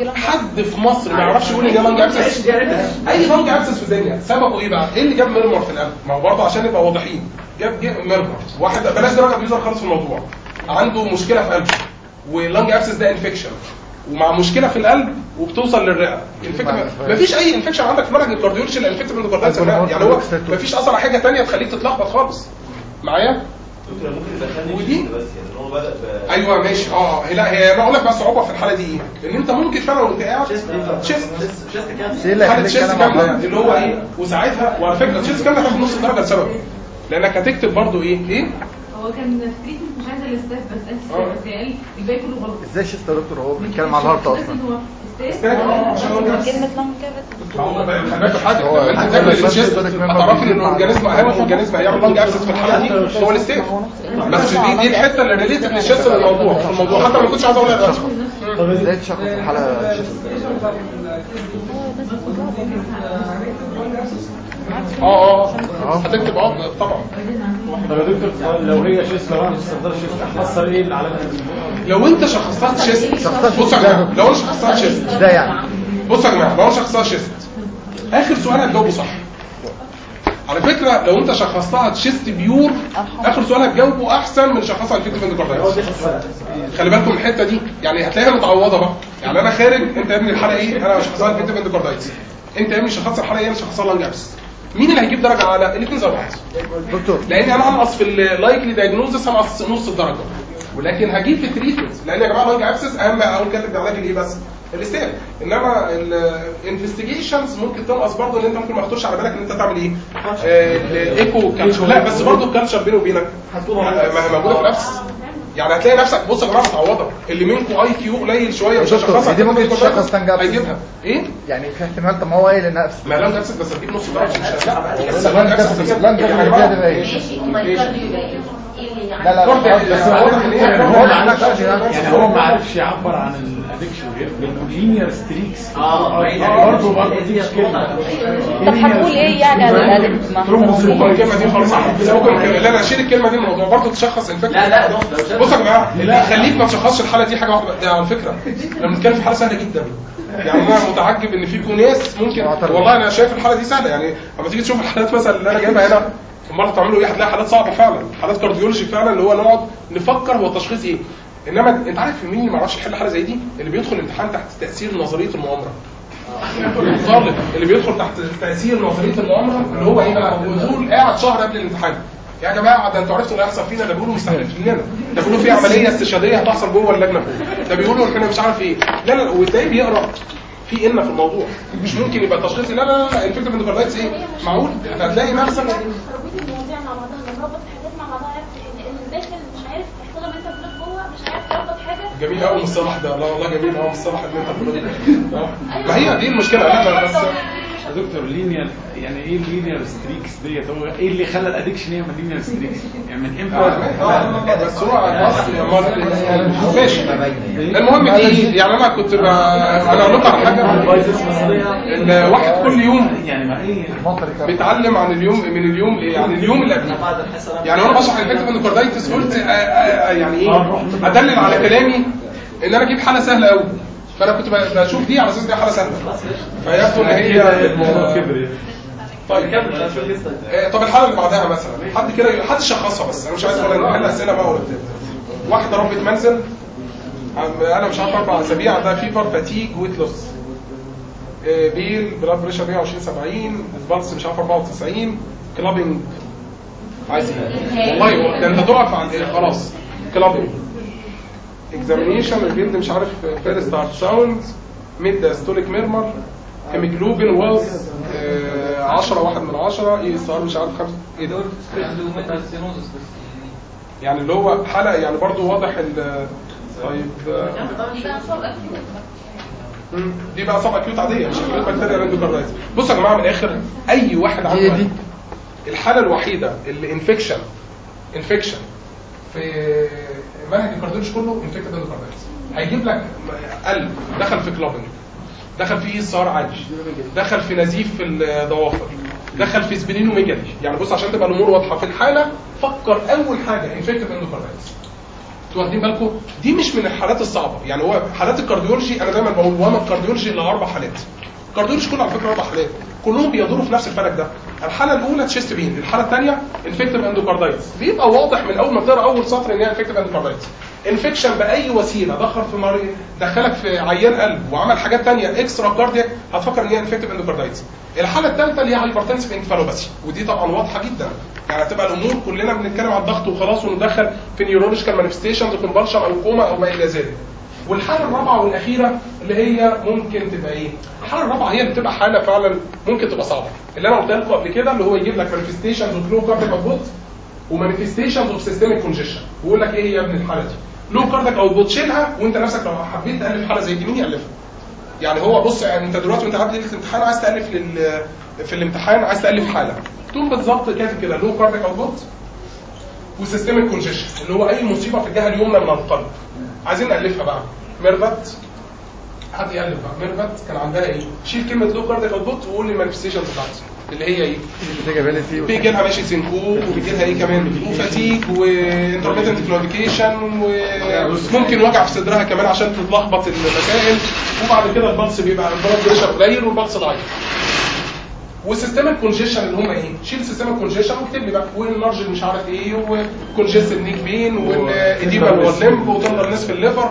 حد في مصر ما يعرفش يقول ان ده لانج ابسس اي لانج ابسس في الدنيا سببه ايه بقى؟ ايه اللي جاب ميرمر في القلب؟ ما هو برضه عشان نبقى واضحين جاب جاب ميرمر واحد بلاش درجه ابيوزر خالص في الموضوع عنده مشكله في قلبه ولانج ابسس ده انفكشن ومع مشكله في القلب وبتوصل للرئه ما فيش اي انفكشن عندك في منهج الكارديولوجي الانفكتيف اندوكاردايتس يعني هو ما فيش اصلا حاجه ثانيه تخليك تتلخبط خالص معايا؟ دكتور ممكن يدخلني ودي؟ شيست بس يعني ان هو بدا ب ايوه ماشي اه هي- لا هي انا اقول لك بقى الصعوبه في الحاله دي ايه؟ ان انت ممكن فعلا وانت قاعد تشيست شفت كام ايه اللي حاله هيخليك تشيست تتكلم عن كامله بعض؟ اللي هو ايه وساعتها وعلى فكره تشيست كامله هتاخد نص درجه لسبب لانك هتكتب برضو ايه ايه هو كان في تريتمنت مش عايزه الاستاف بس انت آه. بس يعني الباقي كله غلط ازاي شفت يا دكتور هو بيتكلم على الهارت اصلا هو استاذ، استاف آه، عشان هو جالس. كلمة لانج كافيتي ما هو خلي بالك في حاجه هو لما انت الحاجة تعمل اللي التشيست بتقولك منها هتعرفي ان بتجيب الاورجانيزم اهم اورجانيزم هيعمل لانج ابسس في الحاله دي هو الاستيف بس دي دي الحته اللي ريليتد للشيست للموضوع في الموضوع حتى ما كنتش عايز اقولها دلوقتي ازاي تشخص الحالة شفت اه اه هتكتب اه طبعا طب يا دكتور سؤال، لو هي شيست لو انا مش استخدمت شيست احصل ايه العلامه دي؟ لو انت شخصتها تشيست بصوا يا جماعه لو انا شخصتها تشيست ده يعني بصوا يا جماعه لو انا شخصها شيست اخر سؤال هتجاوبه صح على فكره لو انت شخصتها تشيست بيور اخر سؤال هتجاوبه احسن من شخصها الفيكتيف اندوكاردايتس خلي بالكم من الحته دي يعني هتلاقيها متعوضه بقى يعني انا خارج انت يا ابني الحلقه ايه انا شخصها الفيكتيف اندوكاردايتس انت يا ابني شخصت الحلقه ايه انا شخصها لانج ابس مين اللي هيجيب درجه اعلى الاثنين زي بعض دكتور لان انا هنقص في اللايكلي دايجنوزس هنقص نص الدرجه ولكن هجيب في التريتمنت لان يا جماعه لانج ابسس اهم اول كلمه ده علاج الايه بس الاستيب انما الانفستيجيشنز ممكن تنقص برضه ان انت ممكن ما تخطرش على بالك ان انت تعمل ايه آه، الايكو كالتشر لا بس برضه الكالتشر بيني وبينك ما ما هي موجوده في الابس يعني هتلاقي نفسك بص يا جماعه متعوضه اللي منكم اي كيو قليل شويه مش يا دكتور، هيشخصها دي ممكن تشخص تانج أبسس. هيجيبها ايه يعني في احتمال طب ما هو قايل ان نفس ما لانج ابسس بس هتجيب نص درجه مش لا بس لانج لانج أبسس- ابسس لانج أبسس يا كده جماعه تبقى ايه؟ ماشي امال الكارديو يبقى ايه؟ ايه اللي يعني لا لا كارد- بس بس واضح ان هي هو كارد- ما عملش كده. يعني هو ما عرفش يعبر عن الادكشن غير باللينير ستريكس اه برضه برضه دي مشكله طب هنقول ايه يعني على الادكت ما سيبكم من الكلمه دي خالص سيبكم من الكلمه لا انا اشيل الكلمه دي من الموضوع برضه تشخص انفكشن لا، لا، لو- لو شاف- بصوا يا جماعه اللي يخليك ما تشخصش الحاله دي حاجه واحده ده على فكره احنا بنتكلم في حاله سهله جدا يعني انا متعجب ان فيكم ناس ممكن معترض. والله انا شايف الحاله دي سهله يعني لما تيجي تشوف الحالات مثلا اللي انا جايبها هنا امال تعملوا ايه هتلاقي حالات صعبه فعلا حالات كارديولوجي فعلا اللي هو نقعد نفكر هو التشخيص ايه انما انت عارف مين اللي ما يعرفش يحل حاله زي دي اللي بيدخل الامتحان تحت تاثير نظريه المؤامره الطالب اللي بيدخل تحت تاثير نظريه المؤامره اللي هو ايه بقى نزول قاعد شهر قبل الامتحان يا جماعه ده انتوا عرفتوا اللي هيحصل فينا ده بيقولوا مستحلفين لنا ده بيقولوا في عمليه استشهاديه هتحصل جوه اللجنه فوق ده بيقولوا احنا مش عارف ايه لا لا وتلاقيه بيقرا في ان في الموضوع مش ممكن يبقى تشخيص لا لا لا, لا الفكره من ايه معقول هتلاقي نفسك تربيط المواضيع مع بعضها نربط الحاجات مع بعضها عارف ان اللي داخل مش عارف يحصل انت بلاد جوه مش عارف يربط حاجه جميل قوي المصطلح ده لا والله جميل قوي المصطلح اللي انت بتقوله ده آه. ما هي دي المشكله احنا بس دكتور لينير يعني ايه اللينير ستريكس ديت هو ايه اللي خلى الادكشن يعمل لينير ستريكس يعني من امتى آه، بس هو بص ماشي المهم دي يعني انا كنت ب... انا اقول لكم على حاجه ان واحد كل يوم يعني ما ايه بيتعلم عن اليوم من اليوم ايه عن اليوم اللي قبله بعد الحصه يعني وانا بشرح الفكره من الكاردايتس قلت آه، آه، آه، يعني ايه ادلل على كلامي ان انا اجيب حاله سهله قوي فانا كنت ب- بشوف دي على اساس دي حاله سهله فيبدو ان كده هي الموضوع كبر طيب كمل عشان لسه آه، طب الحاله اللي بعدها مثلا حد كده حد شخصها بس انا مش عايز ولا نحل اسئله بقى ولا بتاع واحده ربة منزل عم- انا مش عارف اربع اسابيع ده فيفر فاتيج ويت لوس بيل بلاد بريشر 120 70 البلس مش عارف 94 كلابنج عايز ايه والله هو ده انت تقف عند ايه خلاص كلابنج اكزامينيشن ريفيلد مش عارف فيرست هارت ساوند ميد داستوليك ميرمر هيموجلوبين واز 10 1 من 10 اي اس ار مش عارف 5 ايه ده عنده ميتاستينوزس بس يعني اللي هو حلقه يعني برضو واضح ال طيب آه، دي بقى صوب اكيد مم. دي بقى صفحه كيوت عاديه مش كيوت بكتيريا اندوكاردايتس بصوا يا جماعه من الاخر اي واحد عنده هي دي. قلب، الحاله الوحيده اللي انفكشن انفكشن في منهج الكارديولوجي كله انفكتد اندوكاردايتس هيجيب لك قلب دخل في كلابنج دخل في صار عالي دخل في نزيف في الضوافر دخل في سبلينوميجالي يعني بص عشان تبقى الامور واضحه في الحاله فكر اول حاجه انفكتد اندوكاردايتس انتوا واخدين بالكم دي مش من الحالات الصعبه يعني هو حالات الكارديولوجي انا دايما بقول وانا الكارديولوجي الا اربع حالات الكارديولوجي كله على فكره اربع حالات كلهم بيدوروا في نفس الفلك ده الحاله الاولى تشيست بين الحاله الثانيه انفكتيف اندوكاردايتس بيبقى واضح من اول ما تقرا اول سطر ان هي انفكتيف اندوكاردايتس انفكشن باي وسيله دخل في مريض دخلك في عيان قلب وعمل حاجات ثانيه اكسترا كاردياك هتفكر ان هي انفكتيف اندوكاردايتس الحاله الثالثه اللي هي هايبرتنسيف انكفالوباثي ودي طبعا واضحه جدا يعني هتبقى الامور كلنا بنتكلم عن الضغط وخلاص وندخل في نيورولوجيكال مانيفستيشنز كومبالشن او كوما او ما الى ذلك والحاله الرابعه والاخيره اللي هي ممكن تبقى ايه الحاله الرابعه هي اللي بتبقى حاله فعلا ممكن تبقى صعبه اللي انا قلت لكم قبل كده اللي هو يجيب لك مانيفستيشنز اوف لو كاردياك اوتبوت ومانيفستيشنز اوف سيستميك كونجيشن ويقول لك ايه هي يا ابني الحاله دي لو كاردياك اوتبوت شيلها وانت نفسك لو حبيت تالف حاله زي دي مين يالفها يعني هو بص يعني انت دلوقتي وانت قاعد ليله الامتحان عايز تالف لل في الامتحان عايز تالف حاله تقوم بالظبط كاتب كده لو كاردياك اوتبوت وسيستميك كونجيشن اللي هو اي مصيبه في الجهه اليمنى من القلب عايزين نالفها بقى ميرفت حد يالف بقى ميرفت كان عندها ايه شيل كلمه لو كاردياك اوتبوت وقول لي المانيفستيشنز بتاعتها اللي هي ايه فيجابيلتي بيجي لها ماشي سينكوب وبيجي لها ايه كمان وفاتيج وانترميتنت كلوديكيشن وممكن وجع في صدرها كمان عشان تتلخبط المسائل وبعد كده البلس بيبقى البلد بريشر قليل والبلس ضعيف والسيستمك كونجيشن اللي هم ايه؟ شيل سيستمك كونجيشن واكتب لي بقى والنرج مش عارف ايه وكونجستد نيك بين والاديما اللي هو الليمب وتندر نصف الليفر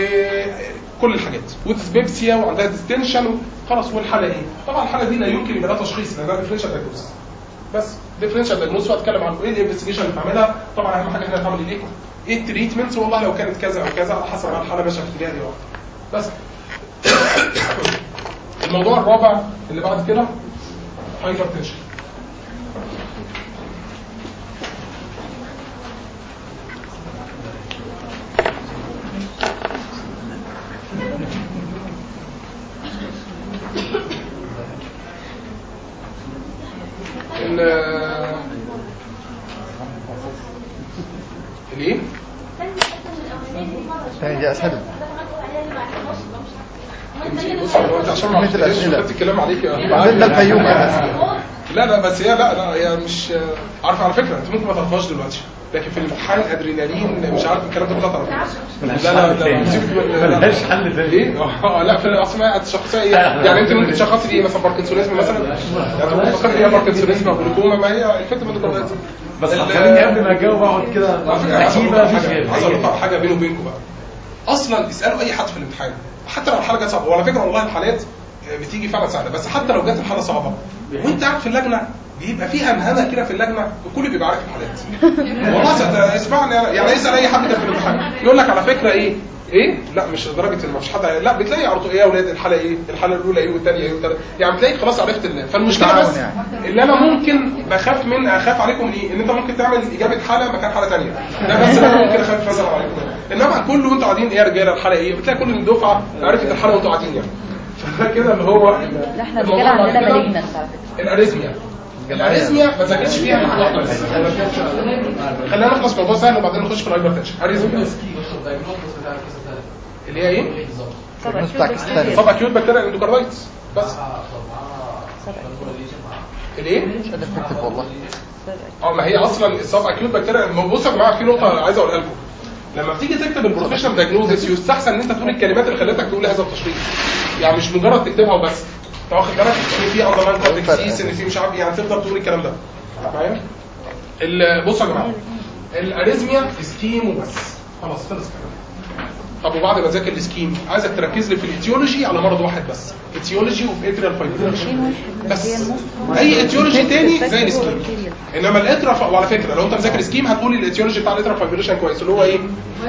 وكل الحاجات وديسبيبسيا وعندها ديستنشن خلاص والحاله ايه؟ طبعا الحاله دي لا يمكن يبقى لها تشخيص لانها ديفرنشال دايجنوستس بس ديفرنشال دايجنوستس وهتكلم عنه ايه الانفستيجيشن اللي بتعملها طبعا اهم حاجه هنا تعمل ايه ايه التريتمنتس والله لو كانت كذا او كذا على حسب ما الحاله ماشيه في اتجاه ايه بس الموضوع الرابع اللي بعد كده هايبر تنشن الايه؟ الثاني دي اسهل انت بص هو انت عشان ما مثل عرفتش الأسئلة. خدت الكلام عليك يا بعدين ده الفيوم لا لا بس هي لا لا هي مش عارف على فكره انت ممكن ما تعرفهاش دلوقتي لكن في الامتحان ادرينالين مش عارف الكلام ده كله تعرفه لا لا ده سيبك من- لا، لا. ملهاش حل تاني. ايه؟ اه لا في الاسماء الشخصيه ايه؟ يعني انت ممكن تشخصي ايه مثلا باركنسونيزم مثلا؟ يعني ممكن تفكري ايه باركنسونيزم او جلوكوما ما هي الفكره من الجلوكوما بس ال- خليني قبل ما اجاوب اقعد كده على فكره عايز اكيد اقول بقى لكم مفيش حاجه غير عايز اقول لكم حاجه بيني وبينكم بقى اصلا اسالوا اي حد في الامتحان حتى لو الحاله جت صعبه وعلى فكره والله الحالات بتيجي فعلا سهله بس حتى لو جت الحاله صعبه وانت قاعد في اللجنه بيبقى في همهمه كده في اللجنه الكل بيبقى عارف الحالات والله صدق- اسمعني أنا- يعني اسال اي حد كده في الامتحان يقول لك على فكره ايه ايه لا مش لدرجه ان ما فيش حد لا بتلاقي على طول ايه يا اولاد الحاله ايه الحاله الاولى ايه والثانيه ايه والثالثه يعني بتلاقي خلاص عرفت ال- فالمشكله تعاون بس يعني. اللي انا ممكن بخاف من اخاف عليكم من ايه ان انت ممكن تعمل اجابه حاله مكان حاله ثانيه ده بس اللي انا ممكن اخاف مثلا عليكم انما كله وانتوا قاعدين ايه يا رجاله الحاله ايه بتلاقي كل الدفعه عرفت الحاله وانتوا قاعدين يعني فده كده اللي هو لا احنا الموضوع بنتكلم بعد عندنا كده مالجنس على فكره الاريزميا الاريزميا ما ذاكرتش فيها نقطه واحده بس خلينا نخلص موضوع سهل وبعدين نخش في الهايبرتنشن اريزميا اللي هي ايه؟ النص بتاع كيستانيا سب اكيوت بكتيريا اندوكاردايتس بس الايه؟ مش قادر تكتب والله اه ما هي اصلا السب اكيوت بكتيريا ما بصوا يا جماعه في نقطه عايز اقولها لكم لما بتيجي تكتب البروفيشنال دايجنوزس يستحسن ان انت تقول الكلمات اللي خلتك تقول هذا التشخيص يعني مش مجرد تكتبها وبس انت واخد بالك ان في اندرلاين كورتكسيس ان في مش عارف يعني تقدر تقول الكلام ده معايا ال- بصوا يا جماعه الاريزميا سكيم وبس خلاص خلص الكلام طب وبعد ما ذاكر السكيم عايزك تركز لي في الايتيولوجي على مرض واحد بس ايتيولوجي اوف اتريال فايبريشن بس اي ايتيولوجي تاني زي السكيم انما الاترا ف... وعلى فكره لو انت مذاكر سكيم هتقول الايتيولوجي بتاع الاترا فايبريشن كويس اللي هو ايه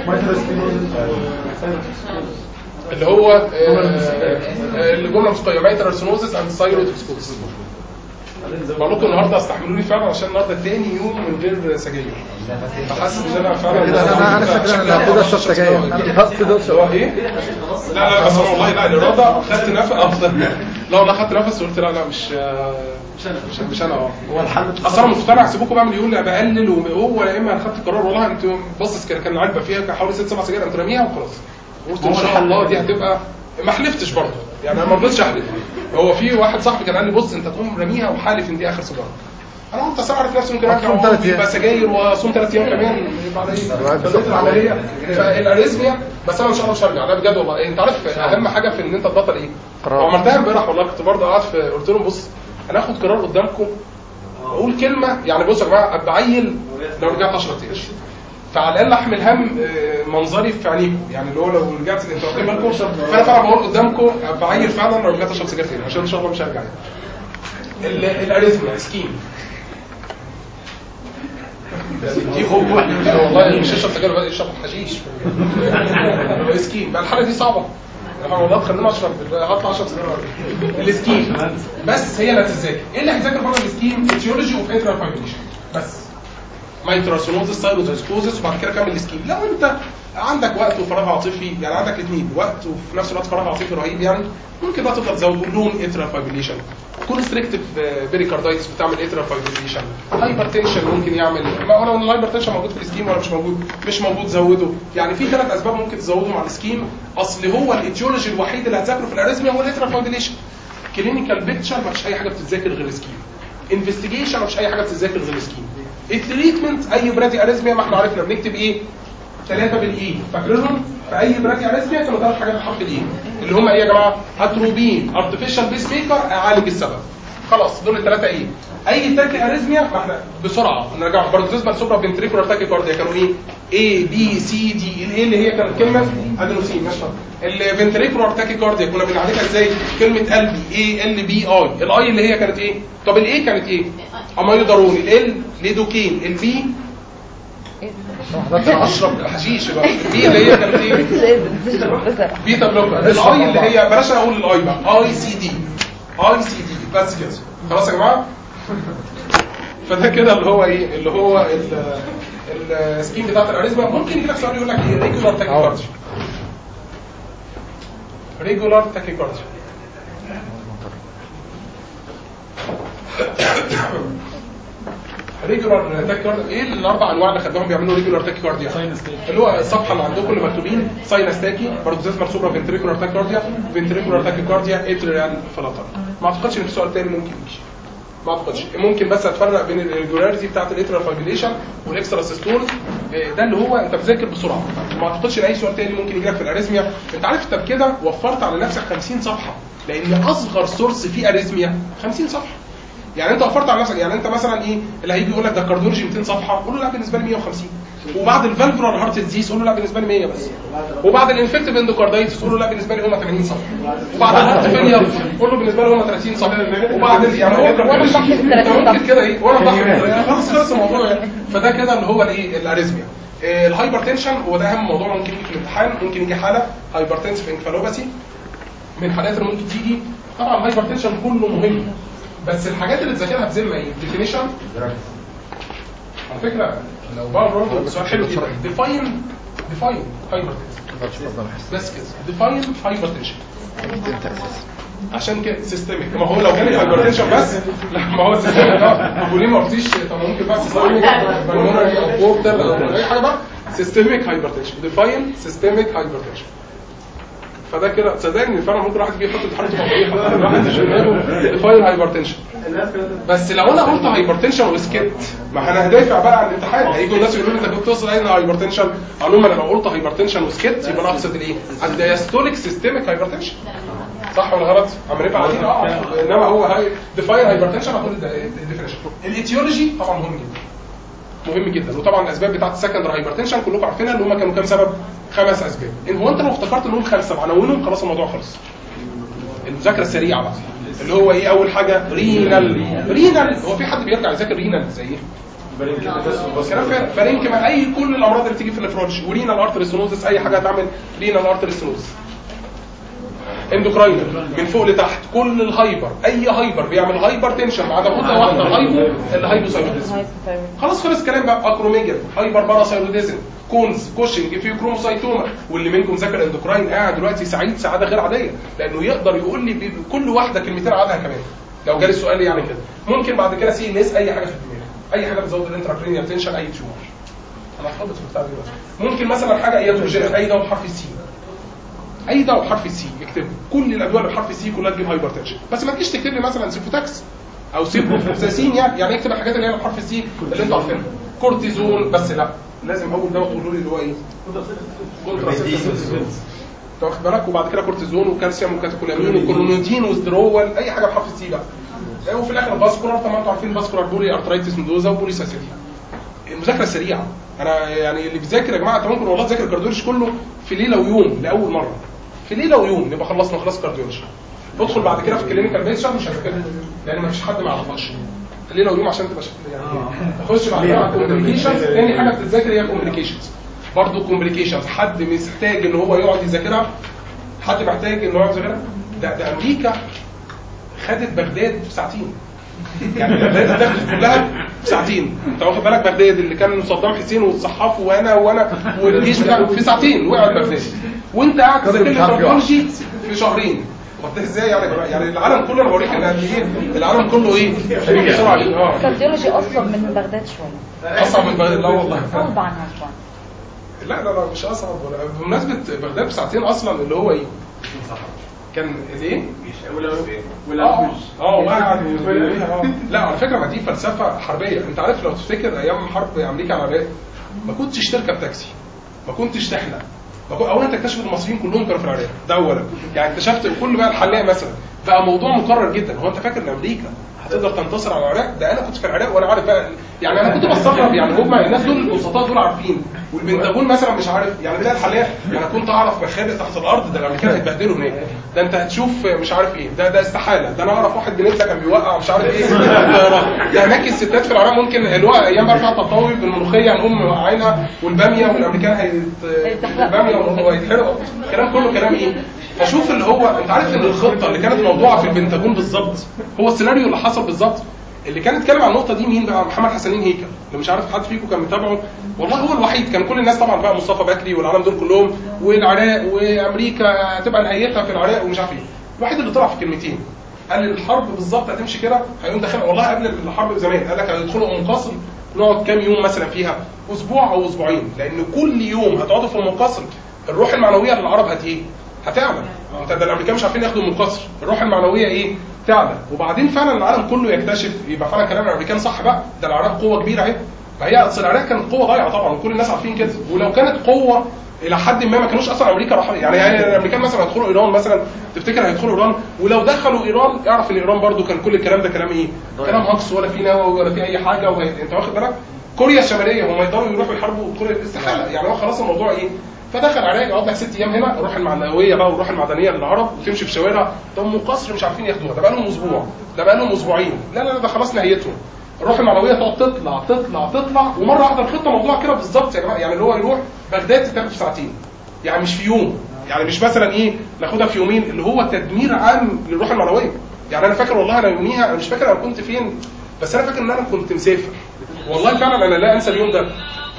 اللي هو آه، آه، الجمله الموسيقيه مايترال سينوزس اند سايروتوكسكوزس بقول لكم النهارده استحملوني فعلا عشان النهارده تاني يوم من غير سجاير فحاسس ان انا فعلا كده انا انا فاكر ان انا هبتدي اشرب سجاير انا هبتدي اللي هو اشرب ايه؟ لا لا بس انا والله لا الاراده خدت نفس افضل لا والله خدت نفس وقلت لا لا مش مش انا مش, مش انا اه هو الحل اصل انا مقتنع سيبوكوا بعمل يقول لي بقلل وهو يا اما انا خدت قرار والله انت باصص كده كان علبه فيها حوالي ست سبع سجاير قمت راميها وخلاص قلت ان شاء الله دي هتبقى ما حلفتش برضه يعني انا ما رضيتش احلف هو في واحد صاحبي كان قال لي بص انت تقوم راميها وحالف ان دي اخر سيجاره انا قلت اصل أنا عارف نفسي ممكن ارجع أصوم تلات أيام. يبقى سجاير واصوم ثلاث ايام كمان يبقى على ايه بدات العمليه فالاريزميا بس انا ان شاء الله مش هرجع لا بجد والله انت عارف اهم حاجه في ان انت تبطل ايه؟ قرار. وعملتها امبارح والله كنت برضه قاعد في قلت لهم بص هناخد قرار قدامكم اقول كلمه يعني بصوا يا جماعه ابقى عيل لو رجعت اشرب تاني فعلى الاقل احمل هم آه، منظري في عينيكم يعني اللي هو لو رجعت انتوا واخدين بالكم فانا فعلا بقول قدامكم ابقى عيل فعلا لو رجعت اشرب سجاير تاني عشان ان شاء الله مش هرجع يعني. ال- الاريثميا سكيم دي هو والله مش اشرب سجاير بقى اشرب حشيش السكيم بقى الحاله دي صعبه انا والله خلينا اشرب هطلع اشرب سجاير السكيم بس هي اللي هتذاكر ايه اللي هيذاكر بره السكيم اتيولوجي اوف اترال فايبريشن بس مايتراسونوزس سايروتوسكوزس وبعد كده كمل السكيم لو انت عندك وقت وفراغ عاطفي يعني عندك الاثنين وقت وفي نفس الوقت فراغ عاطفي رهيب يعني ممكن بقى تفضل تزود لون اترال فايبريشن كونستريكتيف بيريكاردايتس بتعمل اترال فايبريشن هايبرتنشن ممكن يعمل ما هو لو الهايبرتنشن موجود في السكيم ولا مش موجود مش موجود زوده يعني في ثلاث اسباب ممكن تزودهم على السكيم اصل هو الايتيولوجي الوحيد اللي هتذاكره في الاريزميا هو الاترال فايبريشن كلينيكال بيكتشر ما فيش اي حاجه بتتذاكر غير السكيم انفستيجيشن ما فيش اي حاجه بتتذاكر غير السكيم التريتمنت اي برادي اريزميا ما احنا عرفنا بنكتب ايه ثلاثه بالاي فاكرينهم في اي برادي اريزميا كانوا ثلاث حاجات بحرف الاي اللي هم ايه يا جماعه اتروبين ارتفيشال بيس ميكر اعالج السبب خلاص دول الثلاثه ايه اي تاكي اريزميا ما احنا بسرعه نرجع برضه بالنسبه لسوبرا فنتريكولار تاكي كارديا كانوا ايه اي بي سي دي الايه اللي هي كانت كلمه ادينوسين ماشي الفنتريكولار تاكي كارديا كنا بنعالجها ازاي كلمه قلبي اي ال بي اي الاي اللي هي كانت ايه طب الاي كانت ايه اميودارون ال ليدوكين البي اشرب الحشيش بقى البي اللي هي كانت ايه بيتا بلوكر الاي اللي هي بلاش اقول الاي بقى اي سي دي اي سي دي بس كده خلاص يا جماعه فده كده اللي هو ايه اللي هو ال- السكيم بتاعت الاريزما ممكن يجي لك سؤال يقول لك ايه ريجولار تاكيكارديا ريجولار تاكيكارديا ريجولار تاكيكارديا ايه الاربع انواع اللي خدناهم بيعملوا ريجولار تاكيكارديا اللي هو الصفحه اللي عندكم اللي مكتوبين ساينس تاكي باركوزيزمال سوبرا فنتريكولار تاكيكارديا فنتريكولار تاكيكارديا اتريال فلاتر ما اعتقدش ان في سؤال تاني ممكن يجي ما اعتقدش ممكن بس اتفرق بين الريجولاريتي بتاعت الاترال فايبريشن والاكسترا سيستول إيه، ده اللي هو انت بتذاكر بسرعه ما اعتقدش ان اي سؤال تاني ممكن يجي لك في الاريزميا انت عارف انت بكده وفرت على نفسك 50 صفحه لان اصغر سورس فيه اريزميا 50 صفحه يعني انت وفرت على نفسك يعني انت مثلا ايه اللي هيجي يقول لك ده كارديولوجي 200 صفحه قول له لا بالنسبه لي 150 وبعد الفالفولار هارت ديزيز قول له لا بالنسبه لي 100 بس وبعد الانفكتيف اندوكاردايتس قول له لا بالنسبه لي هم 80 صفحه وبعد الهارت فيلير قول له بالنسبه لي هم 30 صفحه وبعد ال- يعني هو وانا ضحي ب 30 ممكن كده ايه وانا ضحي خلاص خلص الموضوع يعني فده كده اللي هو الايه الاريزميا إيه، الهايبرتنشن هو ده اهم موضوع ممكن يجي في الامتحان ممكن يجي حاله هايبرتنسف انكفالوباسي من الحاجات اللي ممكن تيجي طبعا الهايبرتنشن كله مهم بس الحاجات اللي تذاكرها بذمه ايه ديفينيشن على فكره لو بقى برضه سؤال حلو جدا ديفاين ديفاين هايبرتنشن بس كده ديفاين هايبرتنشن انت اساسا عشان كده سيستميك ما هو لو كان الهايبرتنشن بس لا ما هو سيستميك اه وليه ما قلتيش طب ممكن بقى سيستميك بالمونري او بورتال او اي حاجه بقى سيستميك هايبرتنشن ديفاين سيستميك هايبرتنشن فده كده صدقني فعلا ممكن واحد يجي يحط امتحان تبقى واحد في دماغه ديفاين هايبرتنشن بس لو انا قلت هايبرتنشن وسكت ما انا هدافع بقى عن الامتحان هيجوا الناس يقولوا لي انت كنت تقصد ايه هايبرتنشن اقول لهم انا لو قلت هايبرتنشن وسكت يبقى انا اقصد الايه؟ الدياستوليك سيستميك هايبرتنشن صح ولا غلط؟ عم نبقى قاعدين اه انما هو هاي ديفاين هايبرتنشن هقول الديفينيشن الايتيولوجي طبعا مهم جدا مهم جدا وطبعا الاسباب بتاعت السكندري هايبرتنشن كلكم عارفينها اللي هم كانوا كام سبب؟ خمس اسباب ان هو انت لو افتكرت انهم خمسه وعناوينهم خلاص الموضوع خلص المذاكره السريعه بقى اللي هو ايه اول حاجه رينال رينال هو في حد بيرجع يذاكر رينال زي ايه كلام فارغ فارين كمان اي كل الامراض اللي بتيجي في النفرولوجي ورينال ارتريسونوزس اي حاجه هتعمل رينال ارتريسونوزس اندوكراينر من فوق لتحت كل الهايبر اي هايبر بيعمل هايبر تنشن ما عدا نقطه واحده هايبو الهايبوثايروديزم خلاص خلص الكلام بقى اكروميجر هايبر باراثايروديزم كونز كوشنج في كروموسايتوما واللي منكم ذاكر اندوكراين قاعد دلوقتي سعيد سعاده غير عاديه لانه يقدر يقول لي بكل واحده كلمتين عنها كمان لو جالي السؤال يعني كده ممكن بعد كده سي ان اس اي حاجه في الدماغ اي حاجه بتزود الانتراكرينيال تنشن اي تيومر انا هخلص في البتاع دي بس. ممكن مثلا حاجه اياتروجينيك اي دواء بحرف السي اي دواء بحرف السي اكتبه كل الادويه اللي بحرف السي كلها تجيب هايبرتنشن بس ما تجيش تكتب لي مثلا سيفوتاكس او سيبروفلوكساسين يعني يعني اكتب الحاجات اللي هي بحرف السي اللي انتوا عارفينها كورتيزون بس لا لازم اول دواء تقولوا لي اللي هو ايه كونتراسيبتيف انت واخد بالك وبعد كده كورتيزون وكالسيوم وكاتيكولامين وكولونودين وسترول اي حاجه بحرف السي بقى وفي الاخر باسكولار طبعا انتوا عارفين باسكولار بولي ارترايتس ميدوزا وبولي ساسيليا المذاكره سريعه انا يعني اللي بيذاكر يا جماعه انت ممكن والله تذاكر كارديولوجي كله في ليله ويوم لاول مره في ليله ويوم نبقى خلصنا خلاص كارديولوجي ادخل بعد كده في الكلينيكال بيشن مش هتذاكرها لان مفيش حد ما يعرفهاش ليله ويوم عشان تبقى شكل يعني تخش بعد كده على كومبليكيشنز تاني حاجه بتتذاكر هي كومبليكيشنز برضه كومبليكيشنز حد محتاج ان هو يقعد يذاكرها حد محتاج ان هو يقعد يذاكرها ده ده امريكا خدت بغداد في ساعتين يعني بغداد اتاخدت كلها في ساعتين انت واخد بالك بغداد اللي كان صدام حسين والصحاف وانا وانا والجيش بتاعه في ساعتين وقعت بغداد وانت قاعد تذاكر لي كارديولوجي في شهرين طب ده ازاي يعني يعني العالم كله انا بوريك ان قد ايه العالم كله ايه بيجي بسرعه جدا اه الكارديولوجي اصعب من بغداد شويه اصعب من بغداد لا والله صعب عنها شويه لا لا لا مش اصعب ولا بمناسبه بغداد بساعتين اصلا اللي هو ايه كان الايه اه اه وقعد آه. لا على فكره ما دي فلسفه حربيه انت عارف لو تفتكر ايام حرب امريكا على العراق ما كنتش تركب تاكسي ما كنتش تحلق ما كنت- اولا تكتشف المصريين كلهم كانوا في العراق ده اولا يعني اكتشفت كل بقى الحلاق مثلا بقى موضوع مكرر جدا هو انت فاكر ان امريكا هتقدر تنتصر على العراق ده انا كنت في العراق وانا عارف بقى يعني انا كنت بستغرب يعني هم الناس دول الوسطاء دول عارفين والبنتاجون مثلا مش عارف يعني تلاقي الحلاق يعني كنت اعرف مخابئ تحت الارض ده الامريكان هيتبهدلوا هناك ده انت هتشوف مش عارف ايه ده ده استحاله ده انا اعرف واحد بنتلا كان بيوقع مش عارف ايه طيران ده هناك الستات في العراق ممكن الوقع ايام بقى بتاعت التطاوي بالملوخيه هنقوم موقعينها والباميه والامريكان هيت الباميه والملوخيه هيتحرقوا الكلام كله كلام ايه فشوف اللي هو انت عارف ان الخطه اللي كانت موضوعه في البنتاجون بالظبط هو السيناريو اللي حصل بالظبط اللي كان اتكلم عن النقطه دي مين بقى محمد حسنين هيكل اللي مش عارف حد فيكم كان متابعه والله هو الوحيد كان كل الناس طبعا بقى مصطفى بكري والعالم دول كلهم والعراق وامريكا هتبقى نهايتها في العراق ومش عارف ايه الوحيد اللي طلع في كلمتين قال الحرب بالظبط هتمشي كده هيقوم داخل والله قبل الحرب بزمان قال لك هيدخلوا منقسم نقعد كام يوم مثلا فيها اسبوع او اسبوعين لان كل يوم هتقعدوا في المنقسم الروح المعنويه للعرب هت ايه؟ هتعلى انت ده الامريكان مش عارفين ياخدوا المنقسم الروح المعنويه ايه؟ تعلى وبعدين فعلا العالم كله يكتشف يبقى فعلا كلام الامريكان صح بقى ده العراق قوه كبيره اهي فهي اصل العراق كانت قوه ضايعه طبعا وكل الناس عارفين كده ولو كانت قوه الى حد ما ما كانوش اصلا امريكا راح يعني, يعني الامريكان مثلا هيدخلوا ايران مثلا تفتكر هيدخلوا ايران ولو دخلوا ايران اعرف ان ايران برضو كان كل الكلام ده كلام ايه؟ كلام هجص ولا في نووي ولا في اي حاجه وهي... انت واخد بالك؟ كوريا الشماليه هم يقدروا يروحوا يحاربوا كوريا استحاله يعني هو خلاص الموضوع ايه؟ فدخل العراق يقعد لك ست ايام هنا الروح المعنويه بقى والروح المعدنيه للعرب وتمشي في شوارع ده ام قصر مش عارفين ياخدوها ده بقى لهم اسبوع ده بقى لهم اسبوعين لا لا لا ده خلاص نهايتهم الروح المعنويه تقعد تطلع تطلع تطلع ومره واحده الخطه موضوع كده بالظبط يا جماعه يعني اللي هو يروح بغداد تتاخد في ساعتين يعني مش في يوم يعني مش مثلا ايه ناخدها في يومين اللي هو تدمير عام للروح المعنويه يعني انا فاكر والله انا يوميها انا مش فاكر انا كنت فين بس انا فاكر ان انا كنت مسافر والله فعلا انا لا انسى اليوم ده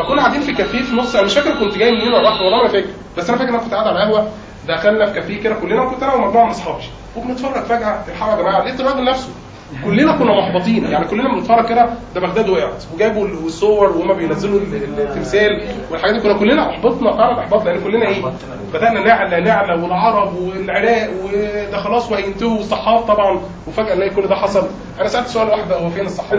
فكنا قاعدين في كافيه في نص انا مش فاكر كنت جاي منين ولا رحت والله ما فاكر بس انا فاكر ان انا كنت قاعد على قهوه دخلنا في كافيه كده كلنا وكنت انا ومجموعه من اصحابي وبنتفرج فجاه الحقوا يا جماعه لقيت الراجل نفسه كلنا كنا محبطين يعني كلنا بنتفرج كده ده بغداد وقعت وجابوا الصور وهما بينزلوا ال- التمثال والحاجات دي كنا كلنا احبطنا فعلا احباط لان كلنا ايه بدانا نعلى نعلى والعرب والعراق وده خلاص وهينتهوا والصحاب طبعا وفجاه نلاقي كل ده حصل انا سالت سؤال واحد هو فين الصحاب؟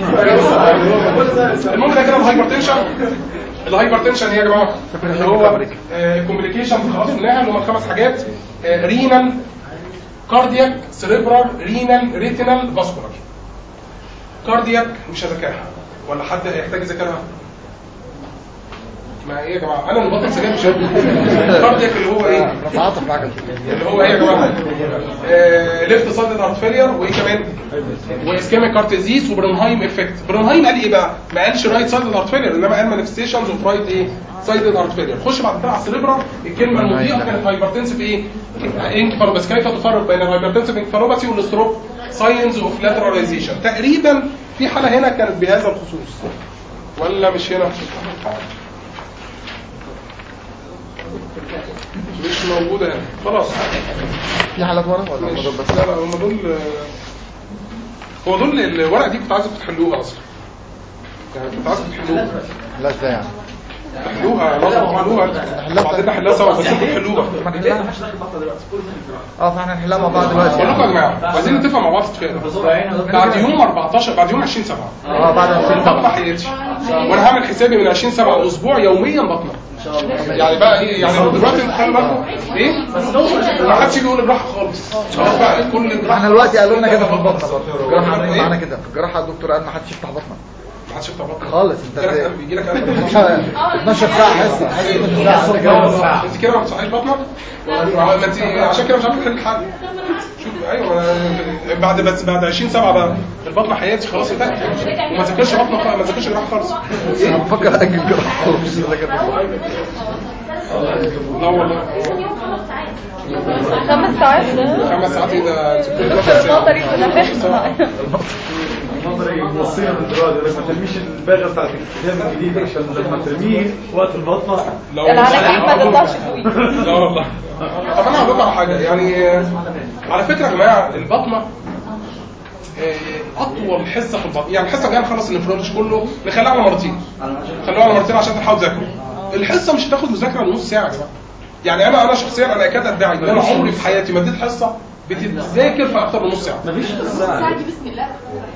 المهم ده كده الهايبر تنشن الهايبر تنشن ايه يا جماعه؟ اللي هو كوميونيكيشن خلاص قلناها اللي هم الخمس حاجات رينال كاردياك سيريبرال رينال ريتينال فاسكولار كاردياك مش هذاكرها ولا حد يحتاج يذاكرها ما ايه يا جماعه انا اللي بطل سجاير مش هذاكر. كاردياك اللي هو ايه بتعاطف معاك اللي هو ايه يا جماعه ليفت سايد هارت فيلير وايه كمان واسكيميك هارت ديزيز وبرونهايم افكت برونهايم قال ايه بقى ما قالش رايت سايد هارت فيلير انما قال مانيفستيشنز اوف رايت ايه سايد هارت فيلير خش بعد كده على السليبرا الكلمه المضيئه كانت هايبرتنسيف ايه انكفالوباس كيف تفرق بين الهايبرتنسيف انكفالوباسي والستروك ساينز اوف لاتراليزيشن تقريبا في حاله هنا كانت بهذا الخصوص ولا مش هنا مش موجوده هنا خلاص في حالات ورا ولا هم دول بس لا لا هم دول هو دول الورقه دي كنت عايزكم تحلوها اصلا يعني كنت عايزكم تحلوها لا ازاي يعني تحلوها لازم تحلوها وبعدين نحلها سوا بس انتوا تحلوها ما نحلها اه فاحنا نحلها مع بعض دلوقتي بقول لكم يا جماعه عايزين نتفق مع بعض اتفاق بعد يوم 14 بعد يوم 20 7 اه بعد 20 بطنه سبعة حياتي وانا هعمل حسابي من 20 7 اسبوع يوميا بطنه يعني بقى ايه يعني دلوقتي انتوا خلي بالكم ايه ما حدش يجي يقول الراحه خالص خلاص بقى كل الراحه احنا دلوقتي قالوا لنا كده في البطنه برضه في الجراحه عاملين إيه؟ معانا كده في الجراحه الدكتور قال ما حدش يفتح بطنه ما حدش يفتح بطنه خالص انت يجي لك ازاي قلب يجي لك قلب 12 ساعه حصه حصه 12 ساعه انت كده ما بتصحيش بطنك ما انت عشان كده مش عارف تحل الحل شوف ايوه أنا بعد بس بعد 20 7 بقى البطن حياتي خلاص انتهت وما ذاكرش بطنه خالص ما ذاكرش جراحه خالص انا بفكر اجل جراحه خالص ولا كده لا والله يوم خمس ساعات خمس ساعات خمس ساعات ايه ده دكتور نظري في نظري وصينا من دلوقتي يقول لك ما ترميش الباغه بتاعت الكتاب الجديد عشان لما ترميه وقت البطنه لا العلاج والله ما تطلعش فوقيه لا والله طب انا هقول لكم على حاجه يعني على فكره يا جماعه البطنه آه، اطول حصه في البطن يعني الحصه الجايه نخلص النفرولوجي كله نخليها على مرتين خلوها على مرتين عشان تلحقوا تذاكروا الحصه مش هتاخد مذاكره نص ساعه يا جماعه يعني انا انا شخصيا انا اكاد ادعي ان انا عمري في حياتي ما اديت حصه بتتذاكر في اكتر من نص ساعه مفيش الساعة دي بسم الله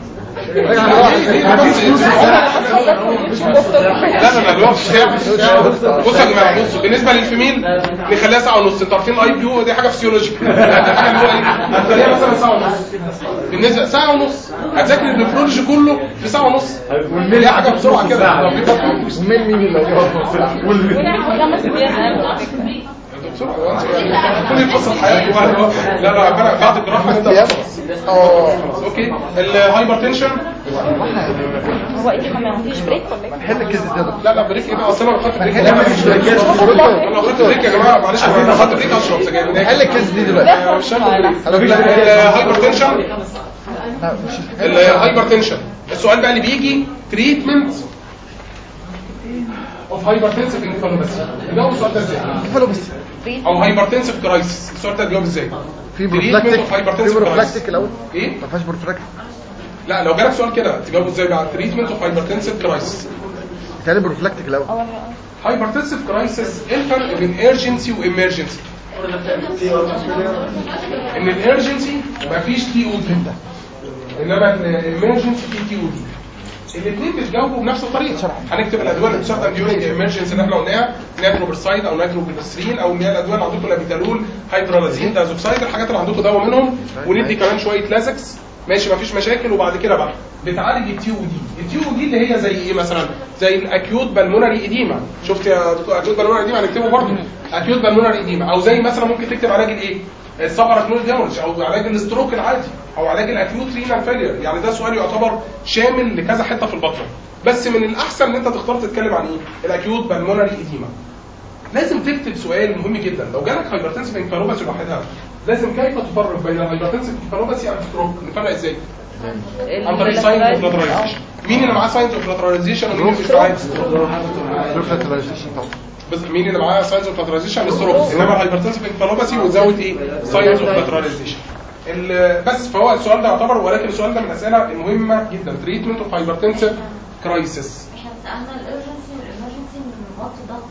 لا لا لا الوقت ساعة بصوا يا جماعه بصوا بالنسبه للفيميل نخليها ساعه ونص انتوا عارفين الاي بيو دي حاجه فسيولوجيك حاجه اللي هو ايه هتخليها مثلا ساعه ونص بالنسبه ساعه ونص هتذاكر النفرولوجي كله في ساعه ونص دي حاجه بسرعه كده لو في بطن ومين مين اللي خمس ايام قبل فكرة. بسرعه كل يفصل حياته بقى اللي هو- لا لا ربنا بعد الجراحه انت خلاص اه خلاص اوكي الهايبر تنشن هو ايه ما فيش بريك ولا ايه؟ نحل الكيس دي ده لا لا بريك ايه بقى اصل انا لو خدت بريك نحل الكيس دي انا لو خدت بريك يا جماعه معلش انا لو خدت بريك هشرب سجاير نحل الكيس دي دلوقتي مش هاخد بريك هنقول لك الهايبر تنشن لا مش الهايبر تنشن السؤال بقى اللي بيجي تريتمنت اوف هايبرتنسيف انكفالوباثي جاوب السؤال ده ازاي قفلوا بس او هايبرتنسيف كرايسيس السؤال ده تجاوب ازاي في Treatment بروفلاكتيك of hypertensive في بروفلاكتيك crisis. الاول ايه ما فيهاش بروفلاكتيك لا لو جالك سؤال كده تجاوبه ازاي بقى تريتمنت اوف هايبرتنسيف كرايسيس بيتهيألي بروفلاكتيك الاول هايبرتنسيف كرايسيس ايه الفرق بين ايرجنسي وامرجنسي ان الارجنسي مفيش تي او دي انما الامرجنسي في تي او دي الاثنين بيتجاوبوا بنفس الطريقه هنكتب الادويه اللي بتستخدم ديورنج امرجنسي اللي احنا قلناها نيتروبرسايد او نيتروبلسترين او اللي هي الادويه اللي عندكم الابيتالول هيدرالازين دازوكسايد الحاجات اللي عندكم دواء منهم وندي كمان شويه لازكس ماشي مفيش مشاكل وبعد كده بقى بتعالج التي او دي التي او دي اللي هي زي ايه مثلا زي الاكيوت بالمونري اديما شفت يا دكتور اكيوت بالمونري اديما هنكتبه برضه اكيوت بالمونري اديما او زي مثلا ممكن تكتب علاج الايه السبر اكنول ديمورج او علاج الاستروك العادي او علاج الاكيوت رينال فيلير يعني ده سؤال يعتبر شامل لكذا حته في البطن بس من الاحسن ان انت تختار تتكلم عن ايه الاكيوت بالمونري اديما لازم تكتب سؤال مهم جدا لو جالك هايبرتنسيف انكاروباسي لوحدها لازم كيف تفرق بين الهايبرتنسيف انكاروباسي والستروك نفرق ازاي عن طريق ساين اوف لاتراليزيشن مين اللي معاه ساينز اوف لاتراليزيشن ومين اللي مش معاه لوكاليزيشن طبعا بس مين اللي معاه ساينز اوف لاتراليزيشن الستروكس انما الهايبرتنسيف انفالوباسي وتزود ايه ساينز اوف لاتراليزيشن بس فهو السؤال ده يعتبر ولكن السؤال ده من الاسئله المهمه جدا تريتمنت اوف هايبرتنسيف كرايسيس احنا سألنا الارجنسي والامرجنسي من وقت ضغط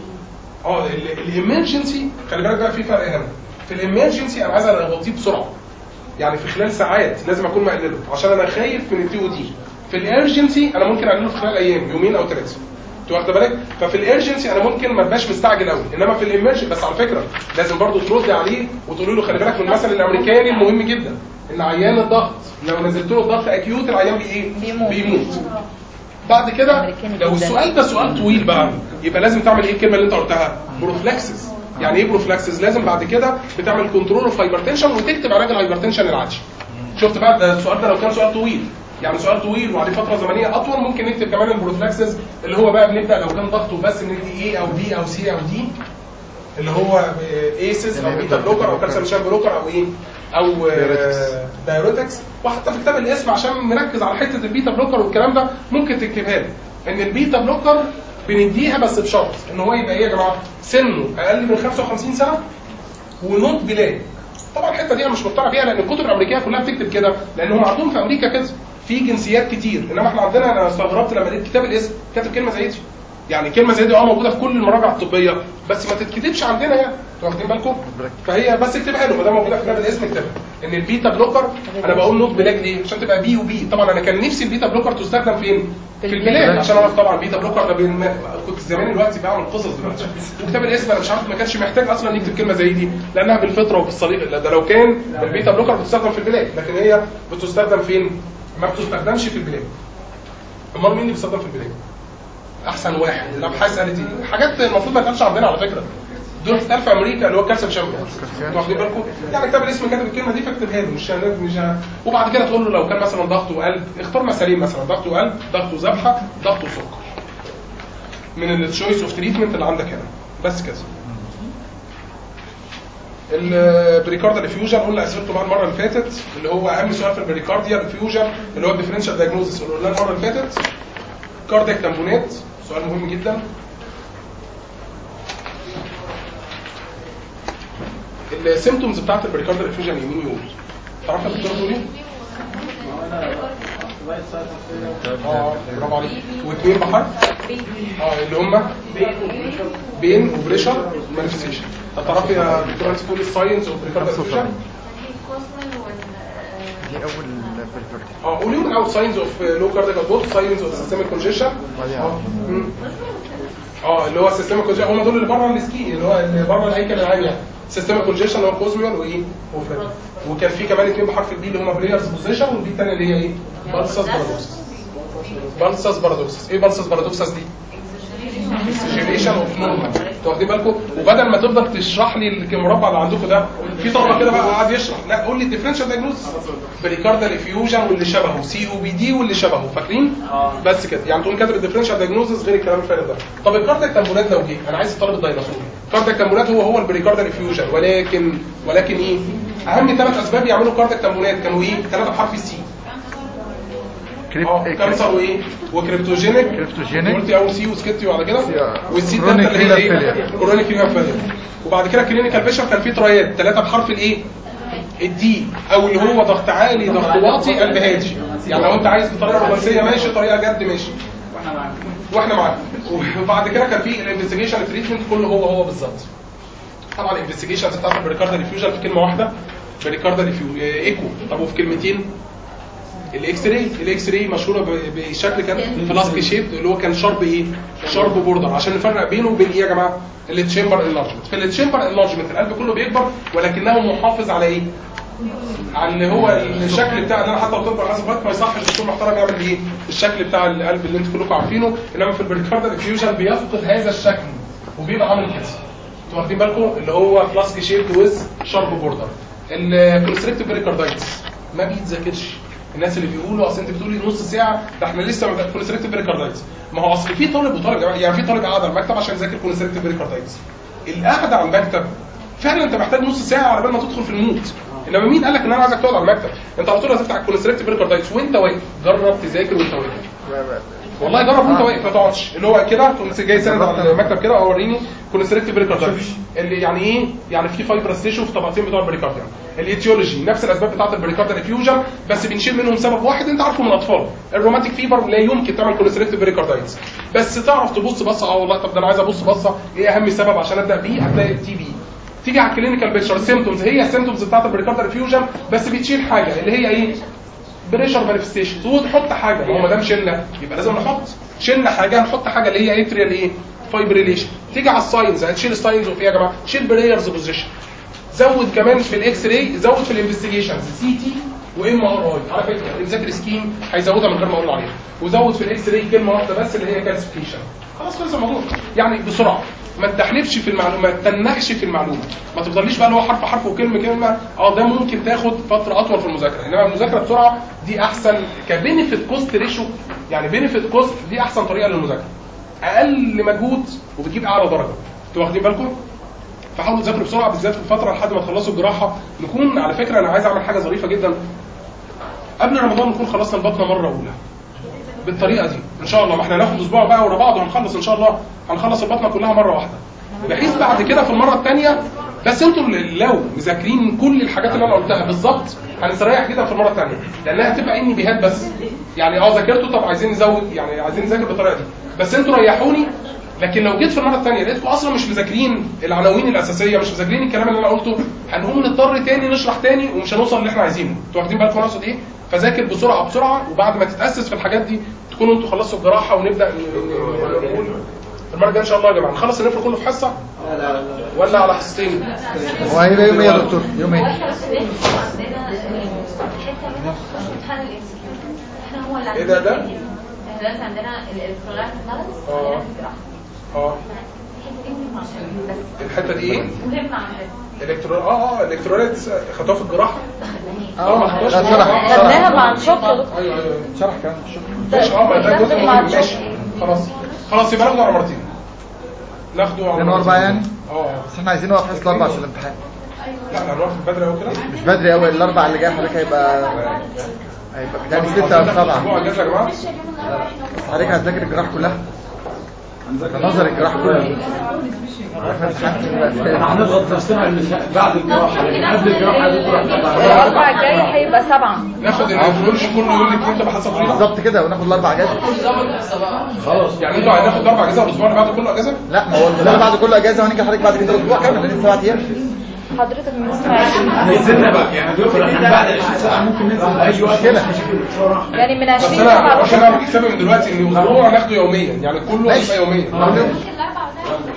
قد ايه؟ اه الامرجنسي خلي بالك بقى في فرق هنا في الامرجنسي انا عايز اغطيه بسرعه يعني في خلال ساعات لازم اكون مقلله عشان انا خايف من التي او دي في الارجنسي انا ممكن اقلله في خلال ايام يومين او ثلاثه انت واخد بالك ففي الارجنسي انا ممكن ما ابقاش مستعجل قوي انما في الامرجنسي بس على فكره لازم برضو ترد عليه وتقول له خلي بالك من المثل الامريكاني المهم جدا ان عيان الضغط لو نزلت له الضغط اكيوت العيان بي ايه بيموت. بيموت بعد كده أمريكاني لو جداً. السؤال ده سؤال طويل بقى يبقى لازم تعمل ايه الكلمه اللي انت قلتها بروفلاكسس يعني ايه بروفلاكسس لازم بعد كده بتعمل كنترول اوف هايبرتنشن وتكتب علاج الهايبرتنشن العادي شفت بقى ده السؤال ده لو كان سؤال طويل يعني سؤال طويل وعليه فتره زمنيه اطول ممكن نكتب كمان البروفلاكسس اللي هو بقى بنبدا لو كان ضغطه بس ندي ايه او بي او سي او دي اللي هو ايسز او بيتا بلوكر او كالسيوم شان بلوكر او ايه او دايوريتكس وحتى في كتاب الاسم عشان مركز على حته البيتا بلوكر والكلام ده ممكن تكتبها له ان البيتا بلوكر بنديها بس بشرط ان هو يبقى ايه يا جماعه سنه اقل من 55 سنه ونوت بلاد طبعا الحته دي انا مش مقتنع بيها لان الكتب الامريكيه كلها بتكتب كده لان هم عندهم في امريكا كده في جنسيات كتير انما احنا عندنا انا استغربت لما لقيت كتاب الاسم كاتب كلمه زي دي يعني كلمه زي دي اه موجوده في كل المراجع الطبيه بس ما تتكتبش عندنا يعني انتوا واخدين بالكم فهي بس اكتبها له ما دام موجوده في كتاب الاسم اكتبها ان البيتا بلوكر انا بقول نوت بلاك ليه عشان تبقى بي وبي طبعا انا كان نفسي البيتا بلوكر تستخدم فين في البلاد عشان اعرف طبعا البيتا بلوكر ده بين كنت زمان دلوقتي بعمل قصص دلوقتي وكتاب الاسم انا مش عارف ما كانش محتاج اصلا يكتب كلمه زي دي لانها بالفطره وبالصليب لا ده لو كان البيتا بلوكر بتستخدم في البلاد لكن هي بتستخدم فين ما بتستخدمش في البلاد امال مين اللي بيستخدم في البلاد احسن واحد الابحاث قالت ايه حاجات المفروض ما تقالش عندنا على فكره دول بتتقال في امريكا اللي هو الكالسيوم شامبيون انتوا واخدين بالكم يعني كتاب الاسم كاتب الكلمه دي فاكتبها له مش هن- مش ه- وبعد كده تقول له لو كان مثلا ضغطه قلب اختار مثالين مثلا ضغطه قلب ضغطه ذبحه ضغطه سكر من التشويس اوف تريتمنت اللي عندك هنا بس كده البريكارديال افيوجن قلنا اسئلته بقى المره اللي فاتت اللي هو اهم سؤال في البريكارديال افيوجن اللي هو الديفرنشال دايجنوزس اللي قلناه المره اللي فاتت كاردياك تامبونات سؤال مهم جدا السيمتومز بتاعت البريكارديال افيوجن يمين يقول تعرف يا دكتور تقول ايه؟ اه برافو عليك واثنين بحرف اه اللي هم بين وبريشر مانيفستيشن طب تعرفي يا دكتور انت تقولي الساينس اوف بريكارديال افيوجن كوسمن وال دي اول بريكورد اه قولي من اول ساينز اوف لو كاردياك اوتبوت ساينز اوف سيستميك كونجيشن اه مم. اه اللي هو سيستميك كونجيشن هم دول اللي بره السكي اللي هو اللي بره الهيكل العام يعني سيستميك كونجيشن اللي هو كوزميال وايه وفريد وكان في كمان اثنين بحرف البي اللي هم بلايرز بوزيشن والبي الثانيه اللي هي ايه بالسس بارادوكسس بالسس بارادوكسس ايه بالسس بارادوكسس دي اكسجريشن اوف نورمال انتوا واخدين بالكم وبدل ما تفضل تشرح لي المربع اللي عندكم ده في طلبه كده بقى قاعد يشرح لا قول لي الديفرنشال دايجنوز بريكاردال افيوجن واللي شبهه سي او بي دي واللي شبهه فاكرين بس كده يعني تقوم كاتب الديفرنشال دايجنوزز غير الكلام الفارغ ده طب الكاردياك تامبونات لو جه انا عايز طالب الديناصور الكاردياك تامبونات هو هو البريكاردال افيوجن ولكن ولكن ايه اهم ثلاث اسباب يعملوا كاردياك تامبونات كانوا ايه ثلاثه بحرف السي اه كانسر وايه وكريبتوجينيك كريبتوجينيك. قلت اول سي وسكتي وبعد كده سي- والسي كرونيك الثالثه اللي هي رينال ايه فيلير. كرونيك رينال فيلير وبعد كده كلينيكال بيشر كان فيه ترايات ثلاثه بحرف الايه الدي او اللي هو ضغط عالي ضغط واطي قلب هادي يعني لو انت عايز بطريقه رومانسيه ماشي طريقه جد ماشي واحنا معاك وبعد كده كان في الانفستيجيشن تريتمنت كله هو هو بالظبط طبعا الانفستيجيشن بتاعت البريكاردال ريفيوجن في كلمه واحده بريكاردال ريفيو ايكو طب وفي كلمتين الاكس راي الاكس راي مشهوره ب- بشكل كان فلاسك شيب اللي هو كان شارب ايه شارب بوردر عشان نفرق بينه وبين ايه يا جماعه التشامبر انلارجمنت في التشامبر انلارجمنت القلب كله بيكبر ولكنه محافظ على ايه على اللي هو الشكل بتاع اللي انا حتى لو طب حسب ما يصحش الدكتور محترم يعمل ايه الشكل بتاع القلب اللي انتوا كلكم عارفينه انما في البريكاردال ديفيوجن بيفقد هذا الشكل وبيبقى عامل كده انتوا واخدين بالكم اللي هو فلاسك شيب ويز شارب بوردر الكونستريكتيف بريكاردايتس ما بيتذاكرش الناس اللي بيقولوا اصل انت بتقولي نص ساعه ده احنا لسه كونستريكتيف بريكاردايتس ما هو اصل في طالب وطالب يا جماعة، يعني في طالب قاعد على المكتب عشان يذاكر كونستريكتيف بريكاردايتس القعده على المكتب فعلا انت محتاج نص ساعه على بال ما تدخل في المود انما مين قال لك ان انا عايزك تقعد على المكتب انت على طول هتفتح الكونستريكتيف ريكوردايتس وانت واقف جرب تذاكر وانت واقف والله جرب وانت واقف ما تقعدش اللي هو كده تقوم جاي ساند على المكتب كده او وريني كونستريكتيف ريكاردايتس اللي يعني ايه يعني في فايبرس تيشو في طبقتين بتوع البريكارديوم الايتيولوجي نفس الاسباب بتاعه البريكارديال افيوجن بس بنشيل منهم سبب واحد انت عارفه من الاطفال الروماتيك فيبر لا يمكن تعمل كونستريكتيف ريكاردايتس بس تعرف تبص بصه اه والله طب ده انا عايز ابص بصه ايه اهم سبب عشان ابدا بيه هتلاقي التي بي تيجي على الكلينيكال بيكتشر السيمتومز هي السيمتومز بتاعت البريكارديال افيوجن بس بتشيل حاجه اللي هي ايه بريشر مانيفستيشن وتحط حاجه ما هو ما دام شلنا يبقى لازم نحط شلنا حاجه نحط حاجه اللي هي اتريال ايه فايبريليشن تيجي على الساينز هتشيل الساينز وفي يا جماعه شيل بريرز بوزيشن زود كمان في الاكس راي زود في الانفستيجيشنز سي تي وام ار اي على فكره اللي مذاكر سكيم هيزودها من غير ما اقول له عليها وزود في الاكس راي كلمه واحده بس اللي هي كالسيفيكيشن خلاص خلص الموضوع يعني بسرعه ما تحلفش في المعلومه ما تتنحش في المعلومه ما تفضليش بقى اللي هو حرف حرف وكلمه كلمه اه ده ممكن تاخد فتره اطول في المذاكره انما المذاكره بسرعه دي احسن كبنفيت كوست ريشو يعني بنفيت كوست دي احسن طريقه للمذاكره اقل مجهود وبتجيب اعلى درجه انتوا واخدين بالكم فحاولوا تذاكروا بسرعه بالذات في الفتره لحد ما تخلصوا الجراحه نكون على فكره انا عايز اعمل حاجه ظريفه جدا قبل رمضان نكون خلصنا البطنه مره اولى بالطريقه دي ان شاء الله ما احنا هناخد اسبوع بقى ورا بعض وهنخلص ان شاء الله هنخلص البطنه كلها مره واحده بحيث بعد كده في المره الثانيه بس انتوا اللي لو مذاكرين كل الحاجات اللي انا قلتها بالظبط هنستريح جدا في المره الثانيه لانها هتبقى اني بيهات بس يعني اه ذاكرتوا طب عايزين نزود يعني عايزين نذاكر بالطريقه دي بس انتوا ريحوني لكن لو جيت في المره الثانيه لقيتكم اصلا مش مذاكرين العناوين الاساسيه مش مذاكرين الكلام اللي انا قلته هنقوم نضطر تاني نشرح تاني ومش هنوصل اللي احنا عايزينه انتوا واخدين بالكم انا اقصد ايه فذاكر بسرعه بسرعه وبعد ما تتاسس في الحاجات دي تكونوا انتوا خلصتوا الجراحه ونبدا ن- ن- نقول المره الجايه ان شاء الله يا جماعه نخلص النفر كله في حصه ولا على حصتين هو هيبقى يوم ايه يا دكتور يوم ايه واحنا بس عندنا حته منها في امتحان الانسكيوت احنا هو اللي ايه ده ده؟ عندنا دلوقتي عندنا الالكترونات اناليسيس اه. عندنا في الجراحه اه الحته دي مهمه عشان بس الحته دي ايه؟ مهمه عندنا الكترون اه اه الالكترونات خدوها في الجراحه اه ما خدوهاش لا في شرح الجراحة. خدناها مع الشوك يا دكتور ايوه ايوه شرح كمان الشغل ماشي اه ما ده جزء مع مهم الشغل. ماشي خلاص خلاص يبقى ناخده على مرتين ناخده على يوم مرتين. أربعة يعني؟ اه بس احنا عايزين نوقف حصة الأربع عشان الامتحان لا لا نروح بدري قوي كده مش بدري قوي الأربع اللي جاي حضرتك هيبقى هيبقى بتاعي ستة أو اسبوع سبعة اجازه يا جماعه مش يا جماعه احنا حضرتك هتذاكر الجراح كلها نظر الجراح كله احنا امتحان هنضغط نفسنا اللي بعد الجراحه لكن قبل الجراحه الاربع الجاي هيبقى سبعة ناخد الانفلونش كله يوم الاثنين تبقى حصه طويله بالظبط كده وناخد الأربع اجازة خلاص يعني انتوا هناخد اربع اجازه والاسبوع اللي بعده كله اجازه لا ما هو الأسبوع بعد كله اجازة وهنيجي حضرتك بعد كده أسبوع كامل لأن سبع أيام حضرتك من اسمها 20 نزلنا بقى يعني دكتور احنا بعد 20 ساعه ممكن ننزل اي وقت مشكلة يعني من بس 20 انا سبعة عشان اعمل حسابي من دلوقتي ان اسبوع ناخده يوميا يعني كله هيبقى يوميا ممكن الاربع ده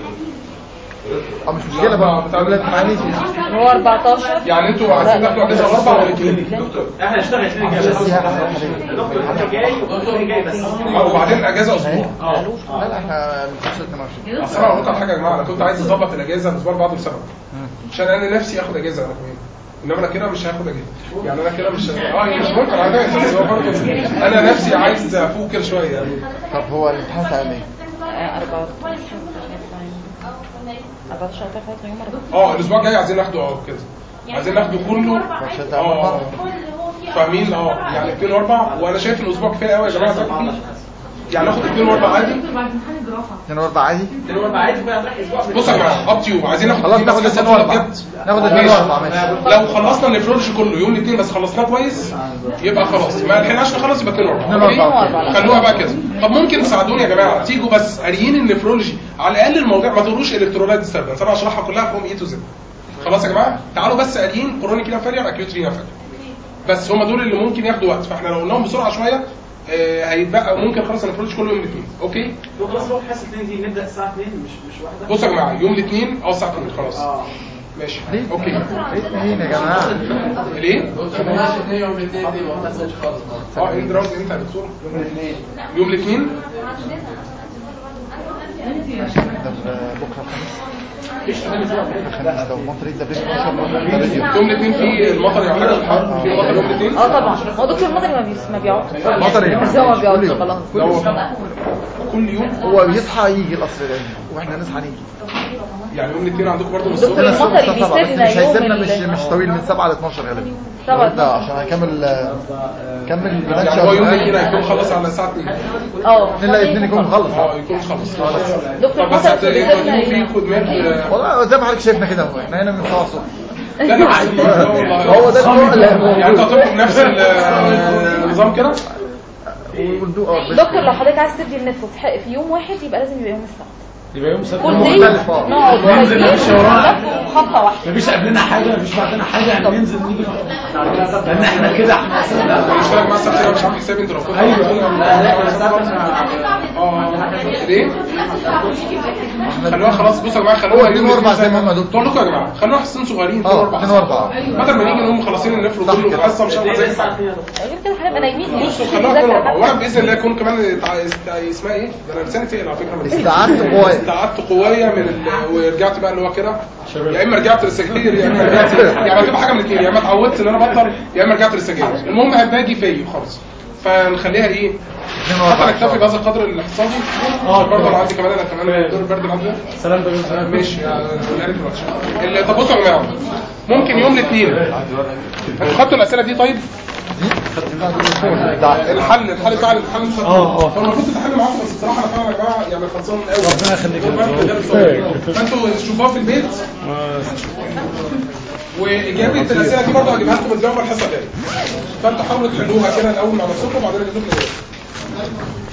اه مش مشكلة بقى بتاع بتاع الامتحان يجي هو 14 يعني انتوا عايزين تاخدوا اجازه الاربع ولا الاثنين احنا هنشتغل الاثنين جاي بس الدكتور الحاجه جاي والدكتور جاي بس وبعدين اجازه اسبوع لا لا احنا من 22 اصل انا هقول لك حاجه يا جماعه انا كنت عايز اظبط الاجازه الاسبوع اللي بعده لسبب عشان انا نفسي اخد اجازه انا كمان انما انا كده مش هاخد اجازه يعني انا كده مش اه هي مش ممكن عندها اساس هو برضه انا نفسي عايز افوكر شويه يعني طب هو الامتحان بتاع يوم ايه؟ 14 14 3 يوم 14 اه الاسبوع الجاي عايزين ناخده اه كده عايزين ناخده كله عشان تعمل اه أربعة. كل اللي هو فيه فاهمين اه يعني اثنين واربع وانا شايف ان الاسبوع كفايه قوي يا جماعه ده يعني ناخد اثنين واربع عادي دكتور بعد امتحان الجراحه اثنين واربع عادي اللي هو عايز بقى نروح اسبوع في بصوا يا جماعه اب تيوب عايزين ناخد خلاص اتنين ناخد بس اثنين حصة واربع بجد. ناخد اثنين ماشي. واربع ماشي لو خلصنا النفرولوجي كله يوم الاثنين بس خلصناه كويس يبقى خلاص ما لحقناش نخلص يبقى اثنين اثنين واربع واربع أوكي؟ خلوها بقى كده طب ممكن تساعدوني يا جماعه تيجوا بس قاريين النفرولوجي على الاقل المواضيع ما تقولوش الكترولايت ديستربنس انا هشرحها كلها فروم اي تو زد خلاص يا جماعه تعالوا بس قاريين كرونيك رينا فيلير اكيوت رينا فيلير بس هم دول اللي ممكن ياخدوا وقت فاحنا لو قلناهم بسرعه شويه آه، هيتبقى ممكن خلاص النفرولوجي كله يوم الاثنين اوكي دكتور بس روح حصه اثنين دي نبدا الساعه 2 مش مش واحده بصوا يا جماعه يوم الاثنين اه الساعه 2 خلاص اه ماشي ليه؟ اوكي ليه اتنين يا جماعة؟ ليه؟ اه ايه دراوز انت يا دكتور يوم الاثنين ده في بكرة الخميس الخميس ده مصر ده بيش 12 مصر ده راديو يوم الاثنين في المطر او حاجه في الحر في مطر يوم الاثنين اه طبعا هو دكتور مطري ما بيس- ما بيقعدش مطري بس هو ما كل بيقعدش يوم. خلاص ده هو كل يوم هو بيصحى يجي القصر ده واحنا نصحى نيجي يعني يوم الاثنين عندكم برضه من دكتور الصبح المطري الساعة سبعة، بس بيسيبنا مش يوم هيسيبنا ال- مش مش طويل من 7 ل 12 غالبا سبعة لا عشان هيكمل كمل بنات يعني هو يوم الاثنين شهر هيكون خلص على الساعه 2 اه اثنين لا اثنين يكون مخلص اه يكون خلص دكتور طب بس المطري هت- بيسيبنا هتقدموا يوم فيكم دماغ والله زي ما حضرتك شايفنا كده اهو احنا هنا من 7 الصبح لا انا بحس إن هو والله هو ده النوع اللي يعني انتوا هتبقوا بنفس ال- النظام كده والدو- آه، بس- دكتور لو حضرتك عايز تدي النت في ح- في يوم واحد يبقى لازم يبقى يوم السبت يبقى يوم سبت كل يوم دي مختلف، آه. نقعد ننزل قريبين نمشي ورانا. وناخد خطة واحدة مفيش قبلنا حاجه مفيش بعدنا حاجه يعني ننزل نيجي لان احنا كده احنا مش فاهم مثلا كده مش عامل حسابي انتوا لو كنتوا أيوة. اه ليه؟ خلوها خلاص بصوا يا جماعه خلوها هو اتنين واربع زي ما هم يا دكتور. بقول لكم يا جماعه خلوها حصتين صغيرين اه اثنين واربعة بدل ما نيجي نقوم مخلصين النفر صح كله كده. حصه مش عارف زي غير كده هنبقى نايمين بصوا خلوها اتنين واربعه وانا باذن الله اكون كمان تع- است- اسمها ايه؟ ده انا لساني تقل على فكره من استعدت قوية استعدت قوية من ال... ورجعت بقى اللي هو كده يا اما رجعت للسجاير يا اما رجعت يعني هتبقى حاجه من الاثنين يا اما اتعودت ان انا بطل يا اما رجعت للسجاير المهم هيبقى يجي فيا خالص فنخليها ايه اثنين حتى واربعة نكتفي بهذا القدر الاقتصادي اه، برضه انا عندي كمان انا كمان دور البرد اللي عندي ده. سلام ده سلام ماشي يا يا ريت الوحش. اللي طب بصوا يا جماعه ممكن يوم الاثنين انتوا خدتوا الاسئله دي طيب الحل الحل بتاع الامتحان الخطي اه، اه. هو المفروض تتحل معاكم بس بصراحه انا فعلا يا جماعه يعني خلصان قوي ربنا يخليك يا والله دكتور. بجد صغير. فانتوا شوفوها في البيت واجابه الاسئله دي برضه هجيبها لكم بالجواب الحصه الجايه فانتوا حاولوا تحلوها كده الاول مع نفسكم وبعدين اجيب لكم الاجابه